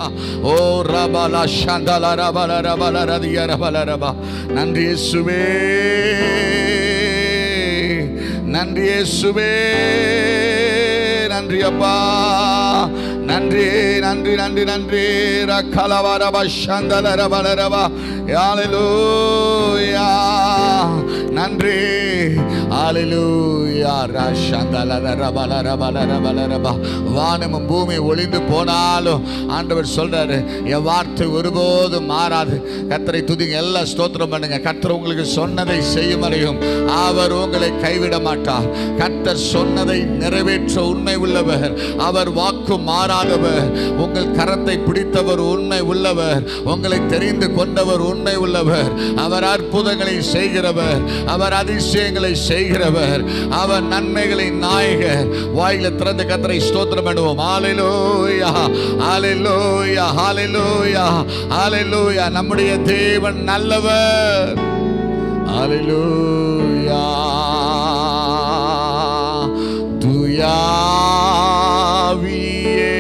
ஓ ரபல சந்தல ரபல ரபல ரதிய ரபல ரபா நன்றி இயேசுவே நன்றி இயேசுவே நன்றி அப்பா நன்றி நன்றி நன்றி நன்றி ரக்கலவரப சந்தலரபலரபா ஹalleluya நன்றி ஹalleluya ரஷந்தலரபலரபலரபலரபா வானமும் பூமி ஒளிந்து போனாலும் ஆண்டவர் சொல்றாரு என் வார்த்தை ஒருபோதும் மாறாது கத்தரை துதிங்க எல்லாம் ஸ்தோத்திரம் பண்ணுங்க கத்தர் உங்களுக்கு சொன்னதை செய்யும் வரையும் அவர் உங்களை கைவிட மாட்டார் கத்தர் சொன்னதை நிறைவேற்ற உண்மை உள்ளவர் அவர் வாக்கு மாறாதவர் உங்கள் கரத்தை பிடித்தவர் உண்மை உள்ளவர் உங்களை தெரிந்து கொண்டவர் உண்மை உள்ளவர் அவர் அற்புதங்களை செய்கிறவர் அவர் அதிசயங்களை செய்கிறவர் அவர் நன்மைகளை நாயகர் வாயில திறந்து கத்தரை ஸ்தோத்திரம் பண்ணுவோம் ஹalleluya ஹalleluya ஹalleluya ஹalleluya நம்முடைய தேவன் நல்லவர் ஹalleluya துயாவியே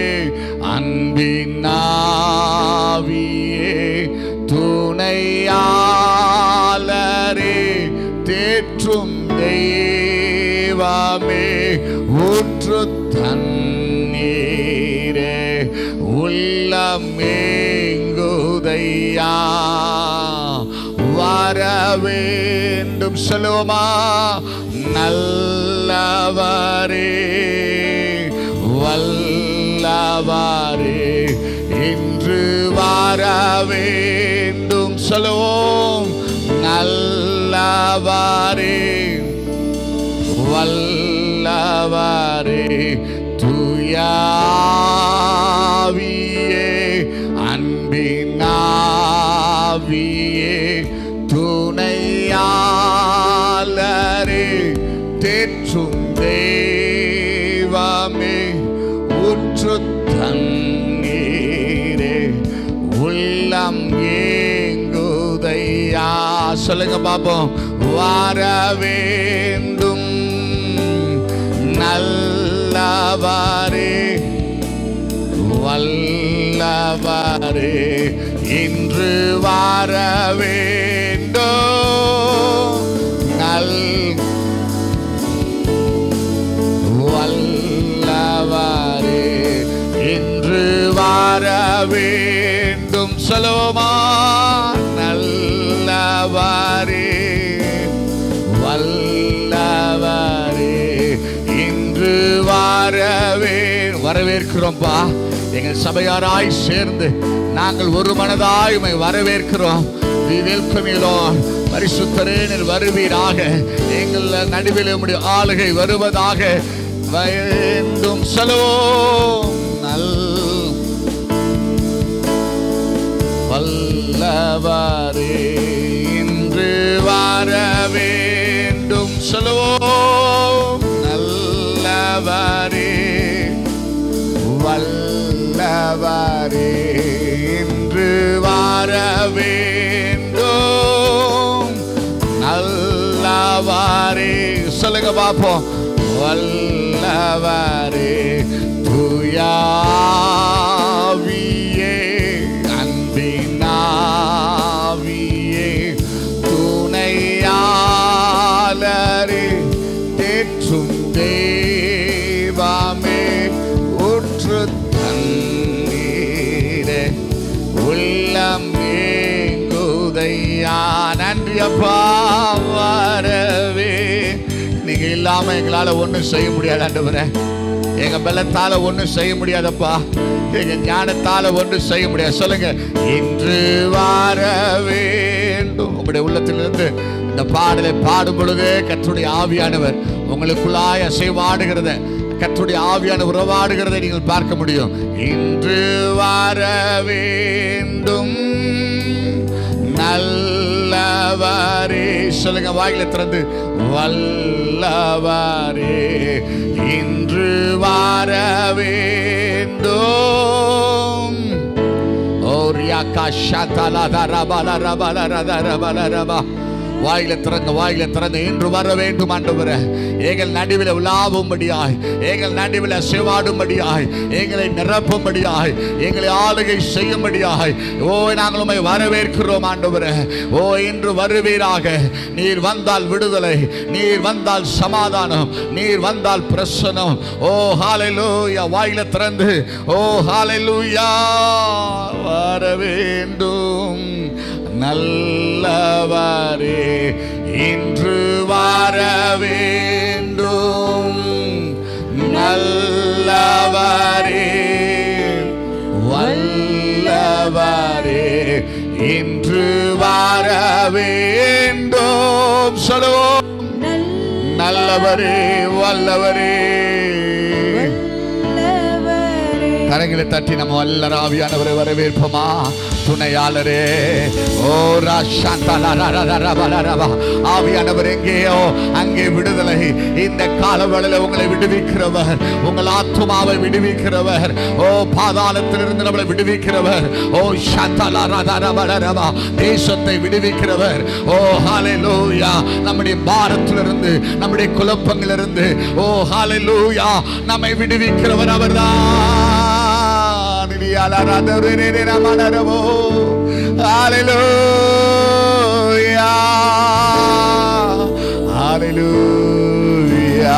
அன்பினாவியே துணையாளரே தேற்றும் தெய்வமே ஊற்று தண்ணீரே உள்ளமேங்குதையா வர வேண்டும் சொல்லுவோமா நல்லவரே வல்லவரே இன்று வர வேண்டும் சொல்லுவோம் நல்லவரே வல்லவரே துயாவியே அன்பினாவியே துணையாளரே தேற்றும் தெய்வமே ஊற்று தண்ணீரே உள்ளம் ஏங்குதையா சொல்லுங்க பாப்போம் வர வேண்டும் நல்லவரே வல்லவரே இன்று வர வேண்டும் நல் வல்லவரே இன்று வர வேண்டும் சொல்லுவோமா நல்லவரே வல்லவரே இன்று வரவே வரவேற்கிறோம்ப்பா எங்கள் சபையாராய் சேர்ந்து நாங்கள் ஒரு மனதாய் உம்மை வரவேற்கிறோம் We welcome you, Lord. பரிசுத்தரே நீர் வருவீராக எங்கள் நடுவில் உம்முடைய ஆளுகை வருவதாக வேண்டும் செலவோம் நல் வல்லவரே இன்று வர வேண்டும் சொல்லுவோம் நல்லவரே வல்லவரே இன்று வர வேண்டும் நல்லவரே சொல்லுங்க பாப்போம் வல்லவரே துயாவியே அன்பினாவியே துணையாளரே தேற்றும் தேவாமே ஊற்று தண்ணீரே உள்ளம் ஏங்குதையா நன்றி அப்பா வரவே நீங்க இல்லாம எங்களால ஒண்ணும் செய்ய முடியாது ஆண்டவரே எங்க பலத்தால ஒண்ணும் செய்ய முடியாதப்பா எங்க ஞானத்தால ஒன்றும் செய்ய முடியாது சொல்லுங்க இன்று வர வேண்டும் உங்களுடைய உள்ளத்திலிருந்து இந்த பாடலை பாடும் பொழுதே கற்றுடைய ஆவியானவர் உங்களுக்குள்ளாய் அசைவாடுகிறத கற்றுடைய ஆவியான உறவாடுகிறதை நீங்கள் பார்க்க முடியும் இன்று வர வேண்டும் நல்லவரே சொல்லுங்க வாயில திறந்து வல்லவரே இன்று வர வேண்டும் ஓரியாக்கா ஷதலத ரபல ரபல ரத ரபல ரபா வாயில திறங்க வாயில திறங்க இன்று வர வேண்டும் ஆண்டவரே எங்கள் நடுவில் உலாவும்படியாய் எங்கள் நடுவில் செவாடும்படியாய் எங்களை நிரப்பும்படியாய் எங்களை ஆளுகை செய்யும்படியாய் ஓ நாங்கள் உம்மை வரவேற்கிறோம் ஆண்டவரே ஓ இன்று வருவீராக நீர் வந்தால் விடுதலை நீர் வந்தால் சமாதானம் நீர் வந்தால் பிரசனம் ஓ ஹalleluya வாயில திறந்து ஓ ஹalleluya வர வேண்டும் நல்லவரே இன்று வர வேண்டும் நல்லவரே வல்லவரே இன்று வர வேண்டும் சொல்லுவோம் நல்லவரே வல்லவரே கரங்களை தட்டி நம்ம வல்லராவியானவரை வரவேற்போமா துணையாளரே ஓ ராஷாந்தலரரரரபலரபா. ஆவியானவர் எங்கேயோ அங்கே விடுதலை இந்த காலவழில உங்களை விடுவிக்கிறவர் உங்கள் ஆத்துமாவை விடுவிக்கிறவர் ஓ பாதாளத்திலிருந்து நம்மளை விடுவிக்கிறவர் ஓ சந்தலரரரபலரபா. தேசத்தை விடுவிக்கிறவர் ஓ ஹalleluya நம்முடைய பாரத்திலிருந்து நம்முடைய குழப்பங்களிலிருந்து ஓ ஹalleluya நம்மை விடுவிக்கிறவர் அவர்தான் மலரவோ ஹalleluya ஹalleluya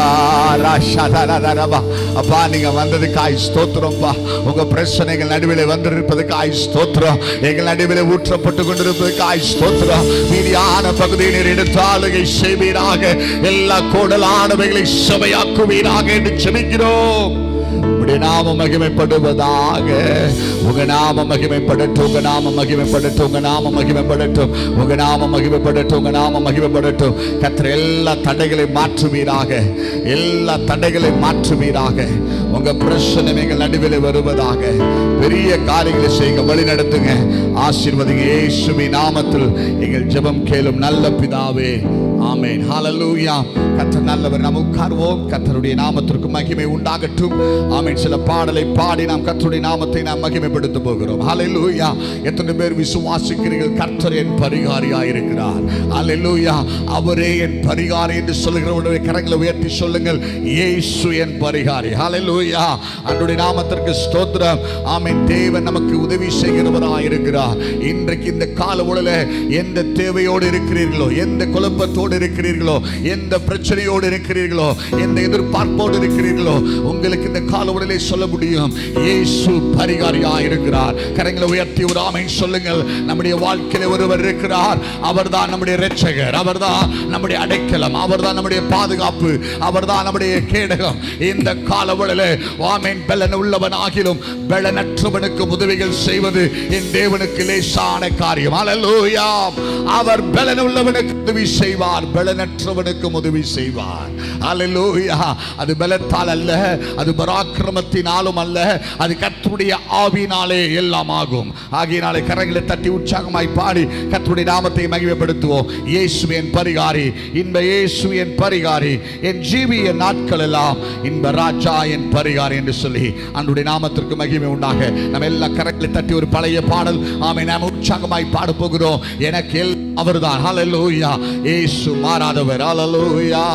ராஷாதரரபா. அப்பா நீங்க வந்ததுக்காய் ஸ்தோத்திரம்ப்பா உங்க பிரச்சனைகள் நடுவில் வந்திருப்பதுக்காய் ஸ்தோத்திரம் எங்கள் நடுவில் ஊற்றப்பட்டு கொண்டிருப்பதுக்காய் ஸ்தோத்திரம் மீதியான பகுதியில் எடுத்து ஆளுகை செய்வீராக எல்லா கோடலானவைகளை சபையாக்குவீராக என்று செபிக்கிறோம் உடைய நாமம் மகிமைப்படுவதாக உங்க நாமம் மகிமைப்படட்டும் உங்க நாமம் மகிமைப்படட்டும் உங்க நாமம் மகிமைப்படட்டும் உங்க நாமம் மகிமைப்படட்டும் உங்க நாமம் மகிமைப்படட்டும் கத்திர எல்லா தடைகளை மாற்றுவீராக எல்லா தடைகளை மாற்றுவீராக உங்க பிரச்சனை எங்கள் நடுவில் வருவதாக பெரிய காரியங்களை செய்யுங்க வழி நடத்துங்க ஆசீர்வதிங்க இயேசுவி நாமத்தில் எங்கள் ஜெபம் கேளும் நல்ல பிதாவே ஆமென் ஹalleluya கர்த்தர் நல்லவர் நாம் உட்கார்வோம் கர்த்தருடைய நாமத்திற்கு மகிமை உண்டாகட்டும் ஆமென் சில பாடலை பாடி நாம் கர்த்தருடைய நாமத்தை நாம் மகிமைப்படுத்த போகிறோம் ஹalleluya எத்தனை பேர் விசுவாசிக்கிறீர்கள் கர்த்தர் என் பரிகாரியாய் இருக்கிறார் ஹalleluya அவரே என் பரிகாரி என்று சொல்லுகிறவருடைய கரங்களை உயர்த்தி சொல்லுங்கள் இயேசு என் பரிகாரி ஹalleluya அன்றைய நாமத்திற்கு ஸ்தோத்திரம் ஆமென் தேவன் நமக்கு உதவி செய்கிறவராய் இருக்கிறார் இன்றைக்கு இந்த கால உடல எந்த தேவையோடு இருக்கிறீர்களோ எந்த குழப்பத்தோடு இருக்கிறீர்களோ எந்த பிரச்சனையோடு இருக்கிறீர்களோ எந்த எதிர்பார்ப்போடு இருக்கிறீர்களோ உங்களுக்கு இந்த கால உடலை சொல்ல முடியும் இயேசு பரிகாரியா இருக்கிறார் கரங்களை உயர்த்தி ஒரு ஆமென் சொல்லுங்கள் நம்முடைய வாழ்க்கையில ஒருவர் இருக்கிறார் அவர்தான் நம்முடைய இரட்சகர் அவர்தான் நம்முடைய அடைக்கலம் அவர்தான் நம்முடைய பாதுகாப்பு அவர்தான் நம்முடைய கேடகம் இந்த கால உடல ஆமென் பலன் உள்ளவன் ஆகிலும் பலனற்றவனுக்கு உதவிகள் செய்வது என் தேவனுக்கு லேசான காரியம் அல்லேலூயா அவர் பலன் உள்ளவனுக்கு உதவி செய்வார் பலனற்றவனுக்கு உதவி செய்வார் அல்லேலூயா அது பலத்தால் அல்ல அது பராக்கிரமத்தினாலும் அல்ல அது கர்த்தருடைய ஆவினாலே எல்லாம் ஆகும் ஆகையினாலே கரங்களை தட்டி உற்சாகமாய் பாடி கர்த்தருடைய நாமத்தை மகிமைப்படுத்துவோம் இயேசு என் பரிகாரி இன்ப இயேசு என் பரிகாரி என் ஜீவிய நாட்கள் எல்லாம் இன்ப ராஜா என் பரிகாரி என்று சொல்லி அன்றைய நாமத்திற்கு மகிமை உண்டாக நம்ம எல்லா கரங்களை தட்டி ஒரு பழைய பாடல் ஆமை நாம் உற்சாகமாய் பாட போகிறோம் எனக்கு எல் அவர்தான் ஹalleluya இயேசு மாறாதவர் ஹalleluya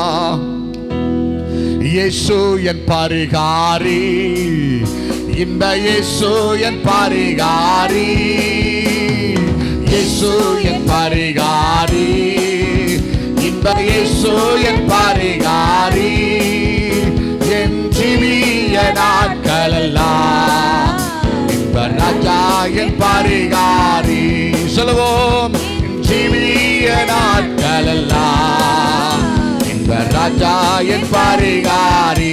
இயேசு என் பரிகாரி இந்த இயேசு என் பரிகாரி இயேசு என் பரிகாரி இந்த இயேசு என் பரிகாரி என் ஜீவிய நாட்களெல்லாம் இந்த ராஜா என் பரிகாரி சொல்லுவோம் என் ஜீவிய நாட்களெல்லாம் இந்த ராஜா என் பரிகாரி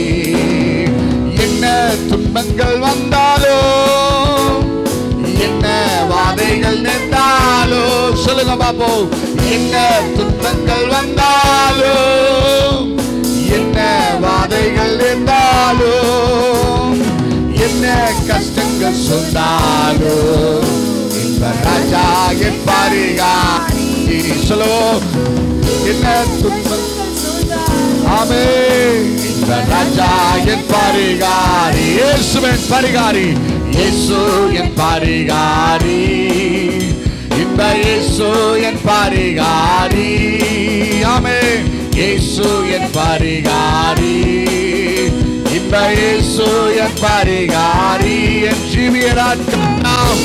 என்ன துன்பங்கள் வந்தாலும் என்ன வாதைகள் நின்றாலும் சொல்லுங்க பாப்போம் என்ன துன்பங்கள் வந்தாலும் என்ன வாதைகள் நின்றாலும் என்ன கஷ்டங்கள் சொன்னாலும் இந்த ராஜா என் பரிகாரி சொல்லுவோம் என்ன துன்பம் ஆமே இந்த ராஜா என் பரிகாரி இயேசு என் பரிகாரி இயேசு என் பரிகாரி இந்த இயேசு என் பரிகாரி ஆமே இயேசு என் பரிகாரி இந்த இயேசு என் பரிகாரி என் ஜீவிய நாட்களெல்லாம்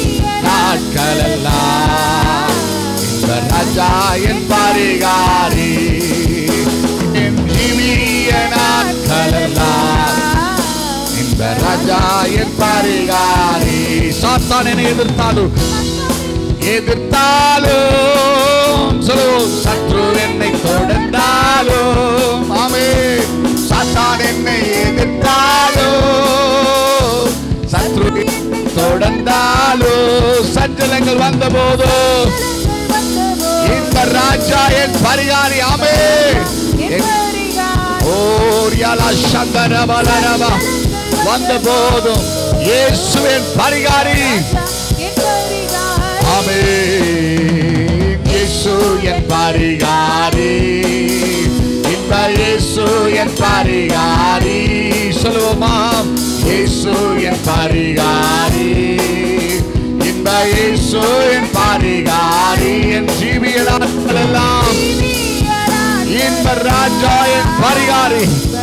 நாட்களெல்லாம் இந்த ராஜா என் பரிகாரி என் ஜீவிய நாட்களெல்லாம் இந்த ராஜா என் பரிகாரி சாத்தான் என்னை எதிர்த்தாலும் எதிர்த்தாலும் சொல்லுவோம் சத்ரு என்னை தொடர்ந்தாலும் ஆமே சாத்தான் என்னை எதிர்த்தாலும் சத்ரு என்னை தொடர்ந்தாலும் சஞ்சலங்கள் வந்த போதும் இந்த ராஜா என் பரிகாரி ஆமே ஓரியாலா சந்தரபலரபா வந்த போதும் இயேசுவின் பரிகாரி ஆமே இயேசு என் பரிகாரி இந்த இயேசு என் பரிகாரி சொல்லுவோமா இயேசு என் பரிகாரி இந்த இயேசு என் பரிகாரி என் ஜீவிய நாட்கள் எல்லாம் இந்த ராஜா என் பரிகாரி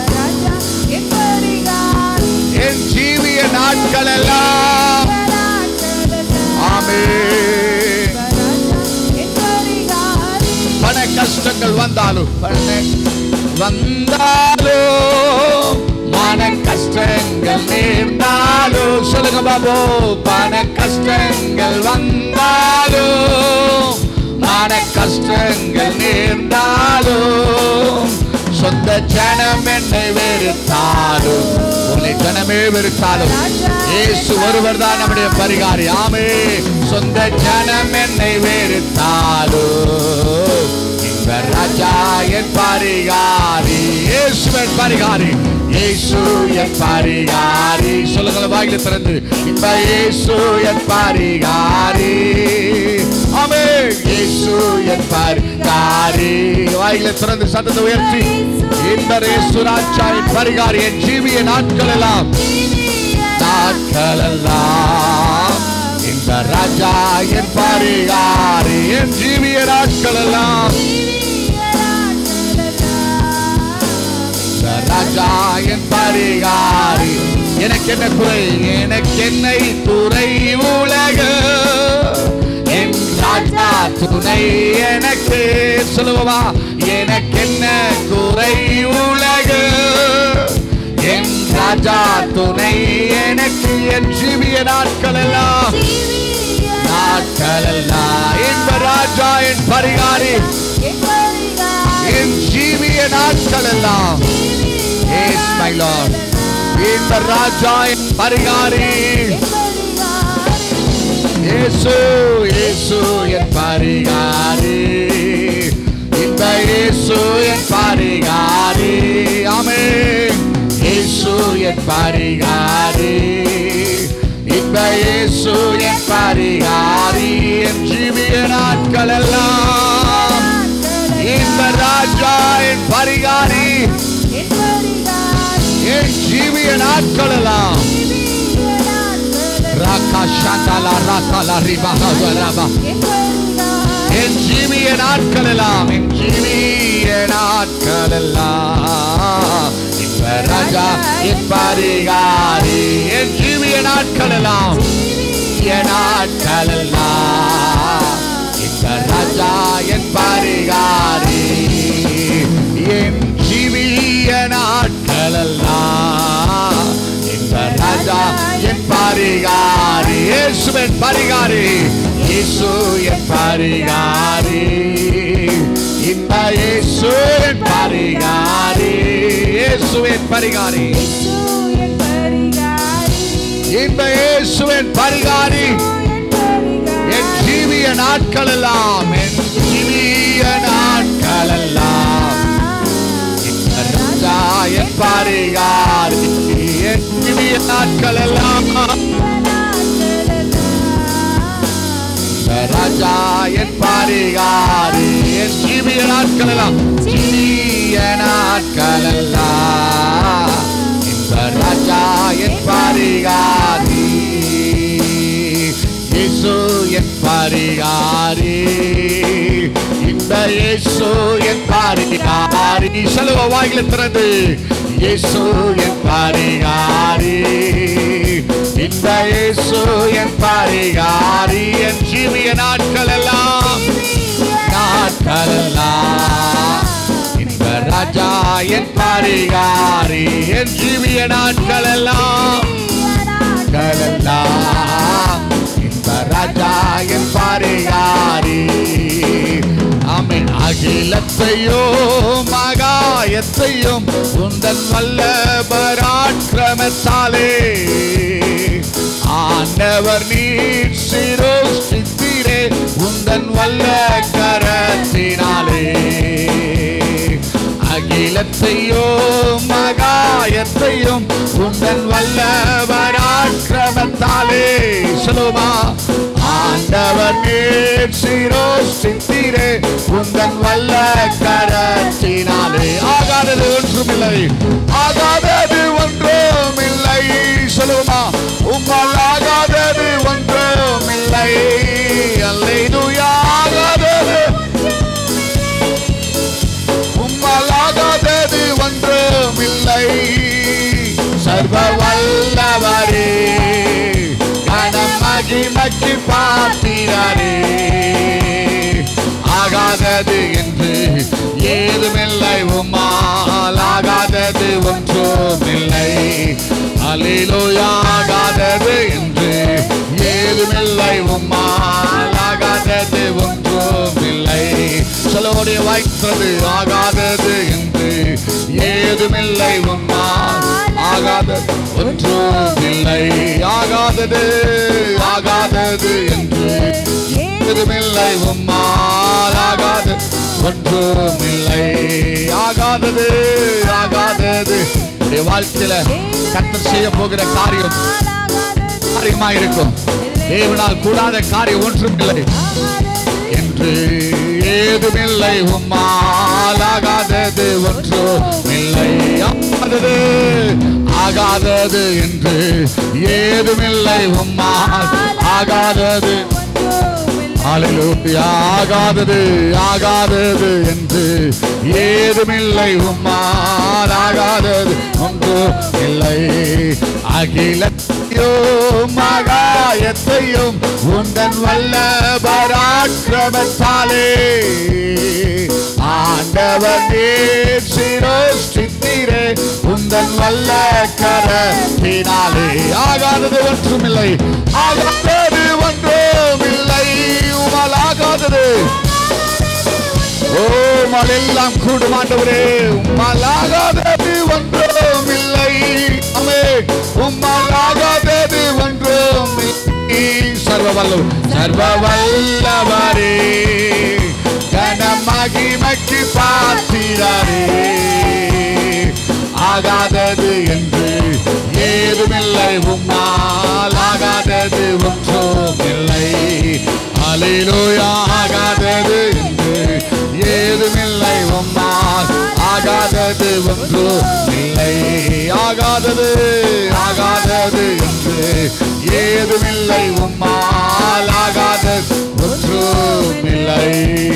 என் ஜீவிய நாட்கள் எல்லாம் ஆமே பண கஷ்டங்கள் வந்தாலும் பண வந்தாலும் மன கஷ்டங்கள் நேர்ந்தாலும் சொல்லுங்க பாபு பண கஷ்டங்கள் வந்தாலும் மன கஷ்டங்கள் நேர்ந்தாலும் சொந்த ஜனம் என்னை வெறுத்தாலும் உன்னை ஜனமே வெறுத்தாலும் இயேசு ஒருவர் தான் நம்முடைய பரிகாரி ஆமே சொந்த ஜனம் என்னை வெறுத்தாலும் இந்த ராஜா என் பரிகாரி இயேசு என் பரிகாரி இயேசு என் பரிகாரி சொல்லுங்கள் வாயில திறந்து இந்த இயேசு என் பரிகாரி ஆமே இயேசு என் பரிகாரி வாயில திறந்து சத்தத்தை உயர்த்தி இந்த இயேசு ராஜா என் பரிகாரி என் ஜீவிய நாட்கள் எல்லாம் நாட்கள் எல்லாம் இந்த ராஜா என் பரிகாரி என் ஜீவிய நாட்கள் எல்லாம் இந்த ராஜா என் பரிகாரி எனக்கு என்ன குறை எனக்கு என்னை துறை உலக என் ராஜா துணை எனக்கு சொல்லுவா எனக்கு என்ன குறை உலக என் ராஜா துணை எனக்கு என் ஜீவிய நாட்கள் எல்லாம் நாட்கள் எல்லாம் என்ப ராஜா என் பரிகாரி என் ஜீவிய நாட்கள் எல்லாம் Yes, my Lord. இந்த ராஜா என் பரிகாரி இயேசு இயேசு என் பரிகாரி இந்த இயேசு என் பரிகாரி ஆமே இயேசு என் பரிகாரி இந்த இயேசு என் பரிகாரி என் ஜீவிய நாட்கள் எல்லாம் இந்த ராஜா என் பரிகாரி என் ஜீவிய நாட்கள் எல்லாம் ராக்கா சாந்தாலா ராக்காலா ரிபாகா வரபா என் ஜீவிய நாட்கள் எல்லாம் என் ஜீவிய நாட்கள் எல்லாம் இப்ப ராஜா என் பரிகாரி என் ஜீவிய நாட்கள் எல்லாம் என் நாட்கள் எல்லாம் இந்த ராஜா என் பரிகாரி என் ஜீவிய நாட்கள் எல்லாம் இந்த ராஜா என் பரிகாரி இயேசு என் பரிகாரி இயேசு என் பரிகாரி இந்த இயேசு என் பரிகாரி இயேசு என் பரிகாரி இந்த இயேசு என் பரிகாரி என் ஜீவிய நாட்கள் எல்லாம் என் ஜீவிய நாட்கள் எல்லாம் இந்த ராஜா என் பரிகாரி என் ஜீவிய நாட்கள் எல்லாம் இந்த ராஜா என் பரிகாரி என் ஜீவிய நாட்கள் எல்லாம் ஜீவிய நாட்கள் எல்லாம் இந்த ராஜா என் பரிகாரி இயேசு என் பரிகாரி பரிகாரி இந்த இயேசு என் பரிகாரி செலவ வாயில திறந்து இயேசு என் பரிகாரி இந்த இயேசு என் பரிகாரி என் ஜீவிய நாட்கள் எல்லாம் நாட்கள் எல்லாம் இந்த ராஜா என் பரிகாரி என் ஜீவிய நாட்கள் எல்லாம் நாட்களெல்லாம் இந்த ராஜா என் பரிகாரி ஆமென் அகிலத்தையும் மகாயத்தையும் உந்தன் வல்ல பராக்கிரமத்தாலே ஆண்டவர் நீர் சிரோஷ்டித்தீரே உந்தன் வல்ல கரத்தினாலே அகிலத்தையும் மகாயத்தையும் உந்தன் வல்ல பராக்கிரமத்தாலே சொல்லுமா ஆண்டவர் நீர் சிரோஷ்டித்தீரே உந்தன் வல்ல கரத்தினாலே ஆகாதது ஒன்றுமில்லை ஆகாதது ஒன்றுமில்லை சொல்லுமா உம்மால் ஆகாதது ஒன்றுமில்லை அல்லேலூயா ஆகாதது உம்மால் ஆகாதது ஒன்றுமில்லை சர்வ வல்லவரே கணம் மகிமக்கு பாத்திரரே ஆகாதது என்று ஏதுமில்லை உம்மால் ஆகாதது ஒன்றுமில்லை அலிலோயா ஆகாதது என்று ஏதுமில்லை உம்மால் ஆகாதது ஒன்றுமில்லை சொல்லவுடைய வாய்த்தது ஆகாதது என்று ஏதுமில்லை உம்மால் ஆகாதது ஒன்றுமில்லை ஆகாதது ஆகாதது என்று ஏதுமில்லை உம்மால் ஆகாது ஒன்றுமில்லை ஆகாதது ஆகாதது உடைய வாழ்க்கையில கத்தர் செய்ய போகிற காரியம் காரியமா இருக்கும் தேவனால் கூடாத காரியம் ஒன்றுமில்லை என்று ஏதுமில்லை உம்மால் ஆகாதது ஒன்றுமில்லை ஆகாதது ஆகாதது என்று ஏதுமில்லை உம்மால் ஆகாதது Hallelujah. ஆகாதது ஆகாதது என்று ஏதுமில்லை உம்மால் ஆகாதது ஒன்று இல்லை அகிலத்தையும் ஆகாயத்தையும் உந்தன் வல்ல பராக்கிரமத்தாலே ஆண்டவர் நீர் சிரோஷ்டித்தீரே உந்தன் வல்ல கரத்தினாலே ஆகாதது ஒன்றுமில்லை ஆகாதது ஒன்றுமில்லை உமால் ஆகாதது ஓ மழெல்லாம் கூடும் ஆண்டவரே உம்மால் ஆகாதது ஒன்றும் இல்லை அமே உம்மால் ஆகாதது ஒன்றும் இல்லை சர்வ வல்ல சர்வ வல்லவரே கன மகிமைக்கு பாத்திரரே ஆகாதது என்று ஏதுமில்லை உம்மால் ஆகாதது ஒன்றும் இல்லை அலையிலோயா ஆகாதது என்று ஏதுமில்லை உம்மால் ஆகாதது ஒன்றும் இல்லை ஆகாதது ஆகாதது என்று ஏதுமில்லை உம்மால் ஆகாதது ஒன்றும் இல்லை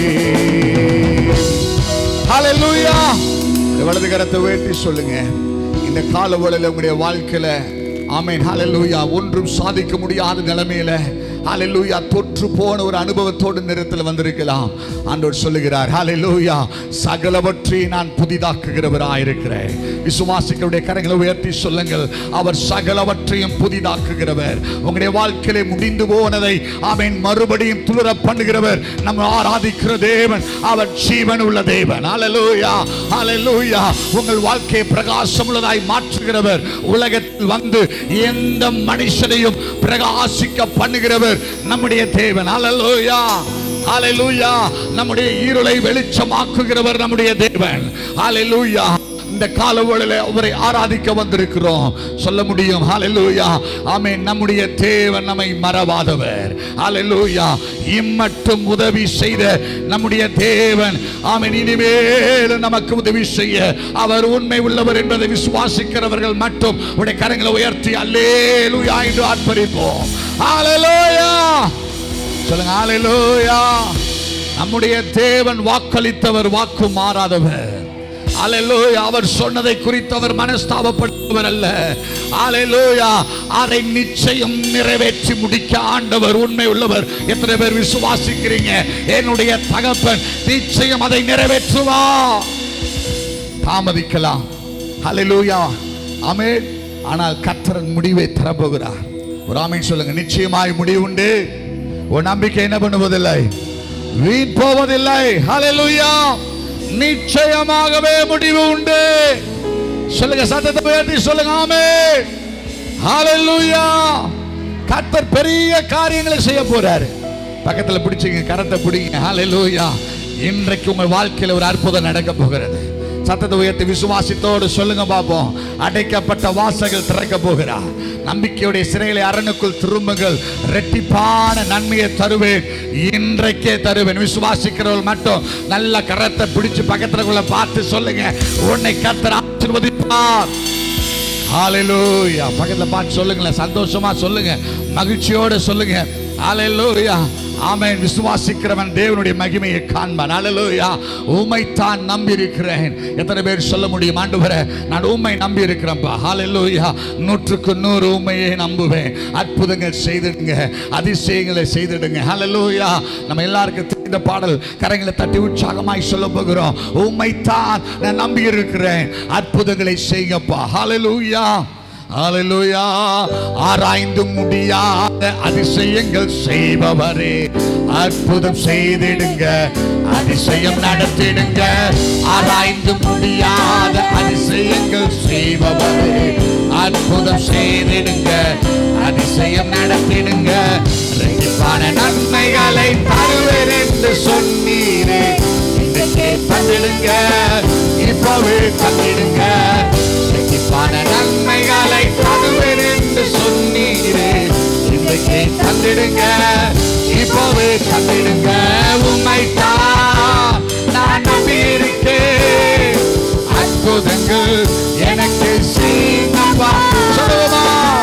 ஹalleluya வலது கரத்தை உயர்த்தி சொல்லுங்க இந்த கால வேளையில உங்களுடைய வாழ்க்கையில ஆமென் ஹalleluya ஒன்றும் சாதிக்க முடியாத நிலைமையில ஹalleluya தொற்று போன ஒரு அனுபவத்தோடு நிறத்தில் வந்திருக்கலாம் ஆண்டவர் சொல்லுகிறார் ஹalleluya சகலவற்றை நான் புதிதாக்குகிறவராய் இருக்கிறேன் விசுவாசிகளுடைய கரங்களை உயர்த்தி சொல்லுங்கள் அவர் சகலவற்றையும் புதிதாக்குகிறவர் உங்களுடைய வாழ்க்கையிலே முடிந்து போனதை அவன் மறுபடியும் துளிர பண்ணுகிறவர் நம்ம ஆராதிக்கிற தேவன் அவர் ஜீவன் உள்ள தேவன் ஹalleluya ஹalleluya உங்கள் வாழ்க்கையை பிரகாசம் உள்ளதாய் மாற்றுகிறவர் உலகத்தில் வந்து எந்த மனுஷனையும் பிரகாசிக்க பண்ணுகிறவர் நம்முடைய தேவன் ஹalleluya ஹalleluya நம்முடைய இருளை வெளிச்சமாக்குகிறவர் நம்முடைய தேவன் ஹalleluya இந்த காலவழில அவரை ஆராதிக்க வந்திருக்கிறோம் சொல்ல முடியும் ஹalleluya ஆமென் நம்முடைய தேவன் நம்மை மறவாதவர் ஹalleluya இம்மட்டும் உதவி செய்த நம்முடைய தேவன் ஆமென் இனிமேல் நமக்கு உதவி செய்ய அவர் உண்மை உள்ளவர் என்பதை விசுவாசிக்கிறவர்கள் மட்டும் உடைய கரங்களை உயர்த்தி அல்லேலூயா என்று ஆர்ப்பரிப்போம் ஹalleluya சொல்லுங்க ஹalleluya நம்முடைய தேவன் வாக்களித்தவர் வாக்கு மாறாதவர் ஹalleluya அவர் சொன்னதை குறித்து அவர் மனஸ்தாபப்படுபவர் அல்ல ஹalleluya அதை நிச்சயம் நிறைவேற்றி முடிக்க ஆண்டவர் உண்மை உள்ளவர் எத்தனை பேர் விசுவாசிக்கிறீங்க என்னுடைய தகப்பன் நிச்சயம் அதை நிறைவேற்றுவார் தாமதிக்கலாம் ஹalleluya ஆமென் ஆனால் கர்த்தரன் முடிவை தரப்போகிறார் ஒரு ஆமென் சொல்லுங்க நிச்சயமாய் முடிவு உண்டு உன் நம்பிக்கை என்ன பண்ணுவதில்லை வீண் போவதில்லை ஹalleluya நிச்சயமாகவே முடிவு உண்டு சொல்லுங்க சத்தத்தை உயர்த்தி சொல்லுங்க ஆமென் ஹalleluya கர்த்தர் பெரிய காரியங்களை செய்ய போறாரு பக்கத்துல பிடிச்சிங்க கரத்தை பிடிங்க ஹalleluya இன்றைக்கு உங்கள் வாழ்க்கையில் ஒரு அற்புதம் நடக்க போகிறது சத்தத்தை உயர்த்தி விசுவாசத்தோடு சொல்லுங்க பாப்போம் அடைக்கப்பட்ட வாசல்கள் திறக்க போகிறார் நம்பிக்கையுடைய சிறைகளை அரணுக்குள் திரும்புங்கள் ரெட்டிப்பான நன்மையை தருவேன் இன்றைக்கே தருவேன் விசுவாசிக்கிறவர்கள் மட்டும் நல்ல கரத்தை பிடிச்சு பக்கத்துல பார்த்து சொல்லுங்க உன்னை கர்த்தர் ஆசீர்வதிப்பார் ஹalleluya பக்கத்துல பார்த்து சொல்லுங்களேன் சந்தோஷமா சொல்லுங்க மகிழ்ச்சியோட சொல்லுங்க ஹalleluya ஆமென் விசுவாசிக்கிறவன் தேவனுடைய மகிமையை காண்பான் ஹalleluya உம்மைத்தான் நம்பி இருக்கிறேன் எத்தனை பேர் சொல்ல முடியும் ஆண்டவரே நான் உம்மை நம்பி இருக்கிறேன்ப்பா ஹalleluya நூற்றுக்கு நூறு உண்மையை நம்புவேன் அற்புதங்கள் செய்திடுங்க அதிசயங்களை செய்திடுங்க ஹalleluya நம்ம எல்லாருக்கும் தெரிந்த பாடல் கரங்களை தட்டி உற்சாகமாய் சொல்ல போகிறோம் உம்மைத்தான் நான் நம்பி இருக்கிறேன் அற்புதங்களை செய்யுங்கப்பா ஹalleluya ஹalleluya ஆராய்ந்து முடியாத அதிசயங்கள் செய்பவரே அற்புதம் செய்திடுங்க அதிசயம் நடத்திடுங்க ஆராய்ந்து முடியாத அதிசயங்கள் செய்பவரே அற்புதம் செய்திடுங்க அதிசயம் நடத்திடுங்க ரெட்டிப்பான நன்மைகளை தருவேன் என்று சொன்னீரே இன்றைக்கே தந்திடுங்க இப்பவே தந்திடுங்க ரெட்டிப்பான நன்மைகளை தருவேன் என்று சொன்னீரே இன்றைக்கே தந்திடுங்க இப்பவே தந்திடுங்க உம்மைத்தான் நான் நம்பி இருக்கேன் அற்புதங்கள் எனக்கு செய்யுங்கப்பா சொல்லுவோமா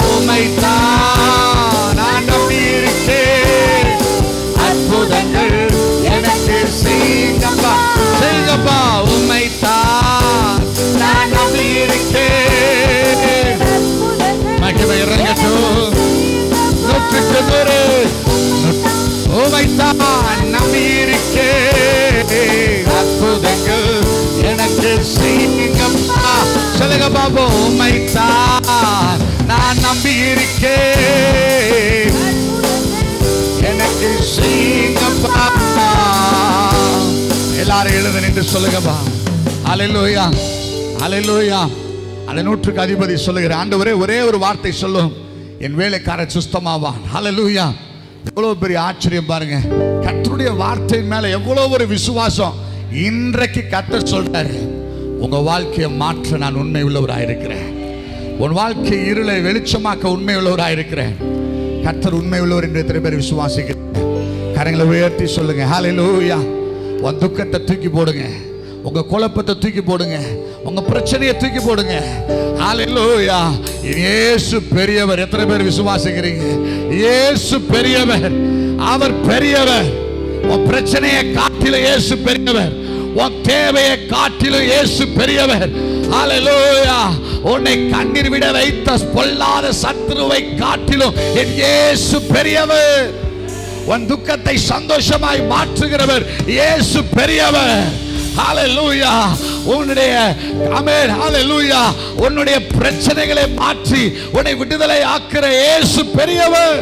உம்மைத்தான் நான் நம்பி இருக்கேன் அற்புதங்கள் எனக்கு செய்யுங்கப்பா செய்யுங்கப்பா உம்மைத்தான் நான் நம்பி இருக்கேன் மகிமை இறங்கட்டும் நூற்றுக்கு நூறு உமைத்தான் நம்பியிருக்கேன் அற்புதங்கள் எனக்கு செய்யுங்கப்பா சொல்லுங்க பாபு உமைத்தான் நான் நம்பியிருக்கேன் எனக்கு செய்யுங்கப்பா எல்லாரும் எழுத நின்று சொல்லுங்கப்பா அலையிலோயா அலையிலோயா அந்த நூற்றுக்கு அதிபதி சொல்லுகிற ஆண்டவரே ஒரே ஒரு வார்த்தை சொல்லும் என் வேலைக்காரன் சுஸ்தமாவான் ஹalleluya எவ்வளவு பெரிய ஆச்சரியம் பாருங்க கர்த்தருடைய வார்த்தையின் மேல எவ்வளவு ஒரு விசுவாசம் இன்றைக்கு கர்த்தர் சொல்றாரு உங்க வாழ்க்கையை மாற்ற நான் உண்மை உள்ளவராயிருக்கிறேன் உன் வாழ்க்கை இருளை வெளிச்சமாக்க உண்மை உள்ளவராயிருக்கிறேன் கர்த்தர் உண்மை உள்ளவர் என்று எத்தனை பேர் விசுவாசிக்கிறேன் கரங்களை உயர்த்தி சொல்லுங்க ஹalleluya உன் துக்கத்தை தூக்கி போடுங்க உங்க குழப்பத்தை தூக்கி போடுங்க உங்க பிரச்சனையை தூக்கி போடுங்க ஹalleluya இயேசு பெரியவர் எத்தனை பேர் விசுவாசிக்கிறீங்க இயேசு பெரியவர் அவர் பெரியவர் உன் பிரச்சனையை காட்டிலும் இயேசு பெரியவர் உன் தேவையை காட்டிலும் இயேசு பெரியவர் ஹalleluya உன்னை கண்ணீர் விட வைத்த பொல்லாத சத்துருவை காட்டிலும் என் இயேசு பெரியவர் உன் துக்கத்தை சந்தோஷமாய் மாற்றுகிறவர் இயேசு பெரியவர் ஹalleluya உன்னுடைய ஆமென் ஹalleluya உன்னுடைய பிரச்சனைகளை மாற்றி உன்னை விடுதலை ஆக்குற இயேசு பெரியவர்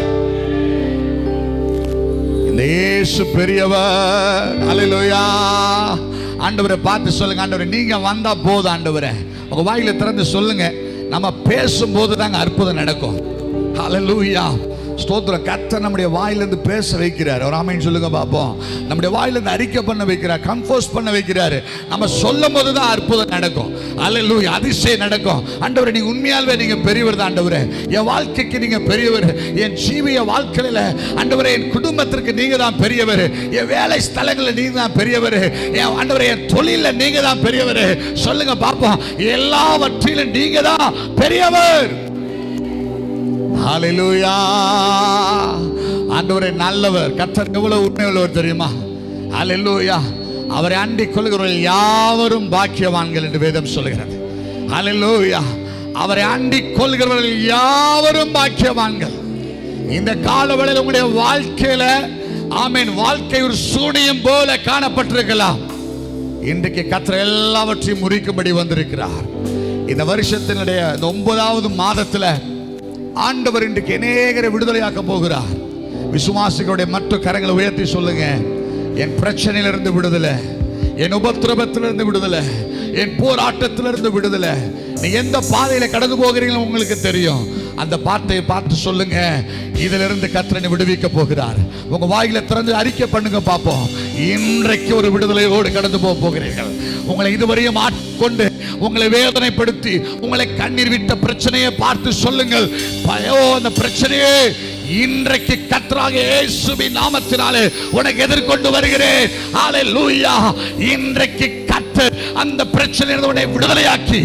இந்த இயேசு பெரியவர் ஹalleluya ஆண்டவரை பார்த்து சொல்லுங்க ஆண்டவரே நீங்க வந்தா போதும் ஆண்டவரே உங்க வாயில திறந்து சொல்லுங்க நம்ம பேசும்போது தாங்க அற்புதம் நடக்கும் ஹalleluya ஸ்தோத்திரம் கர்த்தர் நம்முடைய வாயிலிருந்து பேச வைக்கிறார் ஒரு ஆமைன்னு சொல்லுங்க பார்ப்போம் நம்முடைய வாயிலிருந்து அறிக்கை பண்ண வைக்கிறார் கன்ஃபோஸ் பண்ண வைக்கிறாரு நம்ம சொல்லும் போது தான் அற்புதம் நடக்கும் அல்லூயா அதிசயம் நடக்கும் ஆண்டவரே நீங்க உண்மையாலுமே நீங்க பெரியவர் தான் ஆண்டவரே என் வாழ்க்கைக்கு நீங்க பெரியவர் என் ஜீவிய வாழ்க்கையில ஆண்டவரே என் குடும்பத்திற்கு நீங்க தான் பெரியவர் என் வேலை ஸ்தலங்களில் நீங்க தான் பெரியவர் என் ஆண்டவரே என் தொழில நீங்க தான் பெரியவர் சொல்லுங்க பார்ப்போம் எல்லாவற்றிலும் நீங்க தான் பெரியவர் ஹalleluya ஆண்டவரே நல்லவர் கர்த்தர் எவ்வளவு உண்மை உள்ளவர் தெரியுமா அல்லேலூயா அவரை அண்டிக் கொள்கிறவர்கள் யாவரும் பாக்கியவான்கள் என்று வேதம் சொல்கிறது அல்லேலூயா அவரை அண்டிக் கொள்கிறவர்கள் யாவரும் பாக்கியவான்கள் இந்த காலவளையில் உங்களுடைய வாழ்க்கையில ஆமென் வாழ்க்கை ஒரு சூனியம் போல காணப்பட்டிருக்கலாம் இன்றைக்கு கத்திர எல்லாவற்றையும் முறிக்கும்படி வந்திருக்கிறார் இந்த வருஷத்தினுடைய இந்த ஒன்பதாவது மாதத்துல ஆண்டவர் இன்றைக்கு அநேகரை விடுதலையாக்க போகிறார் விசுவாசிகளுடைய மற்ற கரங்களை உயர்த்தி சொல்லுங்க என் பிரச்சனையிலிருந்து விடுதலை என் உபத்திரவத்திலிருந்து விடுதலை என் போராட்டத்திலிருந்து விடுதலை நீ எந்த பாதையில கடந்து போகிறீங்களோ உங்களுக்கு தெரியும் அந்த வார்த்தையை பார்த்து சொல்லுங்க இதிலிருந்து கத்திரனை விடுவிக்க போகிறார் உங்க வாயில திறந்து அறிக்கை பண்ணுங்க பார்ப்போம் இன்றைக்கு ஒரு விடுதலையோடு கடந்து போக போகிறீர்கள் உங்களை இதுவரையும் ஆட்கொண்டு உங்களை வேதனைப்படுத்தி உங்களை கண்ணீர் விட்ட பிரச்சனையை பார்த்து சொல்லுங்கள் பயோ அந்த பிரச்சனையே இன்றைக்கு கத்ராக இயேசுவின் நாமத்தினாலே உனக்கு எதிர்கொண்டு வருகிறேன் ஹalleluya இன்றைக்கு கர்த்தர் அந்த பிரச்சனையிலிருந்து உன்னை விடுதலையாக்கி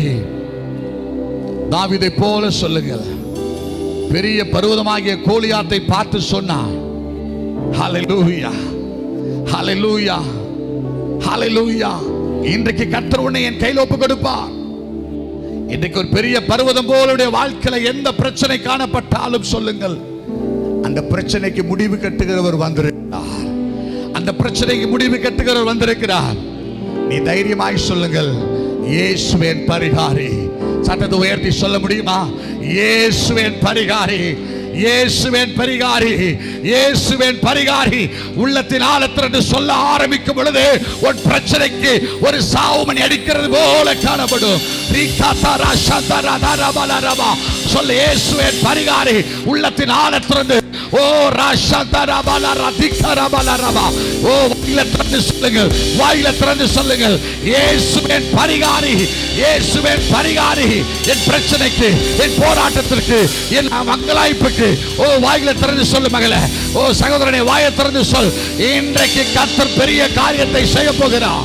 தாவீதை போல சொல்லுங்கள் பெரிய பருவதமாகிய கோலியாத்தை பார்த்து சொன்னான் ஹalleluya ஹalleluya ஹalleluya இன்றைக்கு கர்த்தர் உன்னை என் கையில் ஒப்பு கொடுப்பார் இன்றைக்கு ஒரு பெரிய பர்வதம் போலுடைய வாழ்க்கையில எந்த பிரச்சனை காணப்பட்டாலும் சொல்லுங்கள் அந்த பிரச்சனைக்கு முடிவு கட்டுகிறவர் வந்திருக்கிறார் அந்த பிரச்சனைக்கு முடிவு கட்டுகிறவர் வந்திருக்கிறார் நீ தைரியமாய் சொல்லுங்கள் இயேசுவேன் பரிகாரி சட்டத்தை உயர்த்தி சொல்ல முடியுமா இயேசுவேன் பரிகாரி இயேசுவேன் பரிகாரி இயேசுவேன் பரிகாரி உள்ளத்தின் ஆழத்திலிருந்து சொல்ல ஆரம்பிக்கும் பொழுது உன் பிரச்சனைக்கு ஒரு சாவுமணி அடிக்கிறது போல காணப்படும் ரீகாத்தாரா சந்தாரா தாராபாலா ரபா. சொல்ல இயேசுவேன் பரிகாரி உள்ளத்தின் ஆழத்திலிருந்து ஓ ராஷாந்தாராபாலா ரதிகாராபாலா ரபா. ஓ வாயில திறந்து சொல்லுங்கள் வாயில திறந்து சொல்லுங்கள் இயேசுவேன் பரிகாரி இயேசுவேன் பரிகாரி என் பிரச்சனைக்கு என் போராட்டத்திற்கு என் மங்களாய்ப்புக்கு ஓ வாயில திறந்து சொல்லு மகளே ஓ சகோதரனை வாயை திறந்து சொல் இன்றைக்கு கர்த்தர் பெரிய காரியத்தை செய்ய போகிறார்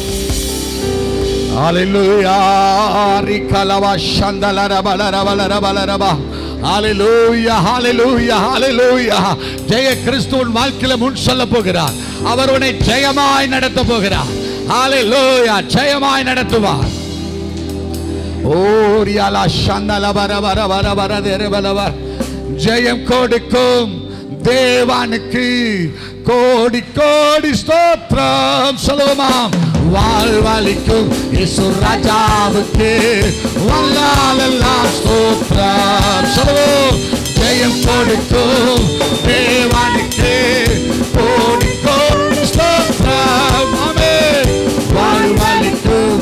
Hallelujah. Rikalava shandalarabalaravalaravalaravா. Hallelujah, hallelujah, hallelujah. ஜெய கிறிஸ்துவின் வாழ்க்கையில முன் சொல்ல போகிறார் அவர் உன்னை ஜெயமாய் நடத்த போகிறார் Hallelujah, ஜெயமாய் நடத்துவார் ஓரியாலா சந்தல வர வர வர வர தேரவலவர் ஜெயம் கொடுக்கும் தேவானுக்கு கோடி கோடி ஸ்தோத்திரம் சொல்லுவோமாம் வாழ்வழிக்கும் இயேசு ராஜாவுக்கு வல்லாலெல்லாம் ஸ்தோத்திரம் சொல்லுவோம் ஜெயம் கொடுக்கும் தேவானுக்கு கோடி கோடி ஸ்தோத்திரம் ஆமென் வாழ்வழிக்கும்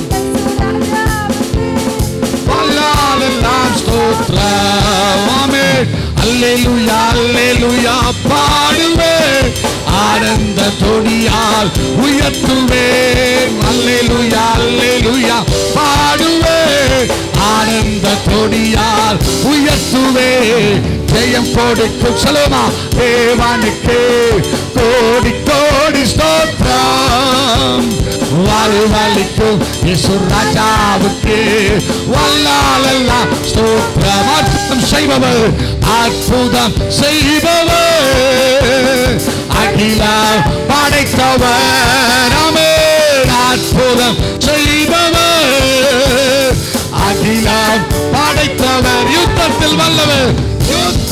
வல்லாலெல்லாம் ஸ்தோத்திரம் ஆமென் அல்லேலூயா அல்லேலூயா பாடுவேன் ஆனந்த தொனியால் உயர்த்துவேன் அல்லேலூயா அல்லேலூயா பாடுவேன் ஆனந்த தொனியால் உயர்த்துவேன் ஜெயம் கொடுக்கும் சொல்லுமா தேவனுக்கு கோடி கோடி ஸ்தோத்திரம் வாழ்வழிக்கும் இயேசு ராஜாவுக்கு வல்லாலெல்லாம் ஸ்தோத்திரம் அற்புதம் செய்பவர் அற்புதம் செய்பவர் அகிலம் படைத்தவர் ஆமென் அற்புதம் செய்பவர் அகிலம் படைத்தவர் யுத்தத்தில் வல்லவர் யுத்த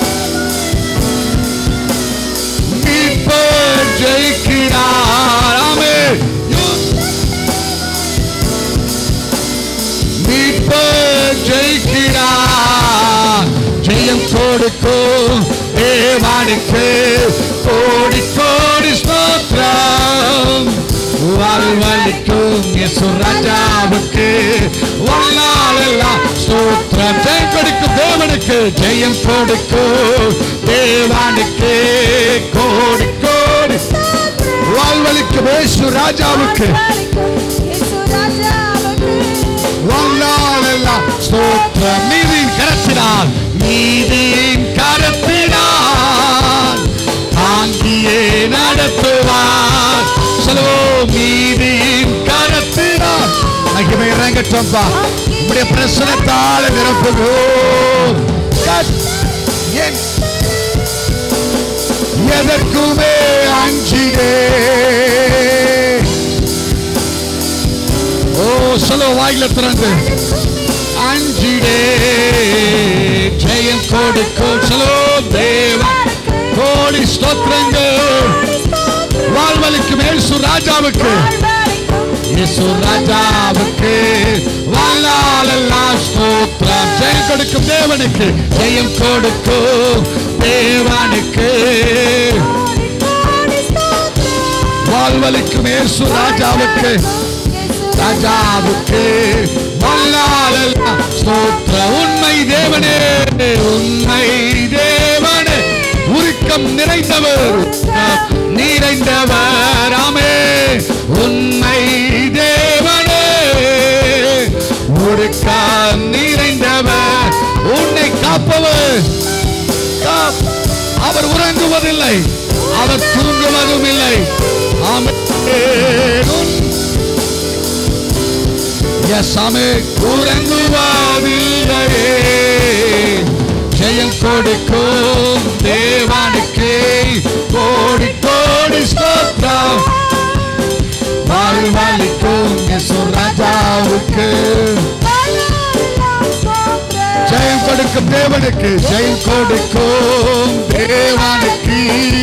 மீட்பர் ஜெயிக்கிறார் ஆமென் மீட்பர் ஜெயிக்கிறார் ஜெயம் கொடுக்கும் தேவானுக்கு கோடி கோடி ஸ்தோத்திரம் வாழ்வழிக்கும் இயேசு ராஜாவுக்கு வாழ்நாளெல்லாம் ஸ்தோத்திரம் ஜெயம் கொடுக்கும் தேவனுக்கு ஜெயம் கொடுக்கும் தேவானுக்கு கோடி கோடி வாழ்வழிக்கும் இயேசு ராஜாவுக்கு வாழ்நாளெல்லாம் ஸ்தோத்திரம் நீதியின் கரத்தினால் நீதியின் கரத்தினால் தாங்கியே நடத்துவார் சொல்லுவோம் நீதியின் கரத்தினால் மகிமை இறங்கட்டோம்பா உடைய பிரசனத்தால நிரப்புகிறோம் என் எதற்குமே அஞ்சிடே ஓ சொல்ல வாயில திறந்து அஞ்சிடே ஜெயம் கொடுக்கும் சொல்லோ தேவா கோடி ஸ்தோத்திரங்கள் வாழ்வழிக்கு மேசு ராஜாவுக்கு இயேசு ராஜாவுக்கு வாழ்நாளெல்லாம் ஸ்தோத்திரம் ஜெயம் கொடுக்கும் தேவனுக்கு ஜெயம் கொடுக்கும் தேவனுக்கு வாழ்வழிக்கும் இயேசு ராஜாவுக்கு ராஜாவுக்கு வாழ்நாளெல்லாம் ஸ்தோத்திர உண்மை தேவனே உண்மை தேவனே உருக்கம் நிறைந்தவர் நிறைந்தவர் ஆமே உண்மை தேவனே உருக்கம் நிறைந்தவர் உன்னை காப்பவர் காப்- அவர் உறங்குவதில்லை அவர் தூங்குவதும் இல்லை ஆமென் உன் யசாமே உறங்குவதில்லையே ஜெயம் கொடுக்கும் தேவானுக்கு கோடி கோடி ஸ்தோத்திரம் வாழ்வழிக்கும் யேசு ராஜாவுக்கு ஜெயம் கொடுக்கும் தேவனுக்கு ஜெயம் கொடுக்கும் தேவனுக்கு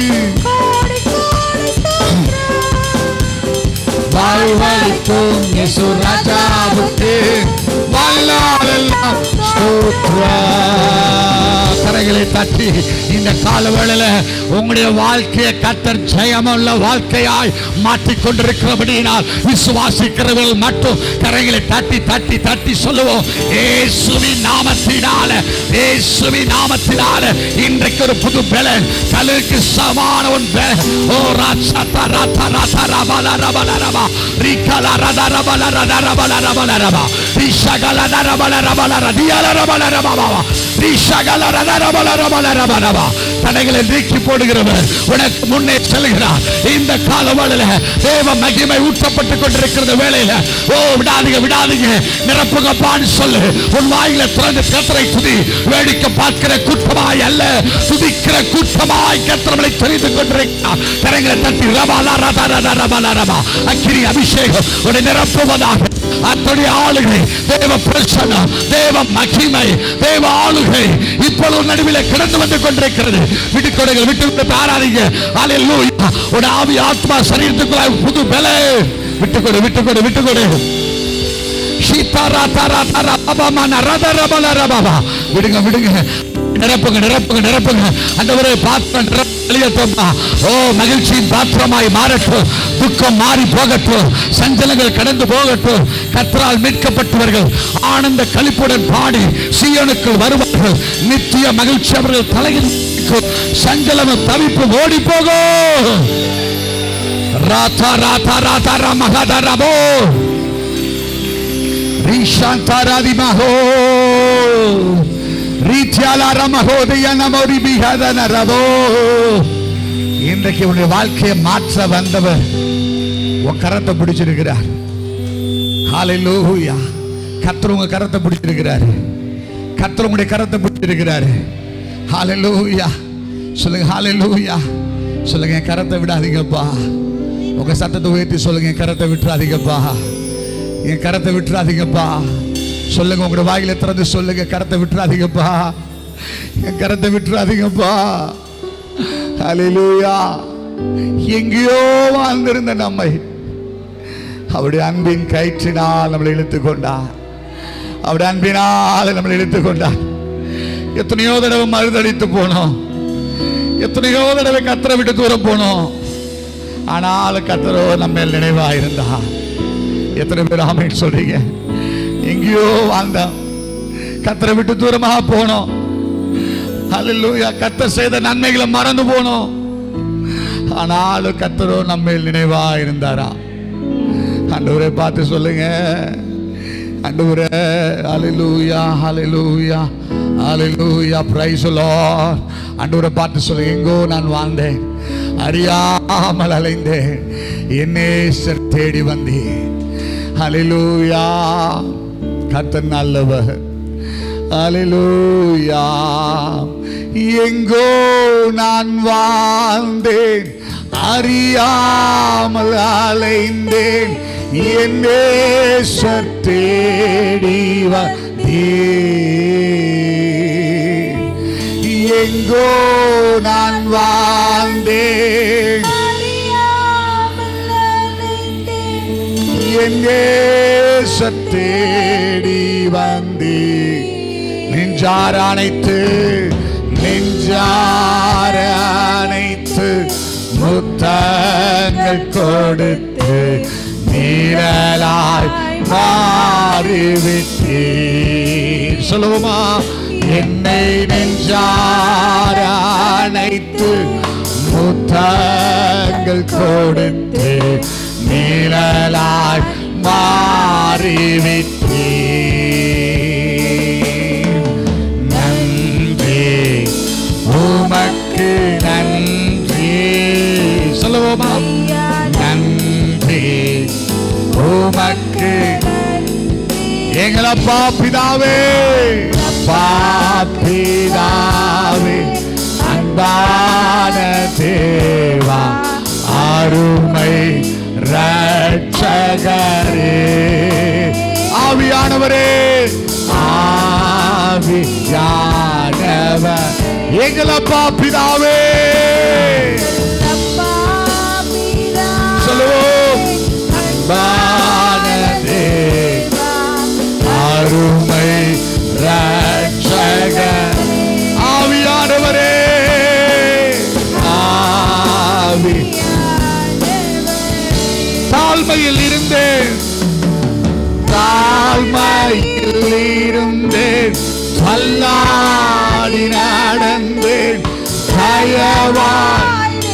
வாழ்வழிக்கும் யேசு ராஜாவுக்கு வாழ்நாளெல்லாம் ஸ்தோத்திரம். கரைகளை தட்டி இந்த காலவேளையில உங்களுடைய வாழ்க்கையை கத்தர் ஜெயமுள்ள வாழ்க்கையாய் மாற்றிக் கொண்டிருக்கிறபடியினால் விசுவாசிக்கிறவர்கள் மட்டும் கரைகளை தட்டி தட்டி தட்டி சொல்லுவோம் ஏசுவின் நாமத்தினால ஏசுவின் நாமத்தினால இன்றைக்கு ஒரு புது பலன் கலுக்கு சமான ஒரு பலன் ஓ ராசா ரா ரா ரபல ரபல ரபா ரிகல ரத ரபல ரத ரபல ரபல ரபா ரிஷகல ரபல ரபல ரதியல ரபல ரபா ரிஷகல ரத ரபல ரபல ரபா ரபா தடைகளை நீக்கி போடுகிறவர் உனக்கு முன்னே செல்கிறார் இந்த காலவழில தேவ மகிமை ஊற்றப்பட்டு கொண்டிருக்கிறது வேளையில ஓ விடாதீங்க விடாதீங்க நிரப்புங்கப்பான்னு சொல்லு உன் வாயில திறந்து கத்தரை துதி வேடிக்கை பார்க்கிற குற்றமாய் அல்ல துதிக்கிற குற்றமாய் கத்திரமலை தெரிந்து கொண்டிருக்கிறார் கரங்களை தட்டி ரபாலா ரபா ரபா ரபா ரபா அக்கினி அபிஷேகம் உன்னை நிரப்புவதாக அத்தனை ஆளுகை தேவ பிரசனம் தேவ மகிமை தேவ ஆளுகை இப்பொழுது நடுவில் கிடந்து வந்து கொண்டிருக்கிறது விட்டு கொடுங்க விட்டு விட்டு பாராதீங்க அல்லேலூயா உன் ஆவி ஆத்மா சரீரத்துக்குள்ள புது பல விட்டு கொடு விட்டு கொடு விட்டு கொடு ஷீதாரா தாரா தாரா பாபா மன ரத ரபல ரபாபா விடுங்க விடுங்க நிரப்புங்க நிரப்புங்க நிரப்புங்க அந்த ஒரு பாத்திரம் நிரப்பா ஓ மகிழ்ச்சியின் பாத்திரமாய் மாறட்டும் துக்கம் மாறி போகட்டும் சஞ்சலங்கள் கடந்து போகட்டும் கத்தரால் மீட்கப்பட்டவர்கள் ஆனந்த களிப்புடன் பாடி சீயோனுக்குள் வருவார்கள் நித்திய மகிழ்ச்சி அவர்கள் தலையில் இருக்கும். சஞ்சலமும் தவிப்பு ஓடி போகும் ராதா ராதா ராதா ரமகத ரபோ ரீஷாந்தாராதிமஹோ ரீத்யாலாரமஹோதய நமோரி பிஹதன ரபோ இன்றைக்கு உன்னுடைய வாழ்க்கையை மாற்ற வந்தவர் உன் கரத்தை பிடிச்சிருக்கிறார் ஹalleluya கர்த்தர் உங்க கரத்தை பிடிச்சிருக்கிறாரு கர்த்தர் உங்களுடைய கரத்தை பிடிச்சிருக்கிறாரு ஹalleluya சொல்லுங்க ஹalleluya சொல்லுங்க என் கரத்தை விடாதீங்கப்பா உங்க சத்தத்தை உயர்த்தி சொல்லுங்க என் கரத்தை விட்டுறாதீங்கப்பா என் கரத்தை விட்டுறாதீங்கப்பா சொல்லுங்க உங்களோட வாயில திறந்து சொல்லுங்க கரத்தை விட்டுறாதீங்கப்பா என் கரத்தை விட்டுறாதீங்கப்பா ஹalleluya எங்கேயோ வாழ்ந்திருந்த நம்மை அவருடைய அன்பின் கயிற்றினால் நம்மளை இழுத்துக் கொண்டார் அவருடைய அன்பினால் நம்மளை இழுத்துக் கொண்டார் எத்தனையோ தடவை மறுதடித்து போனோம் எத்தனையோ தடவை கத்தரை விட்டு தூரம் போனோம் ஆனாலும் கத்தரோ நம்ம மேல் நினைவா இருந்தா எத்தனை பேர் ஆமைன்னு சொல்றீங்க எங்கேயோ வாழ்ந்தோம் கத்தரை விட்டு தூரமாக போனோம் அல்லேலூயா கத்தர் செய்த நன்மைகளை மறந்து போனோம் ஆனாலும் கத்தரோ நம்ம மேல் நினைவா இருந்தாரா ஆண்டவரை பார்த்து சொல்லுங்க ஆண்டவரே ஹalleluya ஹalleluya ஹalleluya praise the lord ஆண்டவரை பார்த்து சொல்லுங்க எங்கோ நான் வாழ்ந்தேன் அறியாமல் அலைந்தேன் என்னேசர் தேடி வந்தேன் ஹalleluya கர்த்தர் நல்லவர் அலிலூயா எங்கோ நான் வாழ்ந்தேன் அறியாமல் அலைந்தேன் என் நேசர் தேடி வந்தேன் எங்கோ நான் வாழ்ந்தேன் என் நேசர் தேடி வந்தேன் நெஞ்சார அணைத்து நெஞ்சார அணைத்து முத்தங்கள் கொடுத்து நீரலாய் மாறிவிட்டீர் சொல்லுவோமா என்னை நெஞ்சார அணைத்து முத்தங்கள் கொடுத்து நீரலாய் மாறிவிட்டீர் நன்றி உமக்கு நன்றி சொல்லுவோமா நன்றி உமக்கு எங்களப்பா பிதாவே அப்பா பிதாவே அன்பான தேவா அருமை ரட்சகரே ஆவியானவரே ஆவியானவர் எங்களப்பா பிதாவே சொல்லுவோம் அன்பான தேவா அருமை ரட்சகர் ஆவியானவரே ஆவி தாழ்மையில் இருந்தேன் தாழ்மையில் இருந்தேன் தள்ளாடி நடந்தேன் தயவாய்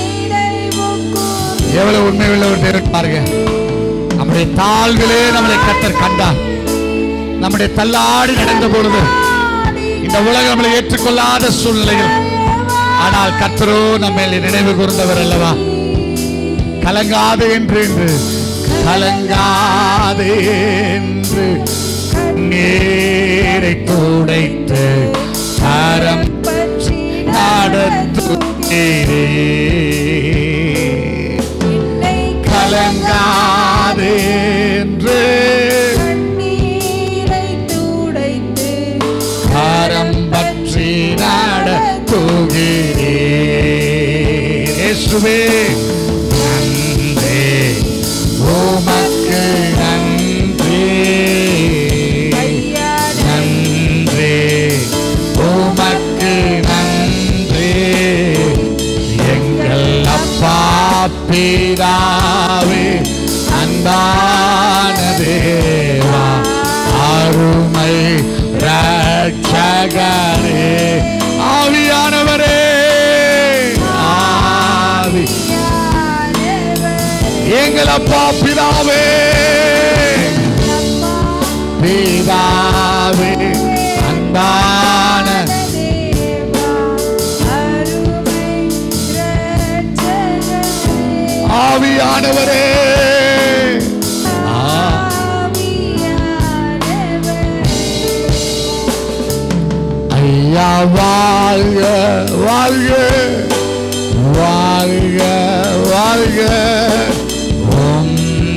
எவ்வளவு உண்மை உள்ள ஒரு தேவன் பாருங்க நம்முடைய தாழ்விலே நம்மளை கத்தர் கண்டார் நம்முடைய தள்ளாடி நடந்த பொழுது இந்த உலகம் நம்மளை ஏற்றுக்கொள்ளாத சூழ்நிலையில் ஆனால் கத்தரோ நம்ம நினைவு கூர்ந்தவர் அல்லவா கலங்காது என்று என்று கலங்காது என்று நீரை துடைத்து கரம் நடத்துகிறே கலங்காது என்று கரம் பற்றி நடத்துகிறே இயேசுவே நன்றி உமக்கு நன்றி நன்றி உமக்கு நன்றி எங்கள் அப்பா பிதாவே அன்பான தேவா அருமை ரட்சகரே ஆவியானவரே ஆவி எங்கள் அப்பா பிதாவே பிதாவே அன்பான ஆவியானவரே ஆ ஐயா வாழ்க வாழ்க வாழ்க வாழ்க உம்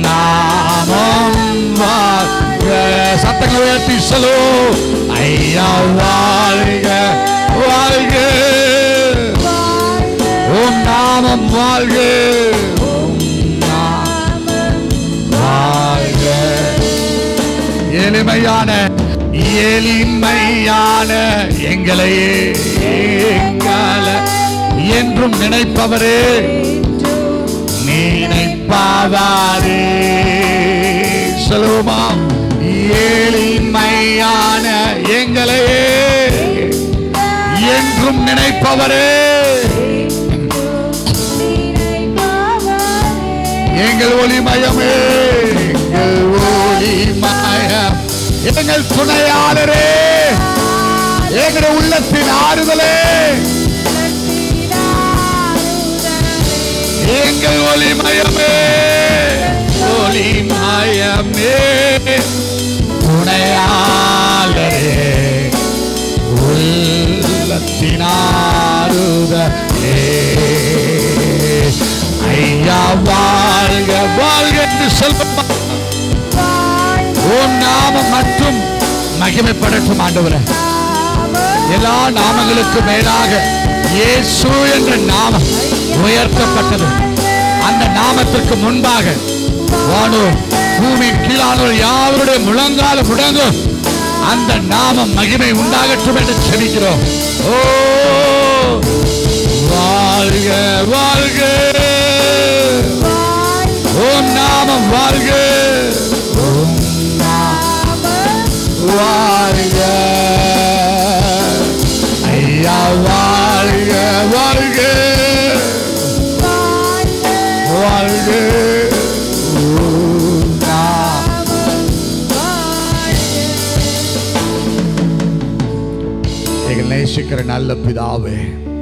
நாமம் வாழ்க சத்தங்களை உயர்த்தி சொல்லு ஐயா வாழ்க வாழ்க உம் நாமம் வாழ்க உம் நாமம் வாழ்க எளிமையான எளிமையான எங்களையே எங்களை என்றும் நினைப்பவரே நினைப்பாவாரே சொல்லுவோமா எளிமையான எங்களையே என்றும் நினைப்பவரே எங்கள் ஒளிமயமே எங்கள் ஒளிமயம் எங்கள் துணையாளரே எங்கள் உள்ளத்தின் ஆறுதலே எங்கள் ஒளிமயமே ஒளிமயமே துணையாளரே உள்ளத்தினாருதலே ஐயா வாழ்க வாழ்க என்று சொல்லுமா உன் நாமம் மட்டும் மகிமைப்படட்டும் ஆண்டவரே எல்லா நாமங்களுக்கு மேலாக இயேசு என்ற நாமம் உயர்த்தப்பட்டது அந்த நாமத்திற்கு முன்பாக வானோ பூமியின் கீழானோர் யாவருடைய முழங்கால முடங்கும் அந்த நாமம் மகிமை உண்டாகட்டும் என்று செபிக்கிறோம் ஓ வாழ்க வாழ்க ஓம் நாமம் வாழ்க ஓம் வாழ்க ஐயா வாழ்க வாழ்க வாழ்க ஓம் நாமம். எங்கள் நேசிக்கிற நல்ல பிதாவே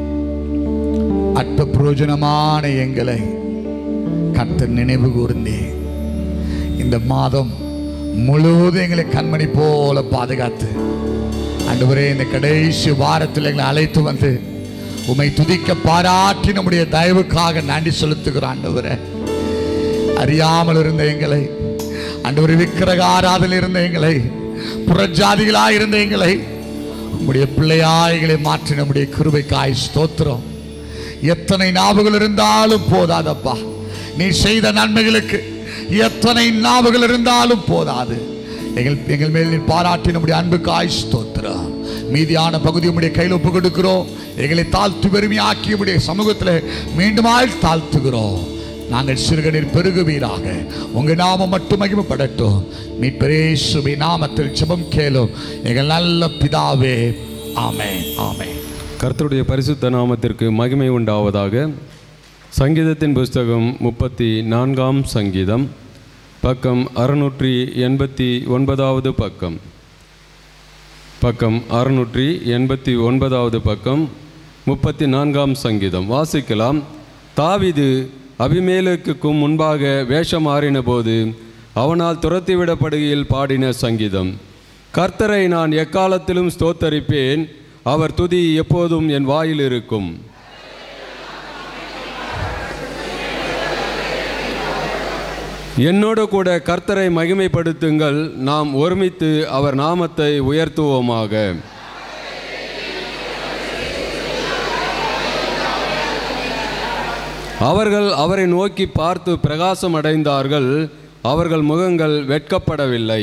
அற்ப பிரயோஜனமான எங்களை கர்த்தர் நினைவு கூர்ந்தே இந்த மாதம் முழுவதும் எங்களை கண்மணி போல பாதுகாத்து ஆண்டவரே இந்த கடைசி வாரத்தில் எங்களை அழைத்து வந்து உம்மை துதிக்க பாராட்டி நம்முடைய தயவுக்காக நன்றி செலுத்துகிறோம் ஆண்டவரே அறியாமல் இருந்த எங்களை ஆண்டவர் விக்கிரக ஆராதனை இருந்த எங்களை புறஜாதிகளாய் இருந்த எங்களை உம்முடைய பிள்ளையாய்களை மாற்றி நம்முடைய கிருபைக்காய் ஸ்தோத்திரம் எத்தனை நாவுகள் இருந்தாலும் போதாதப்பா நீ செய்த நன்மைகளுக்கு எத்தனை நாவுகள் இருந்தாலும் போதாது எங்கள் எங்கள் மேல் நீ பாராட்டி நம்முடைய அன்புக்காய் ஸ்தோத்திரம் மீதியான பகுதி உம்முடைய கையில் ஒப்பு கொடுக்கிறோம் எங்களை தாழ்த்து பெருமையாக்கி உம்முடைய சமூகத்தில் மீண்டுமாய் தாழ்த்துகிறோம் நாங்கள் சிறுகனில் பெருகுவீராக உங்க நாமம் மட்டும் மகிமைப்படட்டும் நீ பிரேசுவி நாமத்தில் ஜெபம் கேளும் எங்கள் நல்ல பிதாவே ஆமென் ஆமென் கர்த்தருடைய பரிசுத்த நாமத்திற்கு மகிமை உண்டாவதாக சங்கீதத்தின் புஸ்தகம் முப்பத்தி நான்காம் சங்கீதம் பக்கம் அறுநூற்றி எண்பத்தி ஒன்பதாவது பக்கம் பக்கம் அறுநூற்றி எண்பத்தி ஒன்பதாவது பக்கம் முப்பத்தி நான்காம் சங்கீதம் வாசிக்கலாம் தாவிது அபிமேலுக்கும் முன்பாக வேஷம் மாறின போது அவனால் துரத்திவிடப்படுகையில் பாடின சங்கீதம் கர்த்தரை நான் எக்காலத்திலும் ஸ்தோத்தரிப்பேன் அவர் துதி எப்போதும் என் வாயில் இருக்கும் என்னோடு கூட கர்த்தரை மகிமைப்படுத்துங்கள் நாம் ஒருமித்து அவர் நாமத்தை உயர்த்துவோமாக அவர்கள் அவரை நோக்கி பார்த்து பிரகாசம் அடைந்தார்கள் அவர்கள் முகங்கள் வெட்கப்படவில்லை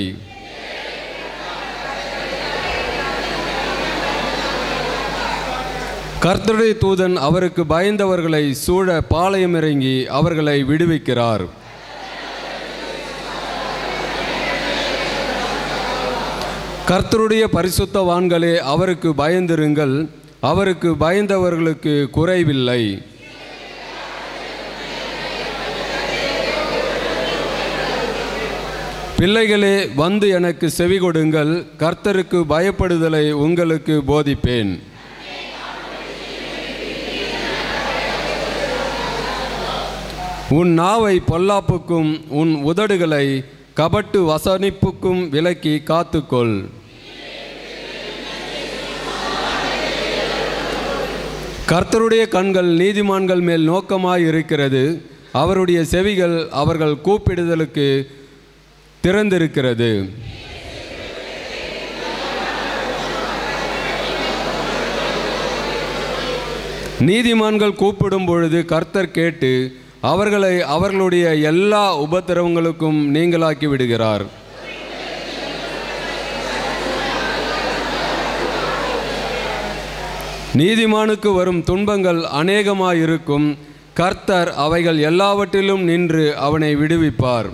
கர்த்தருடைய தூதன் அவருக்கு பயந்தவர்களை சூழ பாளையம் இறங்கி அவர்களை விடுவிக்கிறார் கர்த்தருடைய பரிசுத்தவான்களே அவருக்கு பயந்திருங்கள் அவருக்கு பயந்தவர்களுக்கு குறைவில்லை பிள்ளைகளே வந்து எனக்கு செவி கொடுங்கள் கர்த்தருக்கு பயப்படுதலை உங்களுக்கு போதிப்பேன் உன் நாவை பொல்லாப்புக்கும் உன் உதடுகளை கபட்டு வசனிப்புக்கும் விலக்கி காத்துக்கொள் கர்த்தருடைய கண்கள் நீதிமான்கள் மேல் நோக்கமாய் இருக்கிறது அவருடைய செவிகள் அவர்கள் கூப்பிடுதலுக்கு திறந்திருக்கிறது நீதிமான்கள் கூப்பிடும் பொழுது கர்த்தர் கேட்டு அவர்களை அவர்களுடைய எல்லா உபத்திரவங்களுக்கும் நீங்களாக்கி விடுகிறார் நீதிமானுக்கு வரும் துன்பங்கள் அநேகமாயிருக்கும் கர்த்தர் அவைகள் எல்லாவற்றிலும் நின்று அவனை விடுவிப்பார்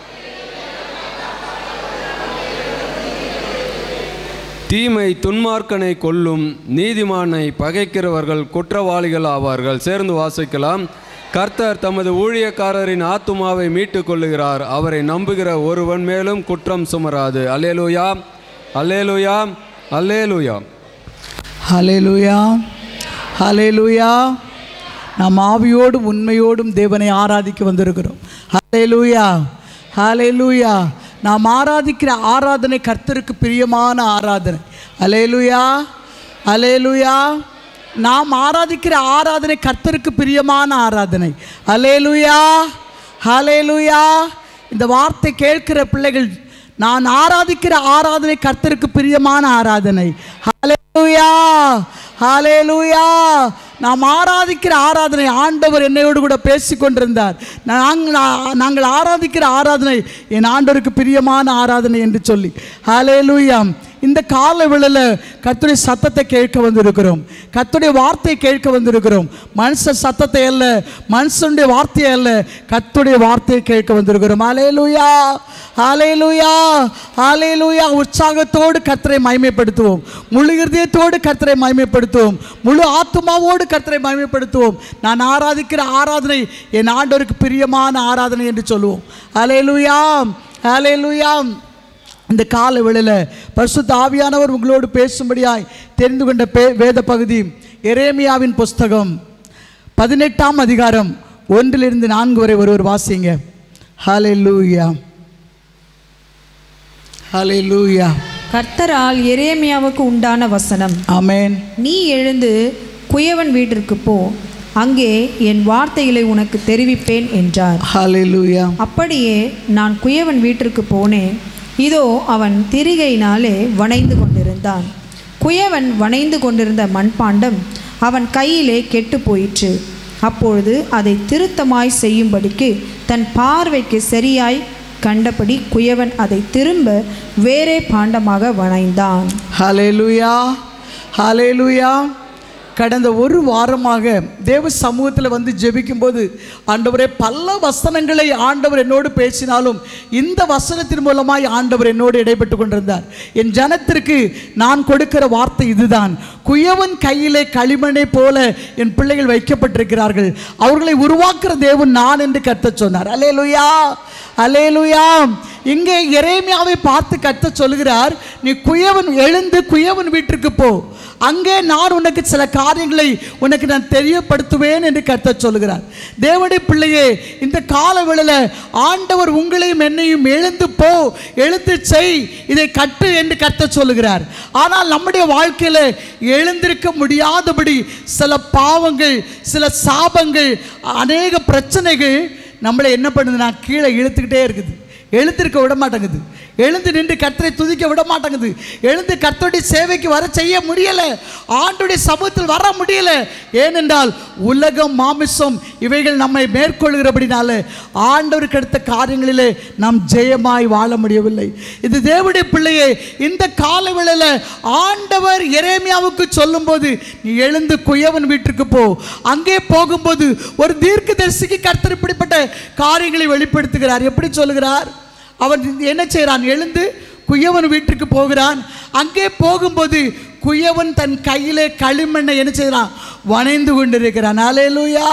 தீமை துன்மார்க்கனை கொல்லும் நீதிமானை பகைக்கிறவர்கள் குற்றவாளிகள் ஆவார்கள் சேர்ந்து வாசிக்கலாம் கர்த்தர் தமது ஊழியக்காரரின் ஆத்துமாவை மீட்டுக் கொள்ளுகிறார் அவரை நம்புகிற ஒருவன் மேலும் குற்றம் சுமராது அல்லேலூயா அல்லேலூயா அல்லேலூயா ஹalleluya ஹalleluya நாம் ஆவியோடும் உண்மையோடும் தேவனை ஆராதிக்க வந்திருக்கிறோம் ஹalleluya ஹalleluya நாம் ஆராதிக்கிற ஆராதனை கர்த்தருக்கு பிரியமான ஆராதனை ஹalleluya ஹalleluya நாம் ஆராதிக்கிற ஆராதனை கர்த்தருக்கு பிரியமான ஆராதனை அலேலுயா ஹலேலுயா இந்த வார்த்தை கேட்கிற பிள்ளைகள் நான் ஆராதிக்கிற ஆராதனை கர்த்தருக்கு பிரியமான ஆராதனை ஹalleluya ஹalleluya நாம் ஆராதிக்கிற ஆராதனை ஆண்டவர் என்னையோடு கூட பேசிக் கொண்டிருந்தார் நாங்கள் நாங்கள் ஆராதிக்கிற ஆராதனை என் ஆண்டவருக்கு பிரியமான ஆராதனை என்று சொல்லி ஹalleluya இந்த கால வேளையில் கர்த்தருடைய சத்தத்தை கேட்க வந்திருக்கிறோம் கர்த்தருடைய வார்த்தையை கேட்க வந்திருக்கிறோம் மனுஷ சத்தத்தை அல்ல மனுஷனுடைய வார்த்தையை அல்ல கர்த்தருடைய வார்த்தையை கேட்க வந்திருக்கிறோம் அலேலுயா அலேலுயா அலேலுயா உற்சாகத்தோடு கர்த்தரை மகிமைப்படுத்துவோம் முழு இருதயத்தோடு கர்த்தரை மகிமைப்படுத்துவோம் முழு ஆத்மாவோடு கர்த்தரை மகிமைப்படுத்துவோம் நான் ஆராதிக்கிற ஆராதனை என் ஆண்டவருக்கு பிரியமான ஆராதனை என்று சொல்லுவோம் அலேலுயா அலேலுயா இந்த கால வேளையில் பரிசுத்த ஆவியானவர் உங்களோடு பேசும்படியாய் தெரிந்து கொண்ட பே வேத பகுதி எரேமியாவின் புஸ்தகம் பதினெட்டாம் அதிகாரம் ஒன்றிலிருந்து நான்கு வரை ஒருவர் வாசிங்க ஹலே லூயா ஹலே லூயா கர்த்தரால் எரேமியாவுக்கு உண்டான வசனம் ஆமேன் நீ எழுந்து குயவன் வீட்டிற்கு போ அங்கே என் வார்த்தைகளை உனக்கு தெரிவிப்பேன் என்றார் ஹலே லூயா அப்படியே நான் குயவன் வீட்டிற்கு போனேன் இதோ அவன் திரிகையினாலே வணைந்து கொண்டிருந்தான் குயவன் வணைந்து கொண்டிருந்த மண்பாண்டம் அவன் கையிலே கெட்டு போயிற்று அப்பொழுது அதை திருத்தமாய் செய்யும்படிக்கு தன் பார்வைக்கு சரியாய் கண்டபடி குயவன் அதை திரும்ப வேறே பாண்டமாக வணைந்தான் ஹலே லூயா ஹலே லூயா கடந்த ஒரு வாரமாக தேவ சமூகத்தில் வந்து ஜெபிக்கும்போது ஆண்டவரே பல வசனங்களை ஆண்டவர் என்னோடு பேசினாலும் இந்த வசனத்தின் மூலமாய் ஆண்டவர் என்னோடு இடைப்பட்டு கொண்டிருந்தார் என் ஜனத்திற்கு நான் கொடுக்கிற வார்த்தை இதுதான் குயவன் கையிலே களிமண்ணை போல என் பிள்ளைகள் வைக்கப்பட்டிருக்கிறார்கள் அவர்களை உருவாக்குற தேவன் நான் என்று கத்த சொன்னார் அலேலுயா அலேலுயா இங்கே எரேமியாவை பார்த்து கத்த சொல்கிறார் நீ குயவன் எழுந்து குயவன் வீட்டிற்கு போ அங்கே நான் உனக்கு சில காரியங்களை உனக்கு நான் தெரியப்படுத்துவேன் என்று கத்த சொல்கிறார் தேவனுடைய பிள்ளையே இந்த கால வேளையில் ஆண்டவர் உங்களையும் என்னையும் எழுந்து போ எழுந்து செய் இதை கட்டு என்று கத்த சொல்லுகிறார் ஆனால் நம்முடைய வாழ்க்கையில் எழுந்திருக்க முடியாதபடி சில பாவங்கள் சில சாபங்கள் அநேக பிரச்சனைகள் நம்மளை என்ன பண்ணுதுன்னா கீழே இழுத்துக்கிட்டே இருக்குது எழுந்திருக்க விட மாட்டேங்குது எழுந்து நின்று கர்த்தரை துதிக்க விட மாட்டேங்குது எழுந்து கர்த்தருடைய சேவைக்கு வர செய்ய முடியல ஆண்டுடைய சமூகத்தில் வர முடியல ஏனென்றால் உலகம் மாமிசம் இவைகள் நம்மை மேற்கொள்கிறபடினால ஆண்டவருக்கு அடுத்த காரியங்களிலே நாம் ஜெயமாய் வாழ முடியவில்லை இது தேவனுடைய பிள்ளையே இந்த கால வேளையில் ஆண்டவர் எரேமியாவுக்கு சொல்லும்போது நீ எழுந்து குயவன் வீட்டிற்கு போ அங்கே போகும்போது ஒரு தீர்க்க தரிசிக்கு கர்த்தர் இப்படிப்பட்ட காரியங்களை வெளிப்படுத்துகிறார் எப்படி சொல்லுகிறார் அவன் என்ன செய்கிறான் எழுந்து குயவன் வீட்டுக்கு போகிறான் அங்கே போகும்போது குயவன் தன் கையிலே களிமண்ணை என்ன செய்கிறான் வணைந்து கொண்டிருக்கிறான் அலேலுயா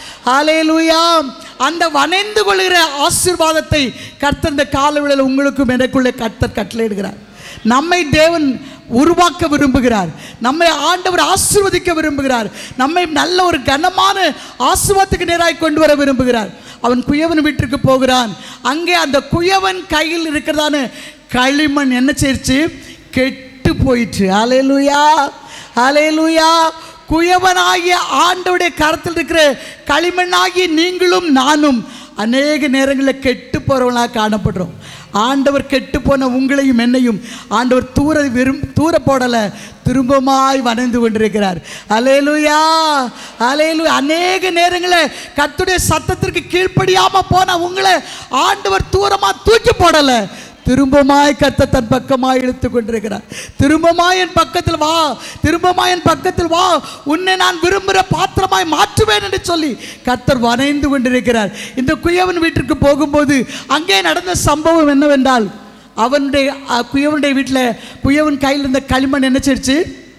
அலேலுயா அந்த வணைந்து கொள்கிற ஆசீர்வாதத்தை கர்த்தர் இந்த காலவிளையில் உங்களுக்கும் எனக்குள்ளே கர்த்தர் கட்டளையிடுகிறார் நம்மை தேவன் உருவாக்க விரும்புகிறார் நம்மை ஆண்டவர் ஆசீர்வதிக்க விரும்புகிறார் நம்மை நல்ல ஒரு கனமான ஆசீர்வாதத்துக்கு நேராய் கொண்டு வர விரும்புகிறார் அவன் குயவன் வீட்டிற்கு போகிறான் அங்கே அந்த குயவன் கையில் இருக்கிறதான களிமண் என்ன செய்ச்சு கெட்டு போயிற்று அலையலுயா அலையலுயா குயவனாகிய ஆண்டவுடைய கரத்தில் இருக்கிற களிமண்ணாகிய நீங்களும் நானும் அநேக நேரங்களில் கெட்டு போகிறவங்களாக காணப்படுறோம் ஆண்டவர் கெட்டு போன உங்களையும் என்னையும் ஆண்டவர் தூர விரும் தூர போடலை திரும்பமாய் வணைந்து கொண்டிருக்கிறார் அலேலுயா அலேலு அநேக நேரங்களில் கத்துடைய சத்தத்திற்கு கீழ்ப்படியாமல் போன உங்களை ஆண்டவர் தூரமாக தூக்கி போடலை திரும்பமாய் கத்த தன் பக்கமாய் இழுத்து கொண்டிருக்கிறார் திரும்பமாய் என் பக்கத்தில் வா திரும்பமாய் என் பக்கத்தில் வா உன்னை நான் விரும்புகிற பாத்திரமாய் மாற்றுவேன் என்று சொல்லி கத்தர் வணைந்து கொண்டிருக்கிறார் இந்த குயவன் வீட்டிற்கு போகும்போது அங்கே நடந்த சம்பவம் என்னவென்றால் அவனுடைய அஹ், குயவனுடைய வீட்டில் குயவன் கையில் இருந்த களிமண் என்ன செய்ச்சு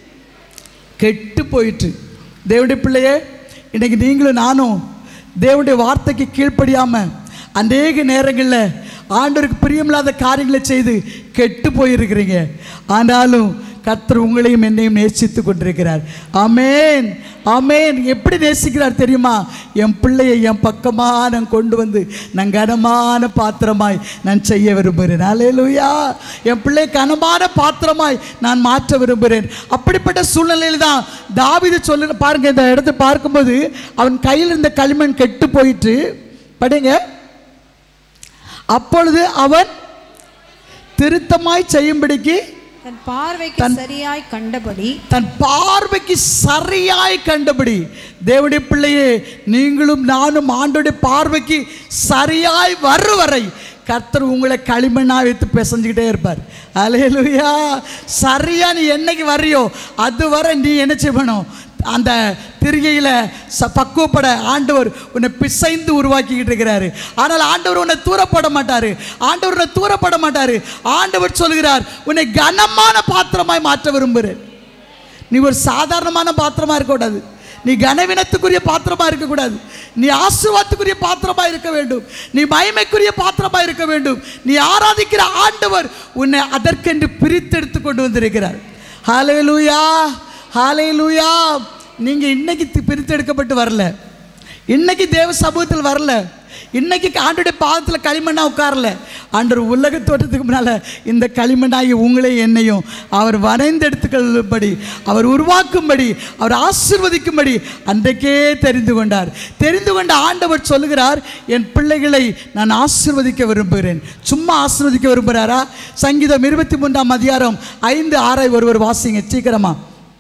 கெட்டு போயிட்டு தேவனுடைய பிள்ளையே இன்னைக்கு நீங்களும் நானும் தேவனுடைய வார்த்தைக்கு கீழ்ப்படியாமல் அநேக நேரங்களில் ஆண்டவருக்கு பிரியமில்லாத காரியங்களை செய்து கெட்டு போயிருக்கிறீங்க ஆனாலும் கர்த்தர் உங்களையும் என்னையும் நேசித்து கொண்டிருக்கிறார் ஆமென் ஆமென் எப்படி நேசிக்கிறார் தெரியுமா என் பிள்ளையை என் பக்கமாக நான் கொண்டு வந்து நான் கனமான பாத்திரமாய் நான் செய்ய விரும்புகிறேன் அலேலுயா என் பிள்ளை கனமான பாத்திரமாய் நான் மாற்ற விரும்புகிறேன் அப்படிப்பட்ட சூழ்நிலையில் தான் தாவிது சொல்லு பாருங்க இந்த இடத்தை பார்க்கும்போது அவன் கையில் இருந்த களிமண் கெட்டு போயிட்டு படிங்க அப்பொழுது அவன் திருத்தமாய் செய்யும்படிக்கு தன் பார்வைக்கு சரியாய் கண்டபடி தன் பார்வைக்கு சரியாய் கண்டபடி தேவனுடைய பிள்ளையே நீங்களும் நானும் ஆண்டோடைய பார்வைக்கு சரியாய் வரும் வரை கர்த்தர் உங்களை களிமண்ணா வைத்து பிசைஞ்சுக்கிட்டே இருப்பார் அலையலுயா சரியா நீ என்னைக்கு வர்றியோ அது வரை நீ என்ன செய்யணும் அந்த திரிகையில் ச பக்குவப்பட ஆண்டவர் உன்னை பிசைந்து உருவாக்கிக்கிட்டு இருக்கிறாரு ஆனால் ஆண்டவர் உன்னை தூரப்பட மாட்டார் ஆண்டவர் உன்னை தூரப்பட மாட்டார் ஆண்டவர் சொல்கிறார் உன்னை கனமான பாத்திரமாய் மாற்ற விரும்புகிறேன் நீ ஒரு சாதாரணமான பாத்திரமா இருக்கக்கூடாது நீ கனவினத்துக்குரிய பாத்திரமா இருக்கக்கூடாது நீ ஆசீர்வாதத்துக்குரிய பாத்திரமா இருக்க வேண்டும் நீ மகிமைக்குரிய பாத்திரமா இருக்க வேண்டும் நீ ஆராதிக்கிற ஆண்டவர் உன்னை அதற்கென்று பிரித்தெடுத்து கொண்டு வந்திருக்கிறார் ஹalleluya ஹalleluya நீங்க இன்னைக்கு தி- பிரித்தெடுக்கப்பட்டு வரல இன்னைக்கு தேவ சமூகத்தில் வரல இன்னைக்கு ஆண்டுடைய பாதத்தில் களிமண்ணா உட்காரல ஆண்டவர் உலக தோட்டத்துக்கு முன்னால இந்த களிமண்ணாகி உங்களையும் என்னையும் அவர் வரைந்தெடுத்துக்கொள்ளும்படி அவர் உருவாக்கும்படி அவர் ஆசிர்வதிக்கும்படி அன்றைக்கே தெரிந்து கொண்டார் தெரிந்து கொண்ட ஆண்டவர் சொல்லுகிறார் என் பிள்ளைகளை நான் ஆசிர்வதிக்க விரும்புகிறேன் சும்மா ஆசிர்வதிக்க விரும்புகிறாரா சங்கீதம் இருபத்தி மூன்றாம் அதிகாரம் ஐந்து ஆறை ஒருவர் வாசிங்க சீக்கிரமா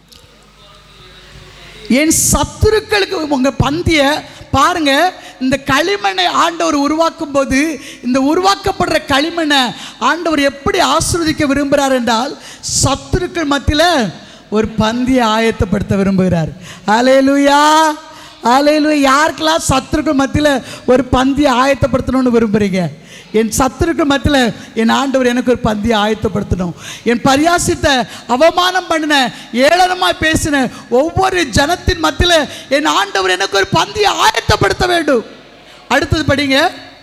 என் சத்துருக்களுக்கு உங்க பந்திய பாருங்க இந்த களிமண்ணை ஆண்டவர் உருவாக்கும் போது இந்த உருவாக்கப்படுற களிமண்ணை ஆண்டவர் எப்படி ஆசீர்வதிக்க விரும்புகிறார் என்றால் சத்துருக்கள் மத்தியில் ஒரு பந்தியை ஆயத்தப்படுத்த விரும்புகிறார் அலேலுயா அலேலுயா யாருக்கெல்லாம் சத்துருக்கள் மத்தியில் ஒரு பந்தியை ஆயத்தப்படுத்தணும்னு விரும்புகிறீங்க என் சத்துருக்கு மத்தியில் என் ஆண்டவர் எனக்கு ஒரு பந்தியை ஆயத்தப்படுத்தணும் என் பரியாசித்த அவமானம் பண்ணின ஏளனமாய் பேசின ஒவ்வொரு ஜனத்தின் மத்தியில் என் ஆண்டவர் எனக்கு ஒரு பந்தியை ஆயத்தப்படுத்த வேண்டும் அடுத்தது படிங்க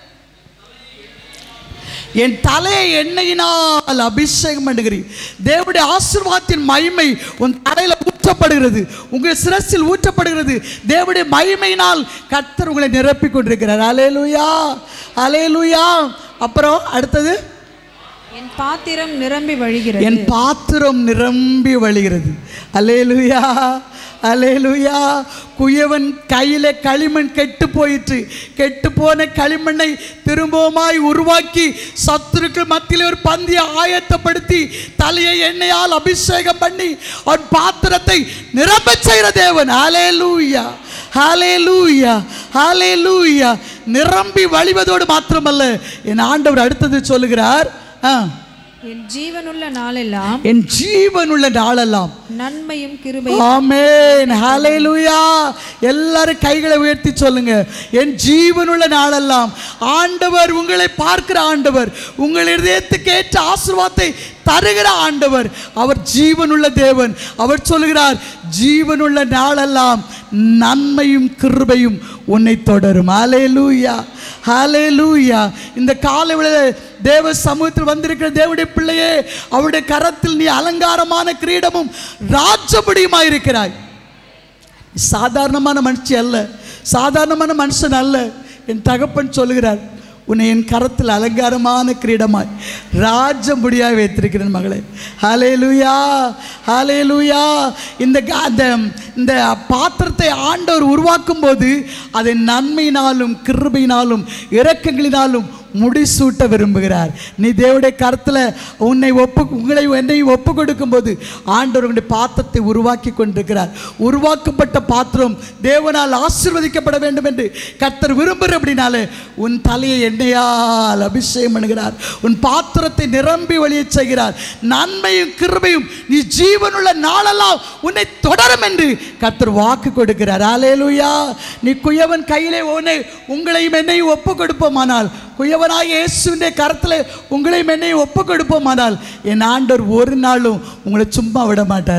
என் தலையை எண்ணெயினால் அபிஷேகம் பண்ணுகிறீர் தேவனுடைய ஆசீர்வாதத்தின் மகிமை உன் தலையில ஊற்றப்படுகிறது உங்கள் சிரசில் ஊற்றப்படுகிறது தேவனுடைய மகிமையினால் கர்த்தர் உங்களை நிரப்பிக் கொண்டிருக்கிறார் அலேலுயா அலேலுயா அப்புறம் அடுத்தது என் பாத்திரம் நிரம்பி வழிகிறது என் பாத்திரம் நிரம்பி வழிகிறது அலேலுயா அலேலுயா குயவன் கையிலே களிமண் கெட்டு போயிற்று கெட்டு போன களிமண்ணை திரும்பவுமாய் உருவாக்கி சத்துருக்கள் மத்தியில் ஒரு பந்தியை ஆயத்தப்படுத்தி தலையை எண்ணெயால் அபிஷேகம் பண்ணி அவன் பாத்திரத்தை நிரம்ப செய்கிற தேவன் அலேலூயா ஹalleluya ஹalleluya நிரம்பி வழிவதோடு மாத்திரமல்ல என் ஆண்டவர் அடுத்தது சொல்லுகிறார் ஆ என் ஜீவனுள்ள நாளெல்லாம் என் ஜீவனுள்ள நாளெல்லாம் நன்மையும் கிருபையும் ஆமென் ஹalleluya எல்லாரும் கைகளை உயர்த்தி சொல்லுங்க என் ஜீவனுள்ள நாளெல்லாம் ஆண்டவர் உங்களை பார்க்கிற ஆண்டவர் உங்கள் இதயத்துக்கு ஏற்ற ஆசீர்வாதத்தை தருகிற ஆண்டவர் அவர் ஜீவனுள்ள தேவன் அவர் சொல்லுகிறார் ஜீவனுள்ள நாளெல்லாம் நன்மையும் கிருபையும் உன்னை தொடரும் ஹalleluya ஹalleluya இந்த காலை வேளையில தேவ சமூகத்தில் வந்திருக்கிற தேவனுடைய பிள்ளையே அவருடைய கரத்தில் நீ அலங்காரமான கிரீடமும் ராஜபடியுமா இருக்கிறாய் சாதாரணமான மனுஷி அல்ல சாதாரணமான மனுஷன் அல்ல என் தகப்பன் சொல்லுகிறார் உன்னை என் கரத்தில் அலங்காரமான கிரீடமாய் ராஜமுடியாய் வைத்திருக்கிறேன் மகளே ஹalleluya ஹalleluya இந்த க- அந்த இந்த பாத்திரத்தை ஆண்டவர் உருவாக்கும் போது அதை நன்மையினாலும் கிருபையினாலும் இரக்கங்களினாலும் முடிசூட்ட விரும்புகிறார் நீ தேவனுடைய கருத்தில் உன்னை ஒப்பு உங்களை என்னையும் ஒப்பு கொடுக்கும்போது ஆண்டவர் உன்னுடைய பாத்திரத்தை உருவாக்கி கொண்டிருக்கிறார் உருவாக்கப்பட்ட பாத்திரம் தேவனால் ஆசீர்வதிக்கப்பட வேண்டும் என்று கர்த்தர் விரும்புகிற அப்படின்னாலே உன் தலையை எண்ணெயால் அபிஷேகம் பண்ணுகிறார் உன் பாத்திரத்தை நிரம்பி வழியச் செய்கிறார் நன்மையும் கிருபையும் நீ ஜீவனுள்ள நாளெல்லாம் உன்னை தொடரும் என்று கர்த்தர் வாக்கு கொடுக்கிறார் ஆலேலுயா நீ குயவன் கையிலே உன்னை உங்களையும் என்னையும் ஒப்பு கொடுப்போமானால் குயவனாக இயேசுவிൻ്റെ கரத்தில் உங்களையும் என்னையும் ஒப்பு கொடுப்போமானால் என் ஆண்டவர் ஒரு நாளும் உங்களை சும்மா விட மாட்டார்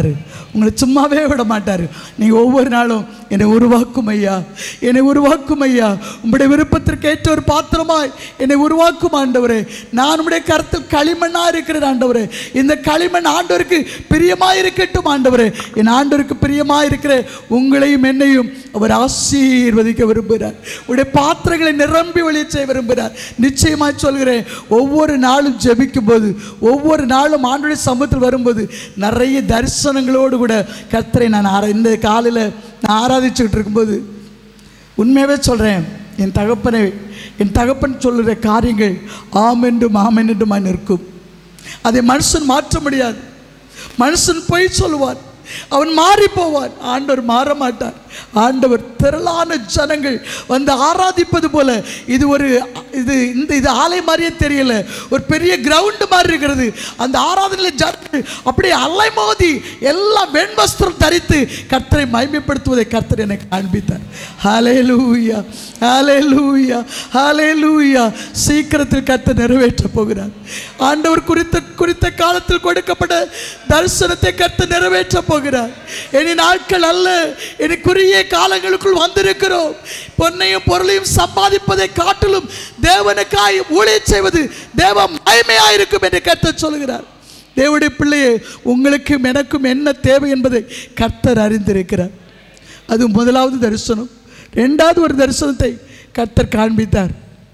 உங்களை சும்மாவே விட மாட்டார் நீங்கள் ஒவ்வொரு நாளும் என்னை உருவாக்கும் ஐயா என்னை உருவாக்கும் ஐயா உங்களுடைய விருப்பத்திற்கு ஏற்ற ஒரு பாத்திரமாய் என்னை உருவாக்கும் ஆண்டவரே நான் உடைய கருத்தில் களிமண்ணாக இருக்கிற ஆண்டவரே இந்த களிமண் ஆண்டவருக்கு பிரியமாக இருக்கட்டும் ஆண்டவரே என் ஆண்டவருக்கு பிரியமாக இருக்கிற உங்களையும் என்னையும் அவர் ஆசீர்வதிக்க விரும்புகிறார் உடைய பாத்திரங்களை நிரம்பி வழிய செய்ய விரும்புகிறார் நிச்சயமாக சொல்கிறேன் ஒவ்வொரு நாளும் ஜெபிக்கும் போது ஒவ்வொரு நாளும் ஆண்டுடைய சமூகத்தில் வரும்போது நிறைய தரிசனங்களோடு கூட கர்த்தரை நான் ஆரா இந்த காலையில் நான் ஆராதிச்சுக்கிட்டு இருக்கும்போது உண்மையாகவே சொல்கிறேன் என் தகப்பனை என் தகப்பன் சொல்லுற காரியங்கள் ஆம் என்றும் ஆம் என்றுமாய் நிற்கும் அதை மனுஷன் மாற்ற முடியாது மனுஷன் பொய் சொல்லுவான் அவன் மாறி போவான் ஆண்டவர் மாற மாட்டார் ஆண்டவர் திரளான ஜனங்கள் வந்து ஆராதிப்பது போல இது ஒரு இது இந்த இது ஆலை மாதிரியே தெரியல ஒரு பெரிய கிரவுண்டு மாதிரி இருக்கிறது அந்த ஆராதனையில் ஜனங்கள் அப்படியே அலை மோதி எல்லாம் வெண்வஸ்திரம் தரித்து கர்த்தரை மகிமைப்படுத்துவதை கர்த்தர் எனக்கு காண்பித்தார் ஹலே லூயா ஹலே லூயா ஹலே லூயா சீக்கிரத்தில் கர்த்தர் நிறைவேற்ற போகிறார் ஆண்டவர் குறித்த குறித்த காலத்தில் கொடுக்கப்பட்ட தரிசனத்தை கர்த்தர் நிறைவேற்ற போகிறார் இனி நாட்கள் அல்ல இனி குறுகிய காலங்களுக்குள் வந்திருக்கிறோம் பொன்னையும் பொருளையும் சம்பாதிப்பதை காட்டிலும் தேவனுக்காய் ஊழியர் செய்வது தேவ மயமையாக இருக்கும் என்று கர்த்தர் சொல்கிறார் தேவனுடைய பிள்ளையே உங்களுக்கும் எனக்கும் என்ன தேவை என்பதை கர்த்தர் அறிந்திருக்கிறார் அது முதலாவது தரிசனம் ரெண்டாவது ஒரு தரிசனத்தை கர்த்தர் காண்பித்தார்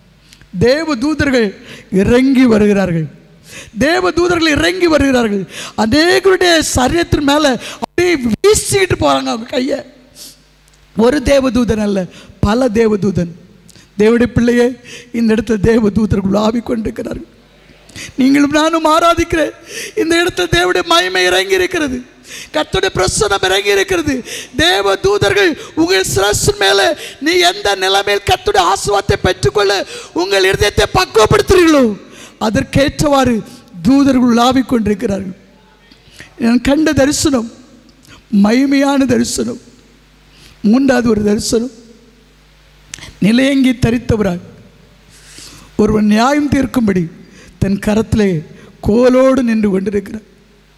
தேவ தூதர்கள் இறங்கி வருகிறார்கள் தேவ தூதர்கள் இறங்கி வருகிறார்கள் அநேகருடைய சரீரத்தின் மேலே அப்படியே வீசிக்கிட்டு போகிறாங்க அவங்க கையை ஒரு தேவதூதன் அல்ல பல தேவதூதன் தேவனுடைய பிள்ளையே இந்த இடத்துல தேவதூதர்கள் ஆவிக் கொண்டிருக்கிறார்கள் நீங்களும் நானும் ஆராதிக்கிறேன் இந்த இடத்துல தேவனுடைய மகிமை இறங்கி இருக்கிறது கர்த்தருடைய பிரசனம் இறங்கி இருக்கிறது தேவ தூதர்கள் உங்கள் சிரசின் மேலே நீ எந்த நிலைமையில் கர்த்தருடைய ஆசுவாத்தை பெற்றுக்கொள்ள உங்கள் இருதயத்தை பக்குவப்படுத்துறீர்களோ அதற்கேற்றவாறு தூதர்கள் உலாவிக் கொண்டிருக்கிறார்கள் நான் கண்ட தரிசனம் மகிமையான தரிசனம் மூன்றாவது ஒரு தரிசனம் நிலையங்கி தரித்தவராய் ஒருவன் நியாயம் தீர்க்கும்படி தன் கரத்திலே கோலோடு நின்று கொண்டிருக்கிறார்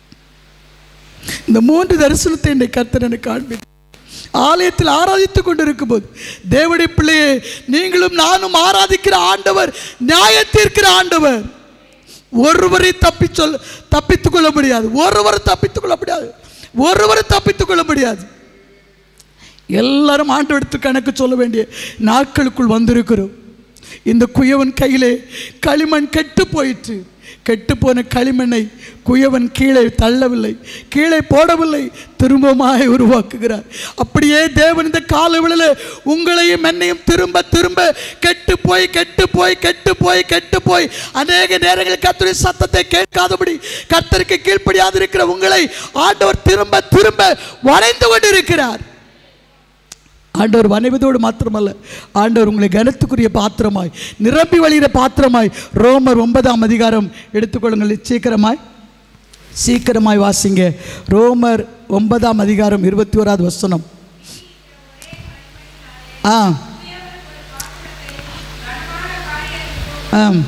இந்த மூன்று தரிசனத்தை என்னை கர்த்தர் எனக்கு காண்பித்தார் ஆலயத்தில் ஆராதித்துக் கொண்டிருக்கும் போது தேவடைய பிள்ளையே நீங்களும் நானும் ஆராதிக்கிற ஆண்டவர் நியாயத்தீர்க்கிற ஆண்டவர் ஒருவரை தப்பி சொல் தப்பித்துக் கொள்ள முடியாது ஒருவர் தப்பித்துக் கொள்ள முடியாது ஒருவர் தப்பித்துக் கொள்ள முடியாது எல்லாரும் ஆண்டவடுத்து கணக்கு சொல்ல வேண்டிய நாட்களுக்குள் வந்திருக்கிறோம் இந்த குயவன் கையிலே களிமண் கெட்டு போயிற்று கெட்டுப்போன களிமண்ணை குயவன் கீழே தள்ளவில்லை கீழே போடவில்லை திரும்பமாய் உருவாக்குகிறார் அப்படியே தேவன் இந்த காலவெளியில் உங்களையும் என்னையும் திரும்ப திரும்ப கெட்டு போய் கெட்டு போய் கெட்டு போய் கெட்டு போய் அநேக நேரங்களில் கர்த்தருடைய சத்தத்தை கேட்காதபடி கர்த்தருக்கு கீழ்ப்படியாது இருக்கிற உங்களை ஆண்டவர் திரும்ப திரும்ப வளைந்து கொண்டிருக்கிறார் ஆண்டவர் வனைவதோடு மாத்திரமல்ல ஆண்டவர் உங்களை கனத்துக்குரிய பாத்திரமாய் நிரம்பி வழிகிற பாத்திரமாய் ரோமர் ஒன்பதாம் அதிகாரம் எடுத்துக்கொள்ளுங்கள் சீக்கிரமாய் சீக்கிரமாய் வாசிங்க ரோமர் ஒன்பதாம் அதிகாரம் இருபத்தி ஓராவது வசனம் ஆ ஆம்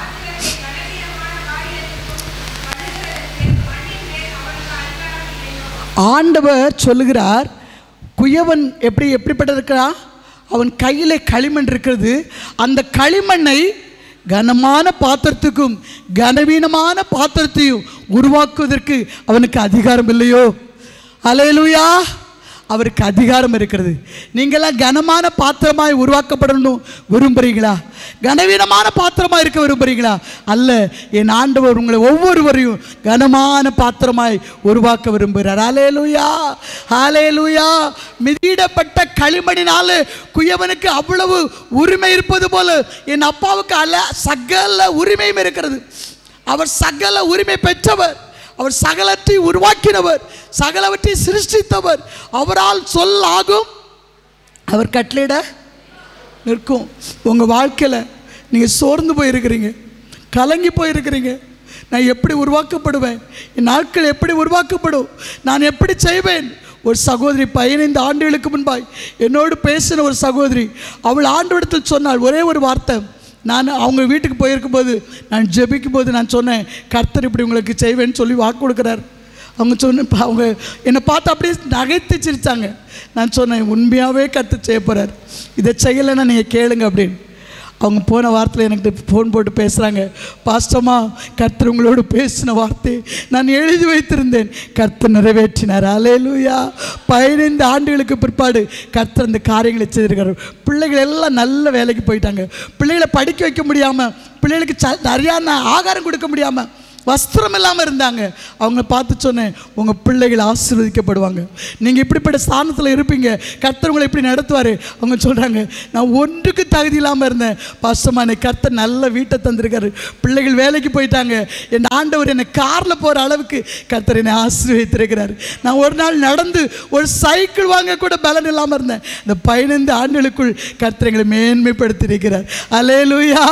ஆண்டவர் சொல்லுகிறார் குயவன் எப்படி எப்படிப்பட்ட இருக்கிறான் அவன் கையில் களிமண் இருக்கிறது அந்த களிமண்ணை கனமான பாத்திரத்துக்கும் கனவீனமான பாத்திரத்தையும் உருவாக்குவதற்கு அவனுக்கு அதிகாரம் இல்லையோ அலையலுயா அவருக்கு அதிகாரம் இருக்கிறது நீங்களாம் கனமான பாத்திரமாய் உருவாக்கப்படணும் விரும்புகிறீங்களா கனவீனமான பாத்திரமாய் இருக்க விரும்புகிறீங்களா அல்ல என் ஆண்டவர் உங்களை ஒவ்வொருவரையும் கனமான பாத்திரமாய் உருவாக்க விரும்புகிறார் அலேலுயா அலேலுயா மிதியிடப்பட்ட களிமணினால குயவனுக்கு அவ்வளவு உரிமை இருப்பது போல என் அப்பாவுக்கு அல்ல சகல உரிமையும் இருக்கிறது அவர் சகல உரிமை பெற்றவர் அவர் சகலத்தை உருவாக்கினவர் சகலவற்றை சிருஷ்டித்தவர் அவரால் சொல் ஆகும் அவர் கட்டளையிட நிற்கும் உங்கள் வாழ்க்கையில் நீங்கள் சோர்ந்து போயிருக்கிறீங்க கலங்கி போயிருக்கிறீங்க நான் எப்படி உருவாக்கப்படுவேன் என் நாட்கள் எப்படி உருவாக்கப்படும் நான் எப்படி செய்வேன் ஒரு சகோதரி பதினைந்து ஆண்டுகளுக்கு முன்பாய் என்னோடு பேசின ஒரு சகோதரி அவள் ஆண்டவடத்தில் சொன்னாள் ஒரே ஒரு வார்த்தை நான் அவங்க வீட்டுக்கு போயிருக்கும்போது நான் ஜெபிக்கும் போது நான் சொன்னேன் கர்த்தர் இப்படி உங்களுக்கு செய்வேன்னு சொல்லி வாக்கு கொடுக்குறார் அவங்க சொன்ன இப்ப அவங்க என்னை பார்த்து அப்படியே நகைத்து சிரிச்சாங்க நான் சொன்னேன் உண்மையாகவே கற்று செய்ய போகிறார் இதை செய்யலைன்னா நீங்கள் கேளுங்க அப்படின்னு அவங்க போன வாரத்தில் எனக்கு ஃபோன் போட்டு பேசுகிறாங்க பாஸ்டமா கர்த்தர் உங்களோடு பேசின வார்த்தை நான் எழுதி வைத்திருந்தேன் கர்த்தர் நிறைவேற்றினார் அலேலூயா பதினைந்து ஆண்டுகளுக்கு பிற்பாடு கர்த்தர் அந்த காரியங்களை செய்திருக்காரு பிள்ளைகள் எல்லாம் நல்ல வேலைக்கு போயிட்டாங்க பிள்ளைகளை படிக்க வைக்க முடியாமல் பிள்ளைகளுக்கு ச நிறையான ஆகாரம் கொடுக்க முடியாமல் வஸ்திரம் இல்லாமல் இருந்தாங்க அவங்க பார்த்து சொன்னேன் உங்கள் பிள்ளைகள் ஆசீர்வதிக்கப்படுவாங்க நீங்கள் இப்படிப்பட்ட ஸ்தானத்தில் இருப்பீங்க கர்த்தர் உங்களை இப்படி நடத்துவார் அவங்க சொல்கிறாங்க நான் ஒன்றுக்கு தகுதி இல்லாமல் இருந்தேன் பாசமான கர்த்தர் நல்ல வீட்டை தந்திருக்காரு பிள்ளைகள் வேலைக்கு போயிட்டாங்க என் ஆண்டவர் என்னை காரில் போகிற அளவுக்கு கர்த்தர் என்னை ஆசீர்வதித்திருக்கிறார் நான் ஒரு நாள் நடந்து ஒரு சைக்கிள் வாங்க கூட பலன் இல்லாமல் இருந்தேன் இந்த பதினைந்து ஆண்டுகளுக்குள் கர்த்தர் எங்களை மேன்மைப்படுத்தியிருக்கிறார் அலேலுயா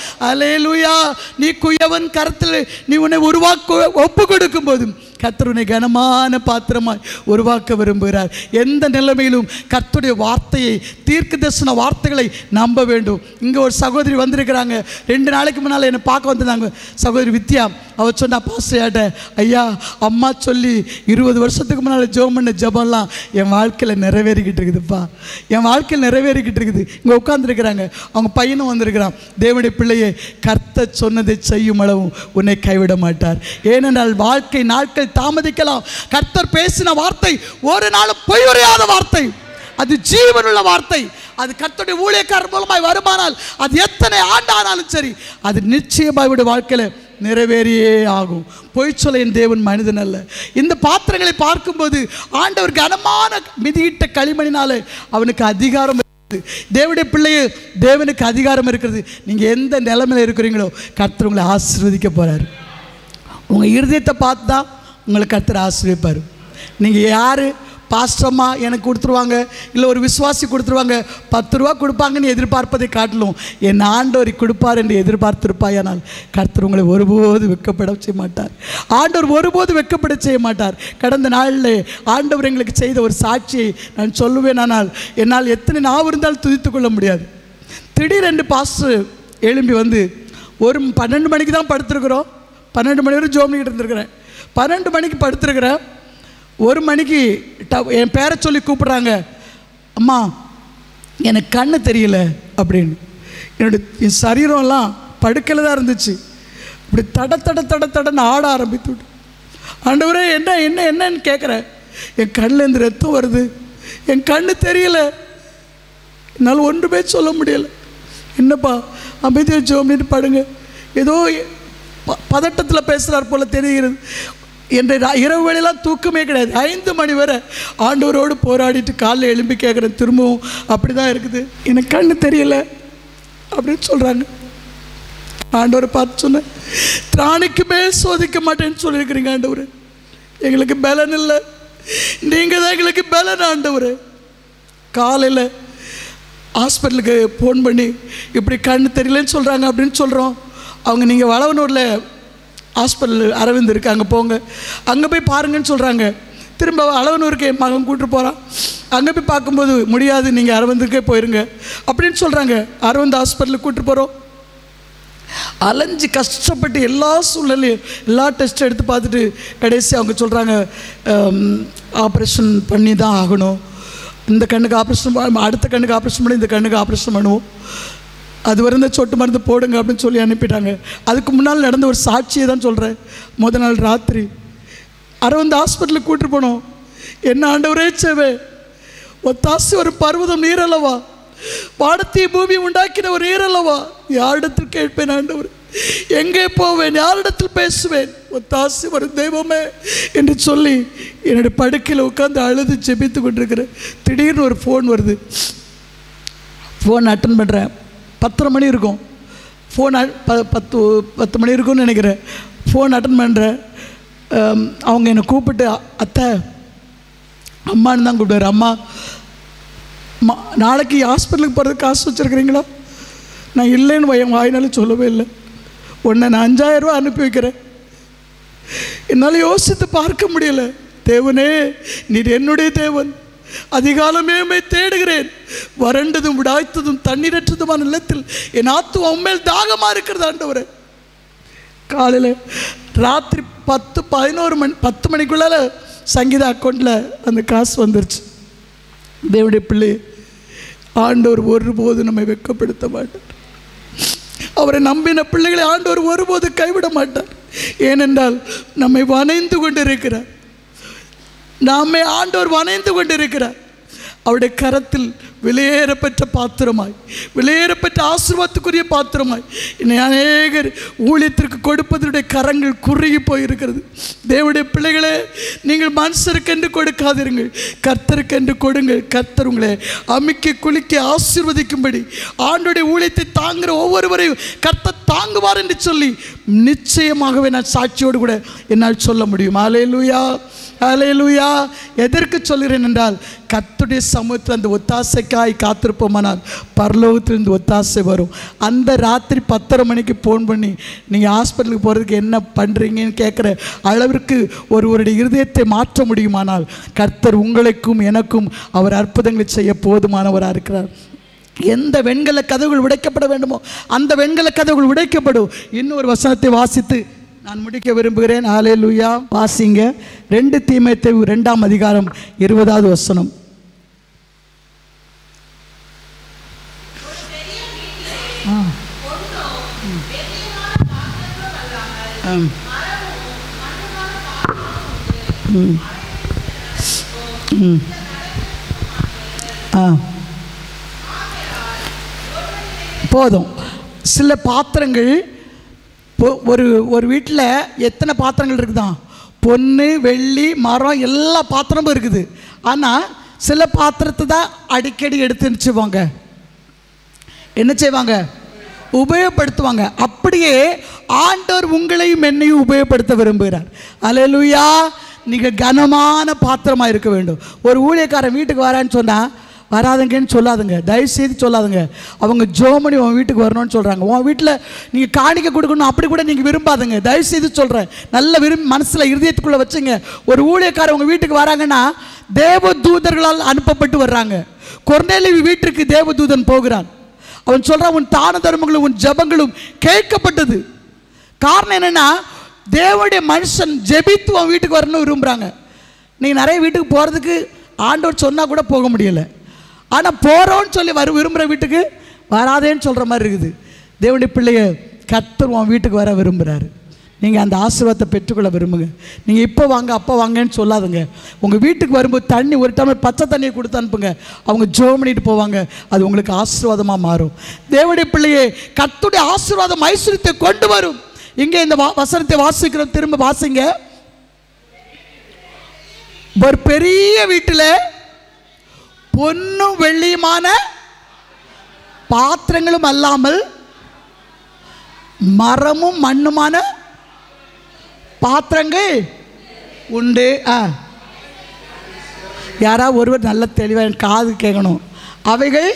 அலேலுயா நீ குயவன் கருத்தில் நீ உன்னை உருவாக்க ஒப்பு கொடுக்கும் போதும் கர்த்தர் உன்னை கனமான பாத்திரமாய் உருவாக்க விரும்புகிறார் எந்த நிலைமையிலும் கர்த்தருடைய வார்த்தையை தீர்க்க தரிசன வார்த்தைகளை நம்ப வேண்டும் இங்கே ஒரு சகோதரி வந்திருக்கிறாங்க ரெண்டு நாளைக்கு முன்னால் என்னை பார்க்க வந்திருந்தாங்க சகோதரி வித்யா அவர் சொன்னா பாஸ்டையாட்ட ஐயா அம்மா சொல்லி இருபது வருஷத்துக்கு முன்னால் ஜெபம் பண்ண ஜெபம்லாம் என் வாழ்க்கையில் நிறைவேறிக்கிட்டு இருக்குதுப்பா என் வாழ்க்கையில் நிறைவேறிக்கிட்டு இருக்குது இங்கே உட்காந்துருக்கிறாங்க அவங்க பையனும் வந்திருக்கிறான் தேவனுடைய பிள்ளையை கர்த்த சொன்னதை செய்யும் அளவும் உன்னை கைவிட மாட்டார் ஏனென்றால் வாழ்க்கை நாட்கள் தாமதிக்கலாம் கர்த்தர் பேசின வார்த்தை ஒரு நாளும் பொய் உரையாத வார்த்தை அது ஜீவனுள்ள வார்த்தை அது கர்த்தருடைய ஊழியக்காரர் மூலமாய் வருமானால் அது எத்தனை ஆண்டானாலும் சரி அது நிச்சயமாக இவருடைய வாழ்க்கையில் நிறைவேறியே ஆகும் பொய் சொல்ல என் தேவன் மனிதன் அல்ல இந்த பாத்திரங்களை பார்க்கும்போது ஆண்டவர் கனமான மிதியிட்ட களிமணினாலே அவனுக்கு அதிகாரம் இருக்குது தேவனுடைய பிள்ளையே தேவனுக்கு அதிகாரம் இருக்கிறது நீங்கள் எந்த நிலைமையில் இருக்கிறீங்களோ கர்த்தர் உங்களை ஆசீர்வதிக்க போகிறாரு உங்கள் இருதயத்தை பார்த்து தான் உங்களை கர்த்தர் ஆசிரியப்பார் நீங்கள் யார் பாஸ்டம்மா எனக்கு கொடுத்துருவாங்க இல்லை ஒரு விசுவாசி கொடுத்துருவாங்க பத்து ரூபா கொடுப்பாங்கன்னு எதிர்பார்ப்பதை காட்டிலும் என் ஆண்டவர் கொடுப்பார் என்று எதிர்பார்த்திருப்பாயானால் கர்த்தர் உங்களை ஒருபோது வெட்கப்பட செய்ய மாட்டார் ஆண்டவர் ஒருபோது வெட்கப்பட செய்ய மாட்டார் கடந்த நாளில் ஆண்டவர் எங்களுக்கு செய்த ஒரு சாட்சியை நான் சொல்லுவேனானால் என்னால் எத்தனை நாவு இருந்தாலும் துதித்து கொள்ள முடியாது திடீரென்று பாஸ்டர் எழும்பி வந்து ஒரு பன்னெண்டு மணிக்கு தான் படுத்திருக்கிறோம் பன்னெண்டு மணி வரை ஜோம் பண்ணிக்கிட்டு இருந்திருக்கிறேன் பன்னெண்டு மணிக்கு படுத்திருக்கிறேன் ஒரு மணிக்கு ட என் பேரை சொல்லி கூப்பிட்றாங்க அம்மா எனக்கு கண்ணு தெரியல அப்படின்னு என்னுடைய என் சரீரம்லாம் படுக்கையில் தான் இருந்துச்சு இப்படி தட தட தட தடன்னு ஆட ஆரம்பித்து விட்டு ஆண்டவரே என்ன என்ன என்னன்னு கேட்குறேன் என் கண்ணில் ரத்தம் வருது என் கண்ணு தெரியல என்னால் ஒன்றுமே சொல்ல முடியல என்னப்பா அமைதியாக ஜோம்னு படுங்க ஏதோ ப- பதட்டத்தில் பேசுகிறார் போல தெரிகிறது என்ற ரா- இரவு வேளையெல்லாம் தூக்கமே கிடையாது ஐந்து மணி வரை ஆண்டவரோடு போராடிட்டு காலைல எழும்பி கேட்குறேன் திரும்பவும் அப்படி தான் இருக்குது எனக்கு கண்ணு தெரியல அப்படின்னு சொல்கிறாங்க ஆண்டவரை பார்த்து சொன்னேன் திராணிக்கு மேல் சோதிக்க மாட்டேன்னு சொல்லியிருக்கிறீங்க ஆண்டவர் எங்களுக்கு பலன் இல்லை நீங்கள் தான் எங்களுக்கு பலன் ஆண்டவர் காலையில் ஹாஸ்பிட்டலுக்கு ஃபோன் பண்ணி இப்படி கண்ணு தெரியலன்னு சொல்கிறாங்க அப்படின்னு சொல்கிறோம் அவங்க நீங்கள் வளவனூரில் ஹாஸ்பிட்டல் அரவிந்த் இருக்கு அங்கே போங்க அங்கே போய் பாருங்கன்னு சொல்கிறாங்க திரும்ப அளவனூருக்கு என் மகன் கூட்டு போகிறான் அங்கே போய் பார்க்கும்போது முடியாது நீங்கள் அரவிந்துக்கே போயிருங்க அப்படின்னு சொல்கிறாங்க அரவிந்த் ஹாஸ்பிட்டலுக்கு கூட்டு போகிறோம் அலைஞ்சு கஷ்டப்பட்டு எல்லா சூழ்நிலையும் எல்லா டெஸ்ட் எடுத்து பார்த்துட்டு கடைசி அவங்க சொல்கிறாங்க ஆப்ரேஷன் பண்ணி தான் ஆகணும் இந்த கண்ணுக்கு ஆப்ரேஷன் அடுத்த கண்ணுக்கு ஆப்ரேஷன் பண்ணி இந்த கண்ணுக்கு ஆப்ரேஷன் பண்ணுவோம் அது வரை இந்த சொட்டு மருந்து போடுங்க அப்படின்னு சொல்லி அனுப்பிட்டாங்க அதுக்கு முன்னால் நடந்த ஒரு சாட்சியை தான் சொல்கிறேன் முத நாள் ராத்திரி அரவிந்த் ஹாஸ்பிட்டலுக்கு கூட்டு போனோம் என்ன ஆண்டவரே சேவே ஒத்தாசி ஒரு பர்வதம் நீரல்லவா வானத்தை பூமி உண்டாக்கின ஒரு நீரல்லவா யாரிடத்தில் கேட்பேன் ஆண்டவர் எங்கே போவேன் யாரிடத்தில் பேசுவேன் ஒத்தாசி ஒரு தெய்வமே என்று சொல்லி என்னுடைய படுக்கையில் உட்காந்து அழுது ஜெபித்து கொண்டிருக்கிறேன் திடீர்னு ஒரு ஃபோன் வருது ஃபோன் அட்டன் பண்ணுறேன் பத்தரை மணி இருக்கும் ஃபோன் ப பத்து பத்து மணி இருக்கும்னு நினைக்கிறேன் ஃபோன் அட்டன் பண்ணுறேன் அவங்க என்னை கூப்பிட்டு "அ- அத்தை அம்மான்னு தான் கூப்பிடுவார் அம்மா அம்மா, நாளைக்கு ஹாஸ்பிட்டலுக்கு போகிறதுக்கு காசு வச்சுருக்கிறீங்களா நான் இல்லைன்னு என் வாயினாலும் சொல்லவே இல்லை உன்னை நான் அஞ்சாயிரம் ரூபாய் அனுப்பி வைக்கிறேன் என்னால் யோசித்து பார்க்க முடியல தேவனே நீர் என்னுடைய தேவன் அதிகாலமே உம்மை தேடுகிறேன் வறண்டதும் விடாய்த்ததும் தண்ணீரற்றதுமான நிலத்தில் என் ஆத்துவம் உண்மையில் தாகமாக இருக்கிறது ஆண்டவரே காலையில் ராத்திரி பத்து பதினோரு மணி பத்து மணிக்குள்ளால சங்கீதா அக்கௌண்ட்டில் அந்த காசு வந்துருச்சு தேவனுடைய பிள்ளை ஆண்டவர் ஒருபோது நம்மை வெட்கப்படுத்த மாட்டார் அவரை நம்பின பிள்ளைகளை ஆண்டவர் ஒருபோது கைவிட மாட்டார் ஏனென்றால் நம்மை வணைந்து கொண்டிருக்கிறார் நாமே ஆண்டவர் வணைந்து கொண்டிருக்கிறார் அவருடைய கரத்தில் விலையேறப்பெற்ற பாத்திரமாய் விலையேறப்பெற்ற ஆசீர்வாதத்துக்குரிய பாத்திரமாய் இன்னை அநேகர் ஊழியத்திற்கு கொடுப்பதனுடைய கரங்கள் குறுகி போயிருக்கிறது தேவனுடைய பிள்ளைகளே நீங்கள் மனுஷருக்கென்று கொடுக்காதிருங்கள் கர்த்தருக்கென்று கொடுங்கள் கர்த்தர் உங்களை அமிக்க குளிக்க ஆசீர்வதிக்கும்படி ஆண்டுடைய ஊழியத்தை தாங்குகிற ஒவ்வொருவரையும் கர்த்தர் தாங்குவார் என்று சொல்லி நிச்சயமாகவே நான் சாட்சியோடு கூட என்னால் சொல்ல முடியும் அலையலுயா அலையலுயா எதற்கு சொல்கிறேன் என்றால் கர்த்தருடைய சமூகத்தில் அந்த ஒத்தாசைக்காய் காத்திருப்போமானால் பரலோகத்திலிருந்து ஒத்தாசை வரும் அந்த ராத்திரி பத்தரை மணிக்கு ஃபோன் பண்ணி நீங்கள் ஹாஸ்பிட்டலுக்கு போகிறதுக்கு என்ன பண்ணுறீங்கன்னு கேட்குற அளவிற்கு ஒருவருடைய இருதயத்தை மாற்ற முடியுமானால் கர்த்தர் உங்களுக்கும் எனக்கும் அவர் அற்புதங்களை செய்ய போதுமானவராக இருக்கிறார் எந்த வெண்கல கதவுகள் உடைக்கப்பட வேண்டுமோ அந்த வெண்கல கதவுகள் உடைக்கப்படும் இன்னொரு வசனத்தை வாசித்து நான் முடிக்க விரும்புகிறேன் ஆலே லூயா வாசிங்க ரெண்டு தீமைத்தை ரெண்டாம் அதிகாரம் இருபதாவது வசனம் ஆ. ம். ஆம். ம். ம். ஆ போதும் சில பாத்திரங்கள் பொ- ஒரு ஒரு வீட்டில் எத்தனை பாத்திரங்கள் இருக்குதான் பொண்ணு வெள்ளி மரம் எல்லா பாத்திரமும் இருக்குது ஆனால் சில பாத்திரத்தை தான் அடிக்கடி எடுத்து நினச்சிவாங்க என்ன செய்வாங்க உபயோகப்படுத்துவாங்க அப்படியே ஆண்டவர் உங்களையும் என்னையும் உபயோகப்படுத்த விரும்புகிறார் அலையலுயா நீங்கள் கனமான பாத்திரமாக இருக்க வேண்டும் ஒரு ஊழியக்காரன் வீட்டுக்கு வரான்னு சொன்னால் வராதுங்கன்னு சொல்லாதுங்க தயவு செய்து சொல்லாதுங்க அவங்க ஜோமணி உன் வீட்டுக்கு வரணும்னு சொல்கிறாங்க உன் வீட்டில் நீங்கள் காணிக்க கொடுக்கணும் அப்படி கூட நீங்கள் விரும்பாதுங்க தயவு செய்து சொல்கிறேன் நல்ல விரும்பி மனசில் இருதயத்துக்குள்ளே வச்சுங்க ஒரு ஊழியக்காரர் உங்கள் வீட்டுக்கு வராங்கன்னா தேவ தூதர்களால் அனுப்பப்பட்டு வர்றாங்க கொர்நேலியு வீட்டிற்கு தேவதூதன் போகிறான் அவன் சொல்றான் உன் தான தர்மங்களும் உன் ஜெபங்களும் கேட்கப்பட்டது காரணம் என்னன்னா தேவனுடைய மனுஷன் ஜெபித்து அவன் வீட்டுக்கு வரணும்னு விரும்புகிறாங்க நீங்கள் நிறைய வீட்டுக்கு போகிறதுக்கு ஆண்டவர் சொன்னால் கூட போக முடியலை ஆனால் போகிறோன்னு சொல்லி வர விரும்புகிற வீட்டுக்கு வராதேன்னு சொல்கிற மாதிரி இருக்குது தேவனுடைய பிள்ளைய கர்த்தர் உன் வீட்டுக்கு வர விரும்புகிறாரு நீங்கள் அந்த ஆசீர்வாதத்தை பெற்றுக்கொள்ள விரும்புங்க நீங்கள் இப்போ வாங்க அப்போ வாங்கன்னு சொல்லாதுங்க உங்கள் வீட்டுக்கு வரும்போது தண்ணி ஒரு டம்ளர் பச்சை தண்ணியை கொடுத்து அனுப்புங்க அவங்க ஜோம் பண்ணிட்டு போவாங்க அது உங்களுக்கு ஆசீர்வாதமாக மாறும் தேவனுடைய பிள்ளையே கர்த்தருடைய ஆசீர்வாதம் ஐஸ்வர்யத்தை கொண்டு வரும் இங்கே இந்த வா- வசனத்தை வாசிக்கிறோம் திரும்ப வாசிங்க ஒரு பெரிய வீட்டில் பொன்னும் வெள்ளியுமான பாத்திரங்களும் அல்லாமல் மரமும் மண்ணுமான பாத்திரங்கள் உண்டு ஆ யாராவது ஒருவர் நல்ல தெளிவாக எனக்கு காது கேட்கணும் அவைகள்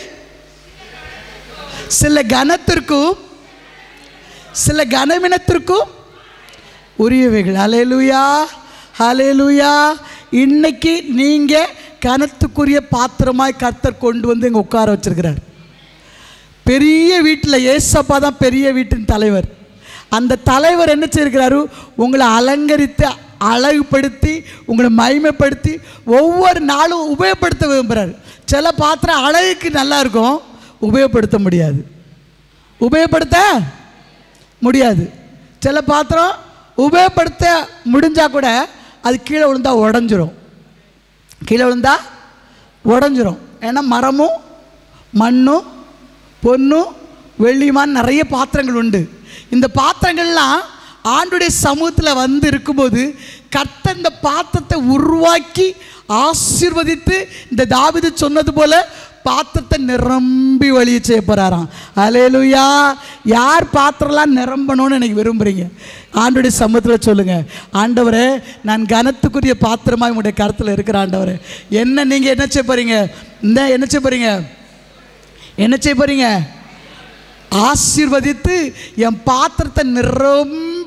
சில கனத்திற்கும் சில கனவினத்திற்கும் உரியவைகள் அலையலுயா அலையலுயா இன்னைக்கு நீங்கள் கனத்துக்குரிய பாத்திரமாய் கர்த்தர் கொண்டு வந்து இங்கே உட்கார வச்சிருக்கிறார் பெரிய வீட்டில் ஏசப்பா தான் பெரிய வீட்டின் தலைவர் அந்த தலைவர் என்ன செய்யிருக்கிறாரு உங்களை அலங்கரித்து அழகுபடுத்தி உங்களை மகிமைப்படுத்தி ஒவ்வொரு நாளும் உபயோகப்படுத்த விரும்புகிறார் சில பாத்திரம் அழகுக்கு நல்லா இருக்கும் உபயோகப்படுத்த முடியாது உபயோகப்படுத்த முடியாது சில பாத்திரம் உபயோகப்படுத்த முடிஞ்சால் கூட அது கீழே விழுந்தா உடஞ்சிரும் கீழே விழுந்தா உடஞ்சிரும் ஏன்னா மரமும் மண்ணும் பொன்னும் வெள்ளியுமான நிறைய பாத்திரங்கள் உண்டு இந்த பாத்திரங்கள்லாம் ஆண்டுடைய சமூகத்தில் வந்து இருக்கும்போது கர்த்தர் இந்த பாத்திரத்தை உருவாக்கி ஆசீர்வதித்து இந்த தாவிது சொன்னது போல பாத்திரத்தை நிரம்பி வழிய செய்ய போகிறாராம் அலேலுயா யார் பாத்திரம்லாம் நிரம்பணும்னு எனக்கு விரும்புகிறீங்க ஆண்டுடைய சமூகத்தில் சொல்லுங்கள் ஆண்டவரே நான் கனத்துக்குரிய பாத்திரமாக உங்களுடைய கருத்தில் இருக்கிற ஆண்டவரே என்ன நீங்கள் என்ன செய்ய போகிறீங்க இந்த என்ன செய்ய போகிறீங்க என்ன செய்ய போகிறீங்க ஆசீர்வதித்து என் பாத்திரத்தை நிரம்ப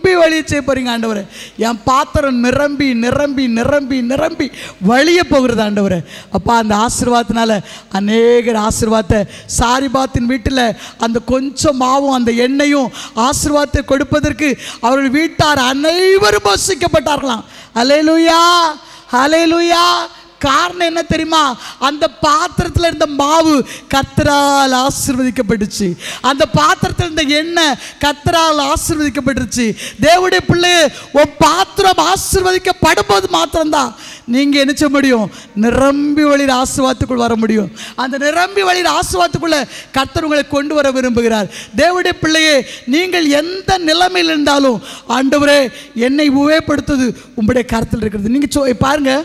நிரம்பி வழிய செய்ய போறீங்க ஆண்டவரே என் பாத்திரம் நிரம்பி நிரம்பி நிரம்பி நிரம்பி வழிய போகிறது ஆண்டவரே அப்பா அந்த ஆசீர்வாதத்தினால அநேகர் ஆசீர்வாதத்தை சாரிபாத்தின் வீட்டில் அந்த கொஞ்சம் மாவும் அந்த எண்ணெயும் ஆசீர்வாதத்தை கொடுப்பதற்கு அவர்கள் வீட்டார் அனைவரும் வசிக்கப்பட்டார்களாம் அலேலுயா அலேலுயா காரணம் என்ன தெரியுமா அந்த பாத்திரத்தில் இருந்த மாவு கத்தரால் ஆசீர்வதிக்கப்பட்டுச்சு அந்த பாத்திரத்தில் இருந்த எண்ணெய் கத்தரால் ஆசீர்வதிக்கப்பட்டுருச்சு தேவனுடைய பிள்ளைய உன் பாத்திரம் ஆசீர்வதிக்கப்படும் போது மாத்திரம்தான் நீங்கள் என்ன செய்ய முடியும் நிரம்பி வழியில் ஆசீர்வாதத்துக்குள் வர முடியும் அந்த நிரம்பி வழியில் ஆசீர்வாதத்துக்குள்ள கர்த்தர் உங்களை கொண்டு வர விரும்புகிறார் தேவனுடைய பிள்ளையே நீங்கள் எந்த நிலைமையில் இருந்தாலும் ஆண்டவரே என்னை உபயோகப்படுத்துவது உங்களுடைய கருத்தில் இருக்கிறது நீங்கள் சொ பாருங்க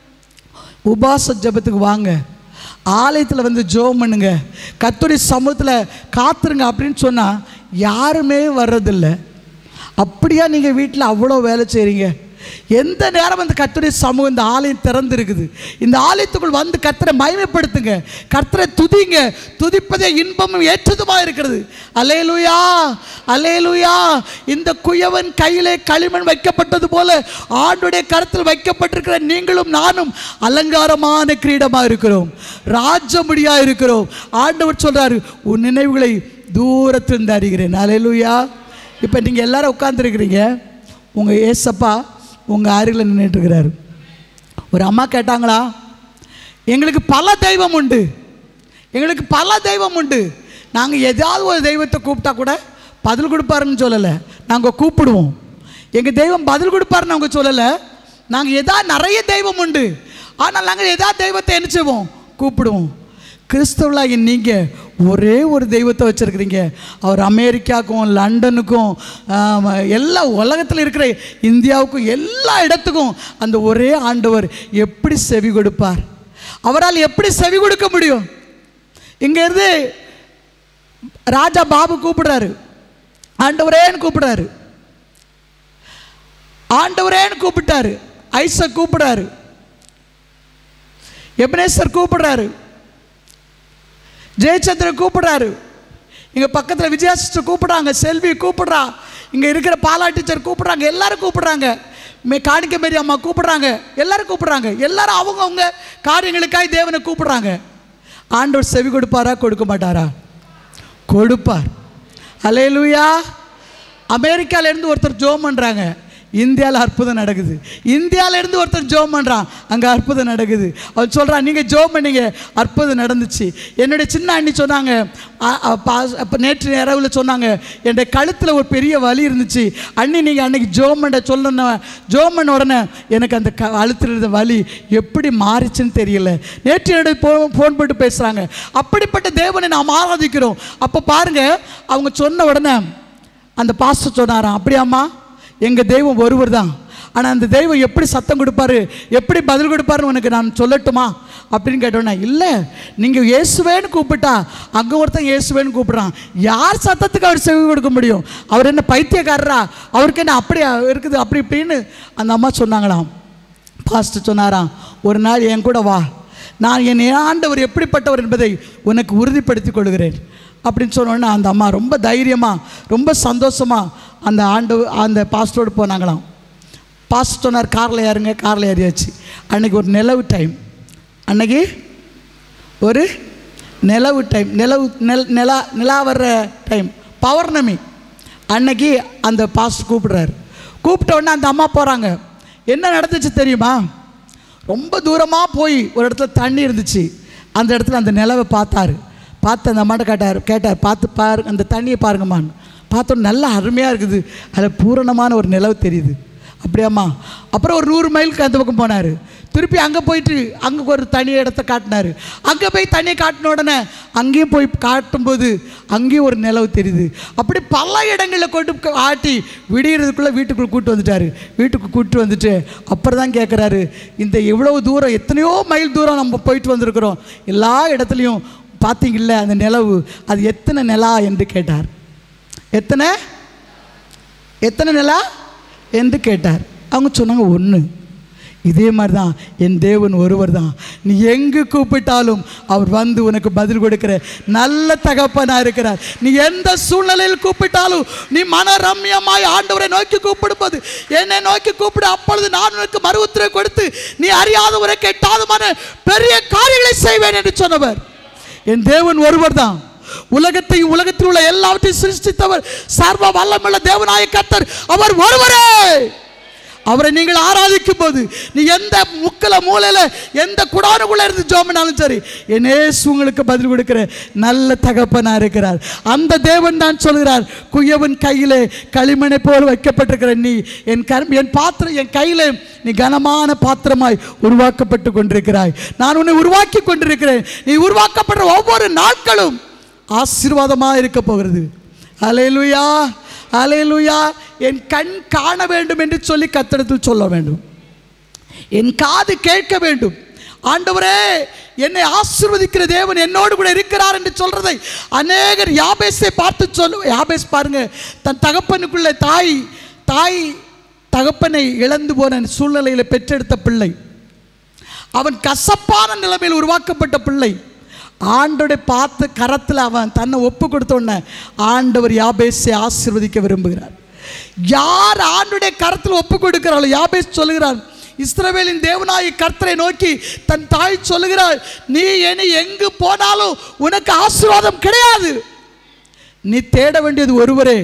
உபாச ஜெபத்துக்கு வாங்க ஆலயத்தில் வந்து ஜெபம் பண்ணுங்க கத்துடைய சமூகத்தில் காத்துருங்க அப்படின்னு சொன்னால் யாருமே வர்றதில்லை அப்படியா நீங்கள் வீட்டில் அவ்வளோ வேலை செய்கிறீங்க எந்த நேரம் அந்த கர்த்தருடைய சமூகம் இந்த ஆலயம் திறந்து இருக்குது இந்த ஆலயத்துக்குள் வந்து கர்த்தரை மகிமைப்படுத்துங்க கர்த்தரை துதிங்க துதிப்பதே இன்பமும் ஏற்றதுமா இருக்கிறது அலேலுயா அலேலுயா இந்த குயவன் கையிலே களிமண் வைக்கப்பட்டது போல ஆண்டுடைய கருத்தில் வைக்கப்பட்டிருக்கிற நீங்களும் நானும் அலங்காரமான கிரீடமாக இருக்கிறோம் ராஜமுடியா இருக்கிறோம் ஆண்டவர் சொல்றாரு உன் நினைவுகளை தூரத்திலிருந்து அறிகிறேன் அலேலுயா இப்போ நீங்கள் எல்லாரும் உட்காந்துருக்கிறீங்க உங்கள் ஏசப்பா உங்கள் அருகில் நின்றுட்டு இருக்கிறாரு ஒரு அம்மா கேட்டாங்களா எங்களுக்கு பல தெய்வம் உண்டு எங்களுக்கு பல தெய்வம் உண்டு நாங்கள் ஏதாவது ஒரு தெய்வத்தை கூப்பிட்டா கூட பதில் கொடுப்பாருன்னு சொல்லலை நாங்கள் கூப்பிடுவோம் எங்கள் தெய்வம் பதில் கொடுப்பாருன்னு அவங்க சொல்லலை நாங்கள் எதாவது நிறைய தெய்வம் உண்டு ஆனால் நாங்கள் எதாவது தெய்வத்தை என்ன செய்வோம் கூப்பிடுவோம் கிறிஸ்தவர்களாகி நீங்கள் ஒரே ஒரு தெய்வத்தை வச்சுருக்கிறீங்க அவர் அமெரிக்காவுக்கும் லண்டனுக்கும் ஆம், எல்லா உலகத்தில் இருக்கிற இந்தியாவுக்கும் எல்லா இடத்துக்கும் அந்த ஒரே ஆண்டவர் எப்படி செவி கொடுப்பார் அவரால் எப்படி செவி கொடுக்க முடியும் இங்கேருந்து ராஜா பாபு கூப்பிடுறாரு ஆண்டவரேன்னு கூப்பிடுறாரு ஆண்டவரேன்னு கூப்பிட்டாரு ஐச கூப்பிடுறாரு எபனேசர் கூப்பிடுறாரு ஜெயச்சந்திரன் கூப்பிடுறாரு இங்கே பக்கத்தில் விஜயா சிஸ்டர் கூப்பிடுறாங்க செல்வி கூப்பிடுறா இங்கே இருக்கிற பாலா டீச்சர் கூப்பிடுறாங்க எல்லாரும் கூப்பிடுறாங்க மே காணிக்க மாரி அம்மா கூப்பிடுறாங்க எல்லாரும் கூப்பிடுறாங்க எல்லாரும் அவங்கவுங்க காரியங்களுக்காய் தேவனை கூப்பிடுறாங்க ஆண்டவர் செவி கொடுப்பாரா கொடுக்க மாட்டாரா கொடுப்பார் அலேலுயா அமெரிக்காலேருந்து ஒருத்தர் ஜோம் பண்ணுறாங்க இந்தியாவில் அற்புதம் நடக்குது இந்தியாவிலேருந்து ஒருத்தர் ஜோம் பண்ணுறான் அங்கே அற்புதம் நடக்குது அவன் சொல்கிறான் நீங்கள் ஜோம் பண்ணீங்க அற்புதம் நடந்துச்சு என்னுடைய சின்ன அண்ணி சொன்னாங்க அப்போ நேற்று இரவில் சொன்னாங்க என்னுடைய கழுத்தில் ஒரு பெரிய வலி இருந்துச்சு அண்ணி நீங்கள் அன்னைக்கு ஜோம் பண்ண சொல்லணும் ஜோம் பண்ண உடனே எனக்கு அந்த க அழுத்தில் இருந்த வலி எப்படி மாறிச்சுன்னு தெரியல நேற்று என்னுடைய ஃபோ ஃபோன் போட்டு பேசுகிறாங்க அப்படிப்பட்ட தேவனை நாம் ஆராதிக்கிறோம் அப்போ பாருங்கள் அவங்க சொன்ன உடனே அந்த பாஸ்டர் சொன்னாராம் அப்படியாம்மா எங்கள் தெய்வம் ஒருவர் தான் ஆனால் அந்த தெய்வம் எப்படி சத்தம் கொடுப்பாரு எப்படி பதில் கொடுப்பாருன்னு உனக்கு நான் சொல்லட்டுமா அப்படின்னு கேட்டோன்னே இல்லை நீங்கள் இயேசுவேன்னு கூப்பிட்டா அங்கே ஒருத்தன் இயேசுவேன்னு கூப்பிட்றான் யார் சத்தத்துக்கு அவர் செவி கொடுக்க முடியும் அவர் என்ன பைத்தியக்காரரா அவருக்கு என்ன அப்படி இருக்குது அப்படி இப்படின்னு அந்த அம்மா சொன்னாங்களாம் பாஸ்டர் சொன்னாராம் ஒரு நாள் என் கூட வா நான் என் ஆண்டவர் எப்படிப்பட்டவர் என்பதை உனக்கு உறுதிப்படுத்திக் கொள்கிறேன் அப்படின்னு சொன்னோன்னே அந்த அம்மா ரொம்ப தைரியமாக ரொம்ப சந்தோஷமாக அந்த ஆண்டு அந்த பாஸ்டரோடு போனாங்களாம் பாஸ்டர் சொன்னார் காரில் ஏறுங்க காரில் ஏறியாச்சு அன்னைக்கு ஒரு நிலவு டைம் அன்னைக்கு ஒரு நிலவு டைம் நிலவு நெல் நிலா நிலா வர்ற டைம் பௌர்ணமி அன்னைக்கு அந்த பாஸ்டர் கூப்பிடுறாரு கூப்பிட்ட உடனே அந்த அம்மா போகிறாங்க என்ன நடந்துச்சு தெரியுமா ரொம்ப தூரமாக போய் ஒரு இடத்துல தண்ணி இருந்துச்சு அந்த இடத்துல அந்த நிலவை பார்த்தாரு பார்த்து அந்த அம்மாட்ட கேட்டார் கேட்டார் பார்த்து பாரு அந்த தண்ணியை பாருங்கம்மான்னு பார்த்தோம் நல்லா அருமையாக இருக்குது அதில் பூரணமான ஒரு நிலவு தெரியுது அப்படியாம்மா அப்புறம் ஒரு நூறு மைலுக்கு அந்த பக்கம் போனார் திருப்பி அங்கே போயிட்டு அங்கே ஒரு தனி இடத்த காட்டினார் அங்கே போய் தண்ணியை காட்டின உடனே அங்கேயும் போய் காட்டும்போது அங்கேயும் ஒரு நிலவு தெரியுது அப்படி பல இடங்களில் கொண்டு போய் ஆட்டி விடியறதுக்குள்ளே வீட்டுக்குள்ளே கூட்டு வந்துட்டார் வீட்டுக்கு கூட்டு வந்துட்டு அப்புறம் தான் கேட்குறாரு இந்த இவ்வளவு தூரம் எத்தனையோ மைல் தூரம் நம்ம போயிட்டு வந்திருக்கிறோம் எல்லா இடத்துலையும் பார்த்தீங்கல்ல அந்த நிலவு அது எத்தனை நிலா என்று கேட்டார் எத்தனை எத்தனை நிலா என்று கேட்டார் அவங்க சொன்னாங்க ஒன்று இதே மாதிரி தான் என் தேவன் ஒருவர் தான் நீ எங்கு கூப்பிட்டாலும் அவர் வந்து உனக்கு பதில் கொடுக்கிற நல்ல தகப்பனா இருக்கிறார் நீ எந்த சூழ்நிலையில் கூப்பிட்டாலும் நீ மன ரம்யமாய் ஆண்டவரை நோக்கி கூப்பிடும்போது என்னை நோக்கி கூப்பிடு அப்பொழுது நான் உனக்கு மறு உத்தரவு கொடுத்து நீ அறியாத உனக்கு எட்டாதமான பெரிய காரியங்களை செய்வேன் என்று சொன்னவர் என் தேவன் ஒருவர் தான் உலகத்தையும் உலகத்தில் உள்ள எல்லாவற்றையும் சிருஷ்டித்தவர் சர்வ வல்லமுள்ள தேவனாய கர்த்தர் அவர் ஒருவரே அவரை நீங்கள் ஆராதிக்கும் போது நீ எந்த முக்கில மூலையில எந்த குடானுக்குள்ள இருந்து ஜோமினாலும் சரி என்னேசு உங்களுக்கு பதில் கொடுக்கிற நல்ல தகப்பனா இருக்கிறார் அந்த தேவன் தான் சொல்கிறார் குயவன் கையிலே களிமணை போல் வைக்கப்பட்டிருக்கிற நீ என் கரம் என் பாத்திரம் என் கையிலே நீ கனமான பாத்திரமாய் உருவாக்கப்பட்டு கொண்டிருக்கிறாய் நான் உன்னை உருவாக்கி கொண்டிருக்கிறேன் நீ உருவாக்கப்படுற ஒவ்வொரு நாட்களும் ஆசீர்வாதமாக இருக்க போகிறது அலையலுயா அலையலுயா என் கண் காண வேண்டும் என்று சொல்லி கத்தடத்தில் சொல்ல வேண்டும் என் காது கேட்க வேண்டும் ஆண்டவரே என்னை ஆசீர்வதிக்கிற தேவன் என்னோடு கூட இருக்கிறார் என்று சொல்றதை அநேகர் யாபேஸை பார்த்து சொல்லு யாபேஸ் பாருங்க தன் தகப்பனுக்குள்ள தாய் தாய் தகப்பனை இழந்து போன சூழ்நிலையில் பெற்றெடுத்த பிள்ளை அவன் கசப்பான நிலைமையில் உருவாக்கப்பட்ட பிள்ளை ஆண்டோடைய பார்த்து கரத்தில் அவன் தன்னை ஒப்பு கொடுத்தோன்ன ஆண்டவர் யாபேஸை ஆசீர்வதிக்க விரும்புகிறார் யார் ஆண்டுடைய கரத்தில் ஒப்பு கொடுக்கிறாளோ யாபேஸ் சொல்லுகிறான் இஸ்ரவேலின் தேவனாய் கர்த்தரை நோக்கி தன் தாய் சொல்லுகிறாள் நீ இனி எங்கு போனாலும் உனக்கு ஆசீர்வாதம் கிடையாது நீ தேட வேண்டியது ஒருவரே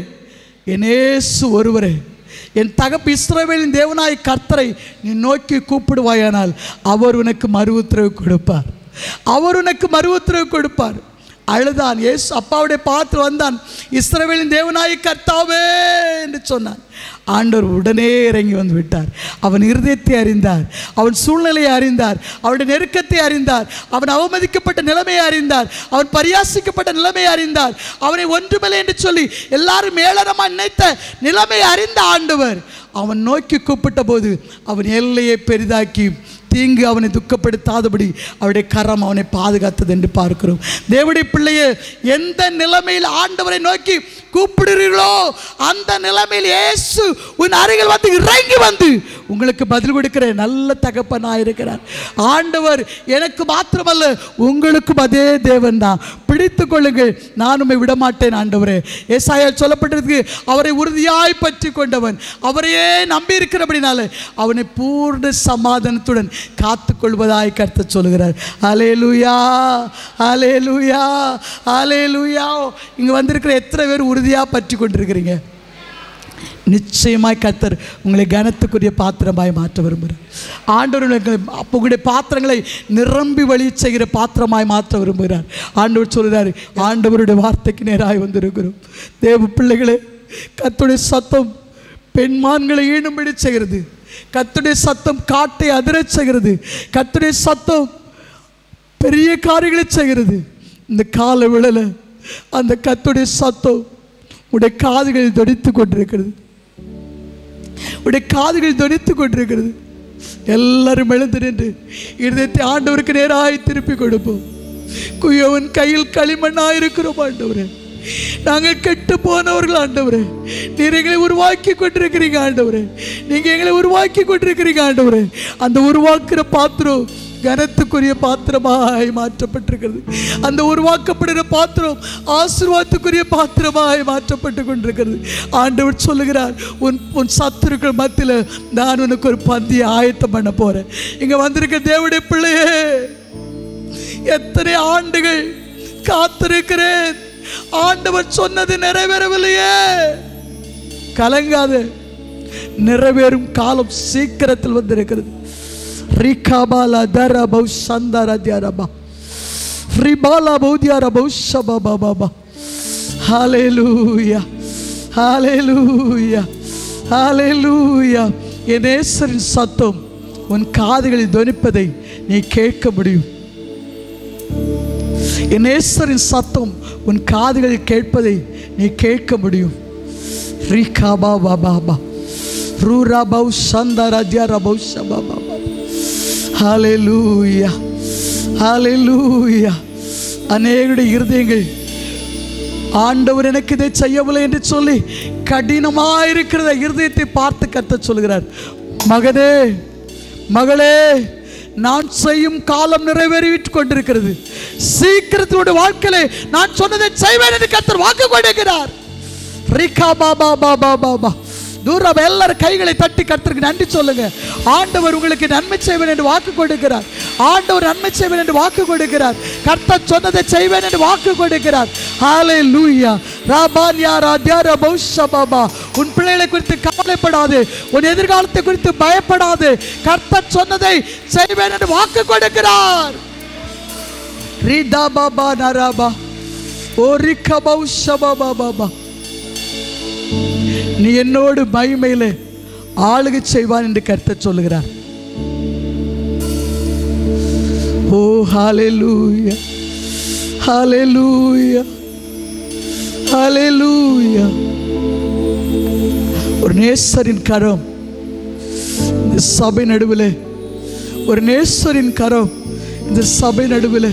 எனேசு ஒருவரே என் தகப்பு இஸ்ரவேலின் தேவனாய் கர்த்தரை நீ நோக்கி கூப்பிடுவாயானால் அவர் உனக்கு மறு உத்தரவு கொடுப்பார் அவர் உனக்கு மறு உத்தரவு கொடுப்பார் அழுதான் இயேசு அப்பாவுடைய பார்த்து வந்தான் இஸ்ரவேலின் தேவனாய் கர்த்தாவே என்று சொன்னான் ஆண்டவர் உடனே இறங்கி வந்து விட்டார் அவன் இருதயத்தை அறிந்தார் அவன் சூழ்நிலையை அறிந்தார் அவனுடைய நெருக்கத்தை அறிந்தார் அவன் அவமதிக்கப்பட்ட நிலைமையை அறிந்தார் அவன் பரியாசிக்கப்பட்ட நிலைமையை அறிந்தார் அவனை ஒன்றுமில்லை என்று சொல்லி எல்லாரும் மேலனமாக நினைத்த நிலைமையை அறிந்த ஆண்டவர் அவன் நோக்கி கூப்பிட்ட போது அவன் எல்லையை பெரிதாக்கி தீங்கு அவனை துக்கப்படுத்தாதபடி அவருடைய கரம் அவனை பாதுகாத்தது என்று பார்க்கிறோம் தேவடைய பிள்ளையே எந்த நிலைமையில் ஆண்டவரை நோக்கி கூப்பிடுறீர்களோ அந்த நிலைமையில் இயேசு உன் அருகில் வந்து இறங்கி வந்து உங்களுக்கு பதில் கொடுக்கிற நல்ல தகப்பனாக இருக்கிறார் ஆண்டவர் எனக்கு மாத்திரமல்ல உங்களுக்கும் அதே தேவன் தான் பிடித்து கொள்ளுங்கள் நான் உம்மை விடமாட்டேன் ஆண்டவரே ஏசாயா சொல்லப்பட்டிருக்கு அவரை உறுதியாய் பற்றி கொண்டவன் அவரையே நம்பி இருக்கிறபடினால அவனை பூர்ண சமாதானத்துடன் காத்துக்கொள்வதாய் கருத்து சொல்கிறார் அலேலுயா அலேலுயா அலேலுயா இங்கே வந்திருக்கிற எத்தனை பேர் உறுதியாக பற்றி கொண்டிருக்கிறீங்க நிச்சயமாய் கத்தர் உங்களை கனத்துக்குரிய பாத்திரமாய் மாற்ற விரும்புகிறார் ஆண்டவர் உங்களை அப்போ உங்களுடைய பாத்திரங்களை நிரம்பி வழி செய்கிற பாத்திரமாய் மாற்ற விரும்புகிறார் ஆண்டவர் சொல்கிறார் ஆண்டவருடைய வார்த்தைக்கு நேராய் வந்திருக்கிறோம் தேவ பிள்ளைகளே கத்துடைய சத்தம் பெண்மான்களை ஈணும்படி செய்கிறது கத்துடைய சத்தம் காட்டை அதிரச் செய்கிறது கத்துடைய சத்தம் பெரிய காரியங்களை செய்கிறது இந்த கால விழல அந்த கத்துடைய சத்தம் உடைய காதுகளில் தொடித்து கொண்டிருக்கிறது உடைய காதுகளில் தொடித்து கொண்டிருக்கிறது எல்லாரும் எழுந்து நின்று இருதயத்தை ஆண்டவருக்கு நேராய் திருப்பி கொடுப்போம் குயவன் கையில் களிமண்ணாக இருக்கிறோம் ஆண்டவரே நாங்கள் கெட்டு போனவர்கள் ஆண்டவரே நீர் எங்களை உருவாக்கி கொண்டிருக்கிறீங்க ஆண்டவரே நீங்க எங்களை உருவாக்கி கொண்டிருக்கிறீங்க ஆண்டவரே அந்த உருவாக்குற பாத்திரம் கனத்துக்குரிய பாத்திரமாய் மாற்றப்பட்டிருக்கிறது அந்த உருவாக்கப்படுகிற பாத்திரம் ஆசீர்வாதத்துக்குரிய பாத்திரமாய் மாற்றப்பட்டு கொண்டிருக்கிறது ஆண்டவர் சொல்லுகிறார் உன் உன் சத்துருக்கள் மத்தியில் நான் உனக்கு ஒரு பந்தியை ஆயத்தம் பண்ண போறேன் இங்க வந்திருக்க தேவடைய பிள்ளையே எத்தனை ஆண்டுகள் காத்திருக்கிறேன் ஆண்டவர் சொன்னது நிறைவேறவில்லையே கலங்காது நிறைவேறும் காலம் சீக்கிரத்தில் வந்திருக்கிறது ரிகாபாலா தர பௌ சந்தார தியாரபா ரிபாலா பௌதியார பௌ சபா பாபா ஹalleluya ஹalleluya ஹalleluya என் நேசரின் சத்தம் உன் காதுகளில் தொனிப்பதை நீ கேட்க முடியும் என் நேசரின் சத்தம் உன் காதுகளில் கேட்பதை நீ கேட்க முடியும் ரீகாபா பாபா பா ரூரா பௌ சந்தாரா தியாரா பௌ சபா பாபா ஹalleluya ஹalleluya அநேகருடைய இருதயங்கள் ஆண்டவர் எனக்கு இதை செய்யவில்லை என்று சொல்லி கடினமாக இருக்கிற இருதயத்தை பார்த்து கத்த சொல்கிறார் மகனே மகளே நான் செய்யும் காலம் நிறைவேறிவிட்டு கொண்டிருக்கிறது சீக்கிரத்தோட வாழ்க்கையிலே நான் சொன்னதை செய்வேன் என்று கர்த்தர் வாக்கு கொடுக்கிறார் ரிகா பாபா பாபா பாபா தூரம் எல்லாரும் கைகளை தட்டி கர்த்தருக்கு நன்றி சொல்லுங்க ஆண்டவர் உங்களுக்கு நன்மை செய்வேன் என்று வாக்கு கொடுக்கிறார் ஆண்டவர் நன்மை செய்வேன் என்று வாக்கு கொடுக்கிறார் கர்த்தர் சொன்னதை செய்வேன் என்று வாக்கு கொடுக்கிறார் ஹாலே லூயா ராபான்யா ராத்யாரா பௌஷா பாபா உன் பிள்ளைகளை குறித்து கவலைப்படாது உன் எதிர்காலத்தை குறித்து பயப்படாது கர்த்தர் சொன்னதை செய்வேன் என்று வாக்கு கொடுக்கிறார் ரீதா பாபா நராபா ஓ ரிக்கா பௌஷா பாபா பாபா நீ என்னோடு மகிமையில ஆளுகை செய்வான் என்று கர்த்தர் சொல்லுகிறார் ஓ ஹalleluya ஹalleluya ஹalleluya ஒரு நேசரின் கரம் இந்த சபை நடுவில் ஒரு நேசரின் கரம் இந்த சபை நடுவில்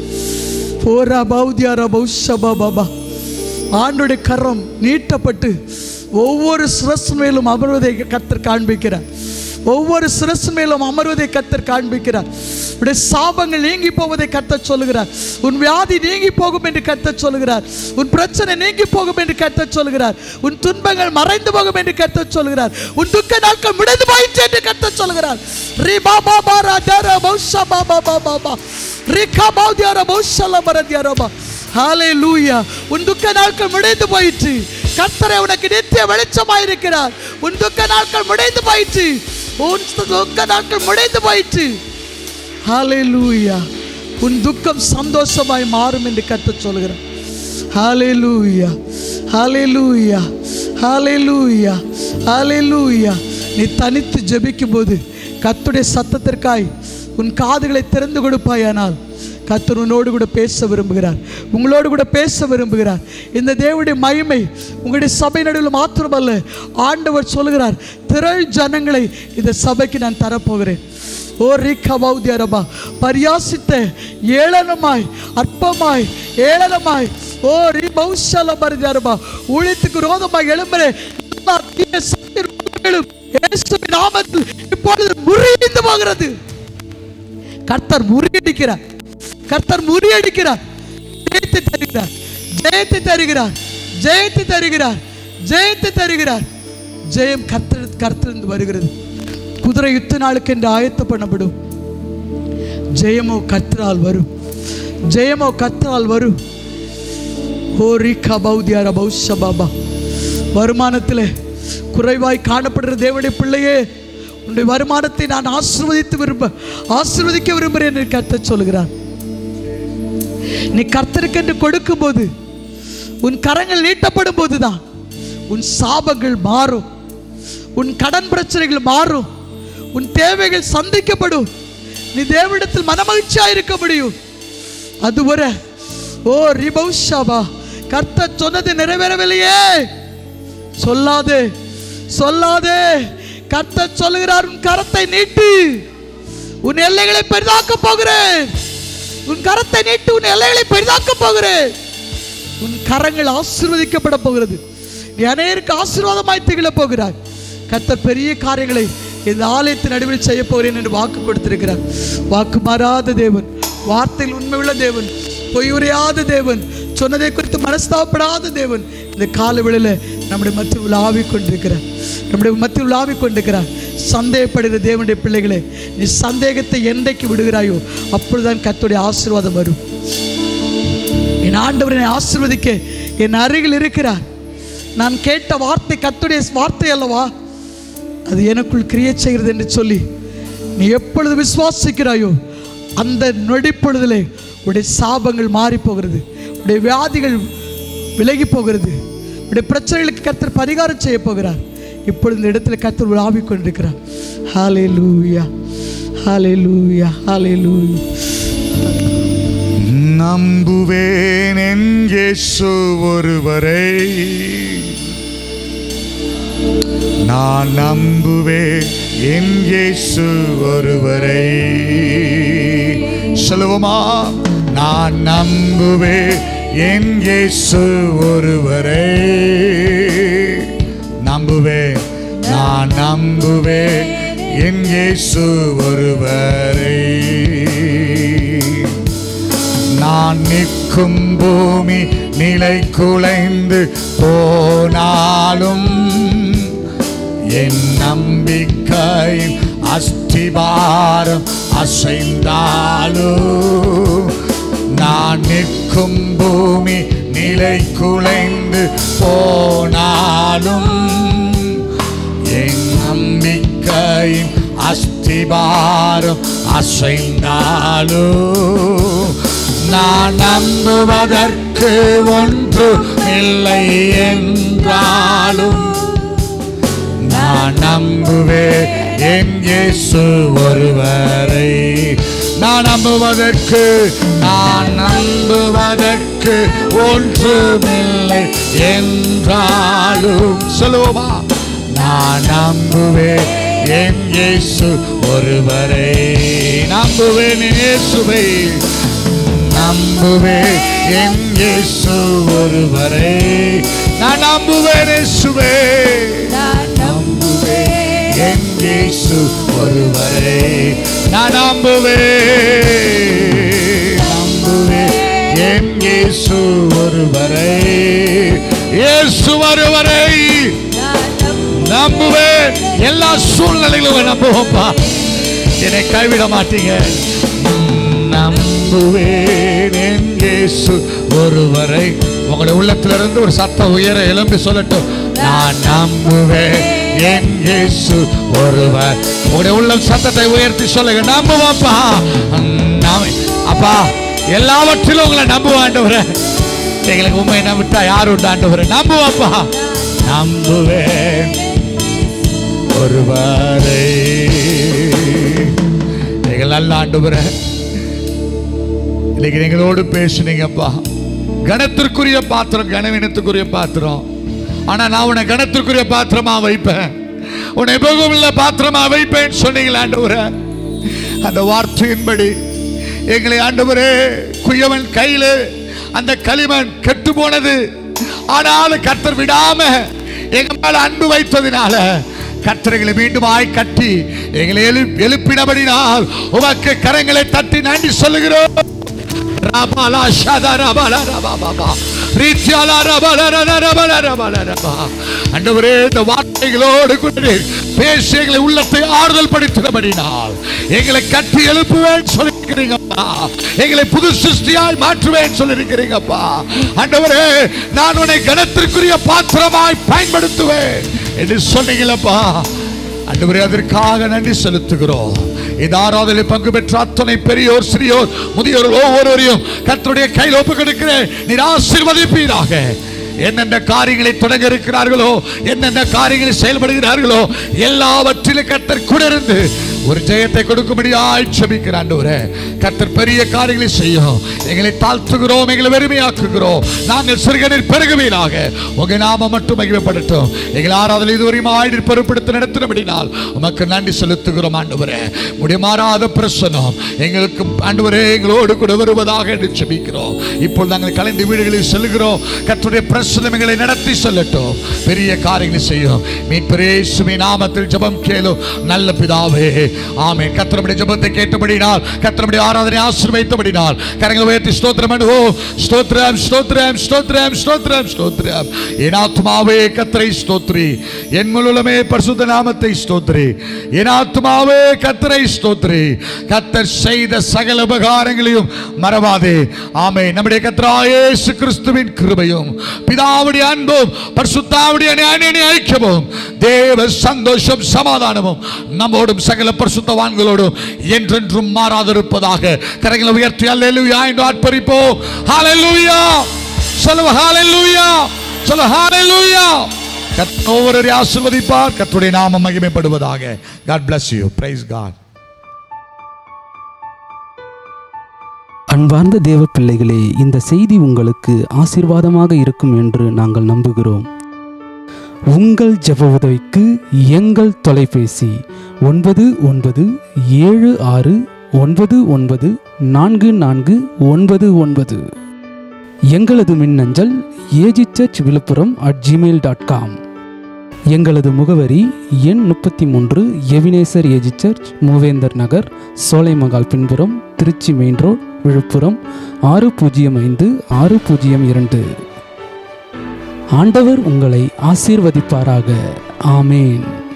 ஓரா பௌதியாரா பௌஷபா பாபா ஆண்டுடைய கரம் நீட்டப்பட்டு ஒவ்வொரு சிரசு மேலும் அமர்வதை கத்தர் காண்பிக்கிறார் ஒவ்வொரு சிரசு மேலும் அமர்வதை கத்தர் காண்பிக்கிறார் உடைய சாபங்கள் நீங்கி போவதை கத்தர் சொல்லுகிறார் உன் வியாதி நீங்கி போகும் என்று கத்தர் சொல்லுகிறார் உன் பிரச்சனை நீங்கி போகும் என்று கத்தர் சொல்லுகிறார் உன் துன்பங்கள் மறைந்து போகும் என்று கத்தர் சொல்லுகிறார் உன் துக்க நாட்கள் முடிந்து போயிற்று என்று கத்தர் சொல்லுகிறார் ரீ பாபா பாரா தாரா பௌஷா பாபா பாபா பா ரிகா பௌதியாரா பௌஷலா பரதியாரா ஹாலே லூயா உன் துக்க நாட்கள் முடிந்து போயிற்று கர்த்தரை உனக்கு நித்திய வெளிச்சமாய் இருக்கிறார் உன் துக்க நாட்கள் முடிந்து போயிற்று உன் துக்க நாட்கள் முடிந்து போயிற்று ஹாலே லூயா உன் துக்கம் சந்தோஷமாய் மாறும் என்று கர்த்தர் சொல்கிறார் ஹாலே லூயா ஹாலே லூயா ஹாலே லூயா ஹாலே லூயா நீ தனித்து ஜெபிக்கும் போது கர்த்தருடைய சத்தத்திற்காய் உன் காதுகளை திறந்து கொடுப்பாயானால் கர்த்தர் உன்னோடு கூட பேச விரும்புகிறார் உங்களோடு கூட பேச விரும்புகிறார் இந்த தேவனுடைய மகிமை உங்களுடைய சபை நடுவில் மாத்திரமல்ல ஆண்டவர் சொல்லுகிறார் திரள் ஜனங்களை இந்த சபைக்கு நான் தரப்போகிறேன் ஓ ரிக்கா பௌத்தியரபா பரியாசித்த ஏளனமாய் அற்பமாய் ஏளனமாய் ஓ ரி பௌஷல பரிதியாரபா ஊழியத்துக்கு ரோதமாய் எழும்புறே எல்லா தீய சக்தி ரூபங்களும் இயேசுவின் நாமத்தில் இப்பொழுது முறிந்து போகிறது கர்த்தர் முறியடிக்கிறார் கர்த்தர் முறியடிக்கிறார் ஜெயத்தை தருகிறார் ஜெயத்தை தருகிறார் ஜெயத்தை தருகிறார் ஜெயத்தை தருகிறார் ஜெயம் கர்த்தர் கர்த்தரிருந்து வருகிறது குதிரை யுத்த நாளுக்கு என்று ஆயத்தம் பண்ணப்படும் ஜெயமோ கர்த்தரால் வரும் ஜெயமோ கர்த்தரால் வரும் ஓ ரிகா பௌதியாரா பௌஷ பாபா வருமானத்தில் குறைவாய் காணப்படுற தேவனுடைய பிள்ளையே உன்னுடைய வருமானத்தை நான் ஆசீர்வதித்து விரும்ப ஆசீர்வதிக்க விரும்புகிறேன் என்று கர்த்தர் சொல்கிறார் நீ கர்த்தருக்கென்று கொடுக்கும்போது உன் கரங்கள் நீட்டப்படும் போதுதான் உன் சாபங்கள் மாறும் உன் கடன் பிரச்சனைகள் மாறும் உன் தேவைகள் சந்திக்கப்படும் நீ தேவனிடத்தில் மனமகிழ்ச்சியாக இருக்க முடியும் அதுவரை ஓ ரிபௌஷாபா கர்த்தர் சொன்னது நிறைவேறவில்லையே சொல்லாதே சொல்லாதே கர்த்தர் சொல்லுகிறார் உன் கரத்தை நீட்டு உன் எல்லைகளை பெரிதாக்க போகிறேன் உன் கரத்தை நீட்டு உன் எல்லைகளை பெரிதாக்க போகிறேன் உன் கரங்கள் ஆசீர்வதிக்கப்பட போகிறது நீ அநேருக்கு ஆசீர்வாதமாய் திகழ போகிறாய் கர்த்தர் பெரிய காரியங்களை இந்த ஆலயத்தின் நடுவில் செய்ய போகிறேன் என்று வாக்கு கொடுத்திருக்கிறார் வாக்கு மாறாத தேவன் வார்த்தையில் உண்மையுள்ள தேவன் பொய் உரையாத தேவன் சொன்னதை குறித்து மனஸ்தாப்படாத தேவன் இந்த கால வேளையில நம்முடைய மத்தியில் உலாவி கொண்டிருக்கிறார் நம்முடைய மத்தியில் உலாவி கொண்டிருக்கிறார் சந்தேகப்படுகிற தேவனுடைய பிள்ளைகளே நீ சந்தேகத்தை என்றைக்கு விடுகிறாயோ அப்பொழுதுதான் கர்த்தருடைய ஆசீர்வாதம் வரும் என் ஆண்டவர் என்னை ஆசீர்வதிக்க என் அருகில் இருக்கிறார் நான் கேட்ட வார்த்தை கத்துடைய வார்த்தை அல்லவா அது எனக்குள் கிரியை செய்கிறது என்று சொல்லி நீ எப்பொழுது விசுவாசிக்கிறாயோ அந்த நொடிப்பொழுதிலே உடைய சாபங்கள் மாறி போகிறது உடைய வியாதிகள் விலகி போகிறது உடைய பிரச்சனைகளுக்கு கர்த்தர் பரிகாரம் செய்ய போகிறார் இப்பொழுது இந்த இடத்துல கர்த்தர் உலாவிக் கொண்டிருக்கிறார் ஹாலே லூயா ஹாலே லூயா ஹாலே லூயா நம்புவேன் என் இயேசு ஒருவரை நான் நம்புவேன் என் இயேசு ஒருவரை சொல்லுவோமா நான் நம்புவேன் என் இயேசு ஒருவரை நம்புவேன் நான் நம்புவேன் என் இயேசு ஒருவரை நான் நிற்கும் பூமி நிலை குலைந்து போனாலும் என் நம்பிக்கையின் அஸ்திபாரம் அசைந்தாலும் நான் நிற்கும் பூமி நிலை குலைந்து போனாலும் என் நம்பிக்கையின் அஸ்திபாரம் அசைந்தாலும் நான் நம்புவதற்கு ஒன்று இல்லை என்றாலும் நான் நம்புவேன் என் இயேசு ஒருவரை நான் நம்புவதற்கு நான் நம்புவதற்கு ஒன்றுமில்லை என்றாலும் சொல்லுவோமா நான் நம்புவேன் என் இயேசு ஒருவரை நம்புவேன் என் இயேசுவை நம்புவேன் என் இயேசு ஒருவரை நான் நம்புவேன் இயேசுவே நம்புவேன் என் இயேசு ஒருவரை நான் நம்புவேன் நம்புவேன் என் இயேசு ஒருவரை இயேசு ஒருவரை நம்புவேன் எல்லா சூழ்நிலைகளும் நம்புவோம்ப்பா என்னை கைவிட மாட்டீங்க நம்புவேன் என் இயேசு ஒருவரை உங்களுடைய உள்ளத்திலிருந்து ஒரு சத்தம் உயர எழும்பி சொல்லட்டும் நான் நம்புவேன் என் இயேசு ஒருவர் உங்களுடைய உள்ளம் சத்தத்தை உயர்த்தி சொல்லுங்க நம்புவாப்பா நாம- அப்பா எல்லாவற்றிலும் உங்களை நம்புவாண்டவரே எங்களுக்கு உண்மை நம்பிட்டா யார் உண்டாண்டவரே நம்புவாப்பா நம்புவேன் ஒருவரை நீங்கள் நல்ல ஆண்டவரே இன்னைக்கு எங்களோடு பேசுனீங்கப்பா கணத்திற்குரிய பாத்திரம் கனவீனத்துக்குரிய பாத்திரம் ஆனா நான் உன்னை கணத்திற்குரிய பாத்திரமா வைப்பேன் உன்னை உள்ள பாத்திரமா வைப்பேன் சொன்னீங்களா ஆண்டவரே அந்த வார்த்தையின்படி எங்களை ஆண்டவரே குயவன் கையில அந்த களிமண் கெட்டு போனது ஆனாலும் கத்தர் விடாம எங்க மேல அன்பு வைத்ததினால கத்தரைகளை மீண்டுமாய் கட்டி எங்களை எழு எழுப்பினபடினால் உமக்கு கரங்களை தட்டி நன்றி சொல்லுகிறோம் ரபாலா ஷதா ரபாலா ரபாபா. ரீத்யாலா ரபாலா ரதா ரபாலா ரபாலா ரபா. ஆண்டவரே இந்த வார்த்தைகளோடு கொண்டு பேசி எங்களை உள்ளத்தை ஆறுதல் படுத்தினபடினால் எங்களை கட்டி எழுப்புவேன் சொல்லியிருக்கிறீங்கப்பா எங்களை புது சிருஷ்டியாய் மாற்றுவேன் சொல்லியிருக்கிறீங்கப்பா ஆண்டவரே நான் உன்னை கனத்திற்குரிய பாத்திரமாய் பயன்படுத்துவேன் என்று சொன்னீங்களப்பா அன்றுவரே அதற்காக நன்றி செலுத்துகிறோம் இந்த ஆராதனை பங்கு பெற்ற அத்தனை பெரியோர் சிறியோர் முதியோர் ஒவ்வொருவரையும் கர்த்தருடைய கையில் ஒப்பு கொடுக்கிறேன் நீர் ஆசீர்வதிப்பீராக என்னென்ன காரியங்களை தொடங்க இருக்கிறார்களோ என்னென்ன காரியங்களை செயல்படுகிறார்களோ எல்லாவற்றிலும் கர்த்தர் கூட இருந்து ஒரு ஜெயத்தை கொடுக்கும்படியாய் செபிக்கிறான் கர்த்தர் பெரிய காரியங்களை செய்யும் எங்களை தாழ்த்துகிறோம் எங்களை வெறுமையாக்குகிறோம் நாங்கள் சிறுகனில் பெருகுவீராக உங்க நாம மட்டும் மகிமைப்படட்டும் எங்களை ஆராதனை இதுவரையும் ஆயிரம் பொறுப்படுத்த நடத்தினபடினால் உமக்கு நன்றி செலுத்துகிறோம் ஆண்டவரே முடிமாறாத பிரசனம் எங்களுக்கு ஆண்டவரே எங்களோடு கூட வருவதாக என்று செபிக்கிறோம் இப்பொழுது நாங்கள் கலைந்து வீடுகளில் செல்கிறோம் கர்த்தருடைய பிரசனம் எங்களை நடத்தி செல்லட்டும் பெரிய காரியங்களை செய்யும் மீட்பரே சுமி நாமத்தில் ஜெபம் கேளும் நல்ல பிதாவே ஆமென் கர்த்தருடைய ஜெபத்தை கேட்டபடினால் கர்த்தருடைய ஆராதனை ஆசீர்வதித்தபடினால் கரங்களை உயர்த்தி ஸ்தோத்திரம் பண்ணுவோம் ஸ்தோத்திரம் ஸ்தோத்திரம் ஸ்தோத்திரம் ஸ்தோத்திரம் ஸ்தோத்திரம் என் ஆத்மாவே கத்தரை ஸ்தோத்ரி என் முழுமே பரிசுத்த நாமத்தை ஸ்தோத்ரி என் ஆத்மாவே கத்தரை ஸ்தோத்ரி கத்தர் செய்த சகல உபகாரங்களையும் மறவாதே ஆமே நம்முடைய கத்தரா இயேசு கிறிஸ்துவின் கிருபையும் பிதாவுடைய அன்பும் பரிசுத்தாவுடைய ஞானினை ஐக்கியமும் தேவ சந்தோஷம் சமாதானமும் நம்மோடும் சகல பரிசுத்தவான்களோடும் என்றென்றும் மாறாதிருப்பதாக கரங்களை உயர்த்தி அல்லேலூயா என்று ஆட்பரிப்போம் ஹalleluya சொல்லுங்க ஹalleluya சொல்லுங்க ஹalleluya கர்த்தர் ஒவ்வொருவரை ஆசீர்வதிப்பார் கர்த்தருடைய நாமம் மகிமைப்படுவதாக God bless you praise God அன்பார்ந்த தேவ பிள்ளைகளே இந்த செய்தி உங்களுக்கு ஆசீர்வாதமாக இருக்கும் என்று நாங்கள் நம்புகிறோம் உங்கள் ஜெப உதவிக்கு எங்கள் தொலைபேசி ஒன்பது ஒன்பது ஏழு ஆறு ஒன்பது ஒன்பது நான்கு நான்கு ஒன்பது ஒன்பது எங்களது மின்னஞ்சல் AG church Villupuram at Gmail dot com எங்களது முகவரி எண் முப்பத்தி மூன்று எவினேசர் ஏஜி சர்ச் மூவேந்தர் நகர் சோலைமகால் பின்புறம் திருச்சி மெயின் ரோட் விழுப்புரம் ஆறு பூஜ்ஜியம் ஐந்து ஆறு பூஜ்ஜியம் இரண்டு ஆண்டவர் உங்களை ஆசீர்வதிப்பாராக ஆமேன்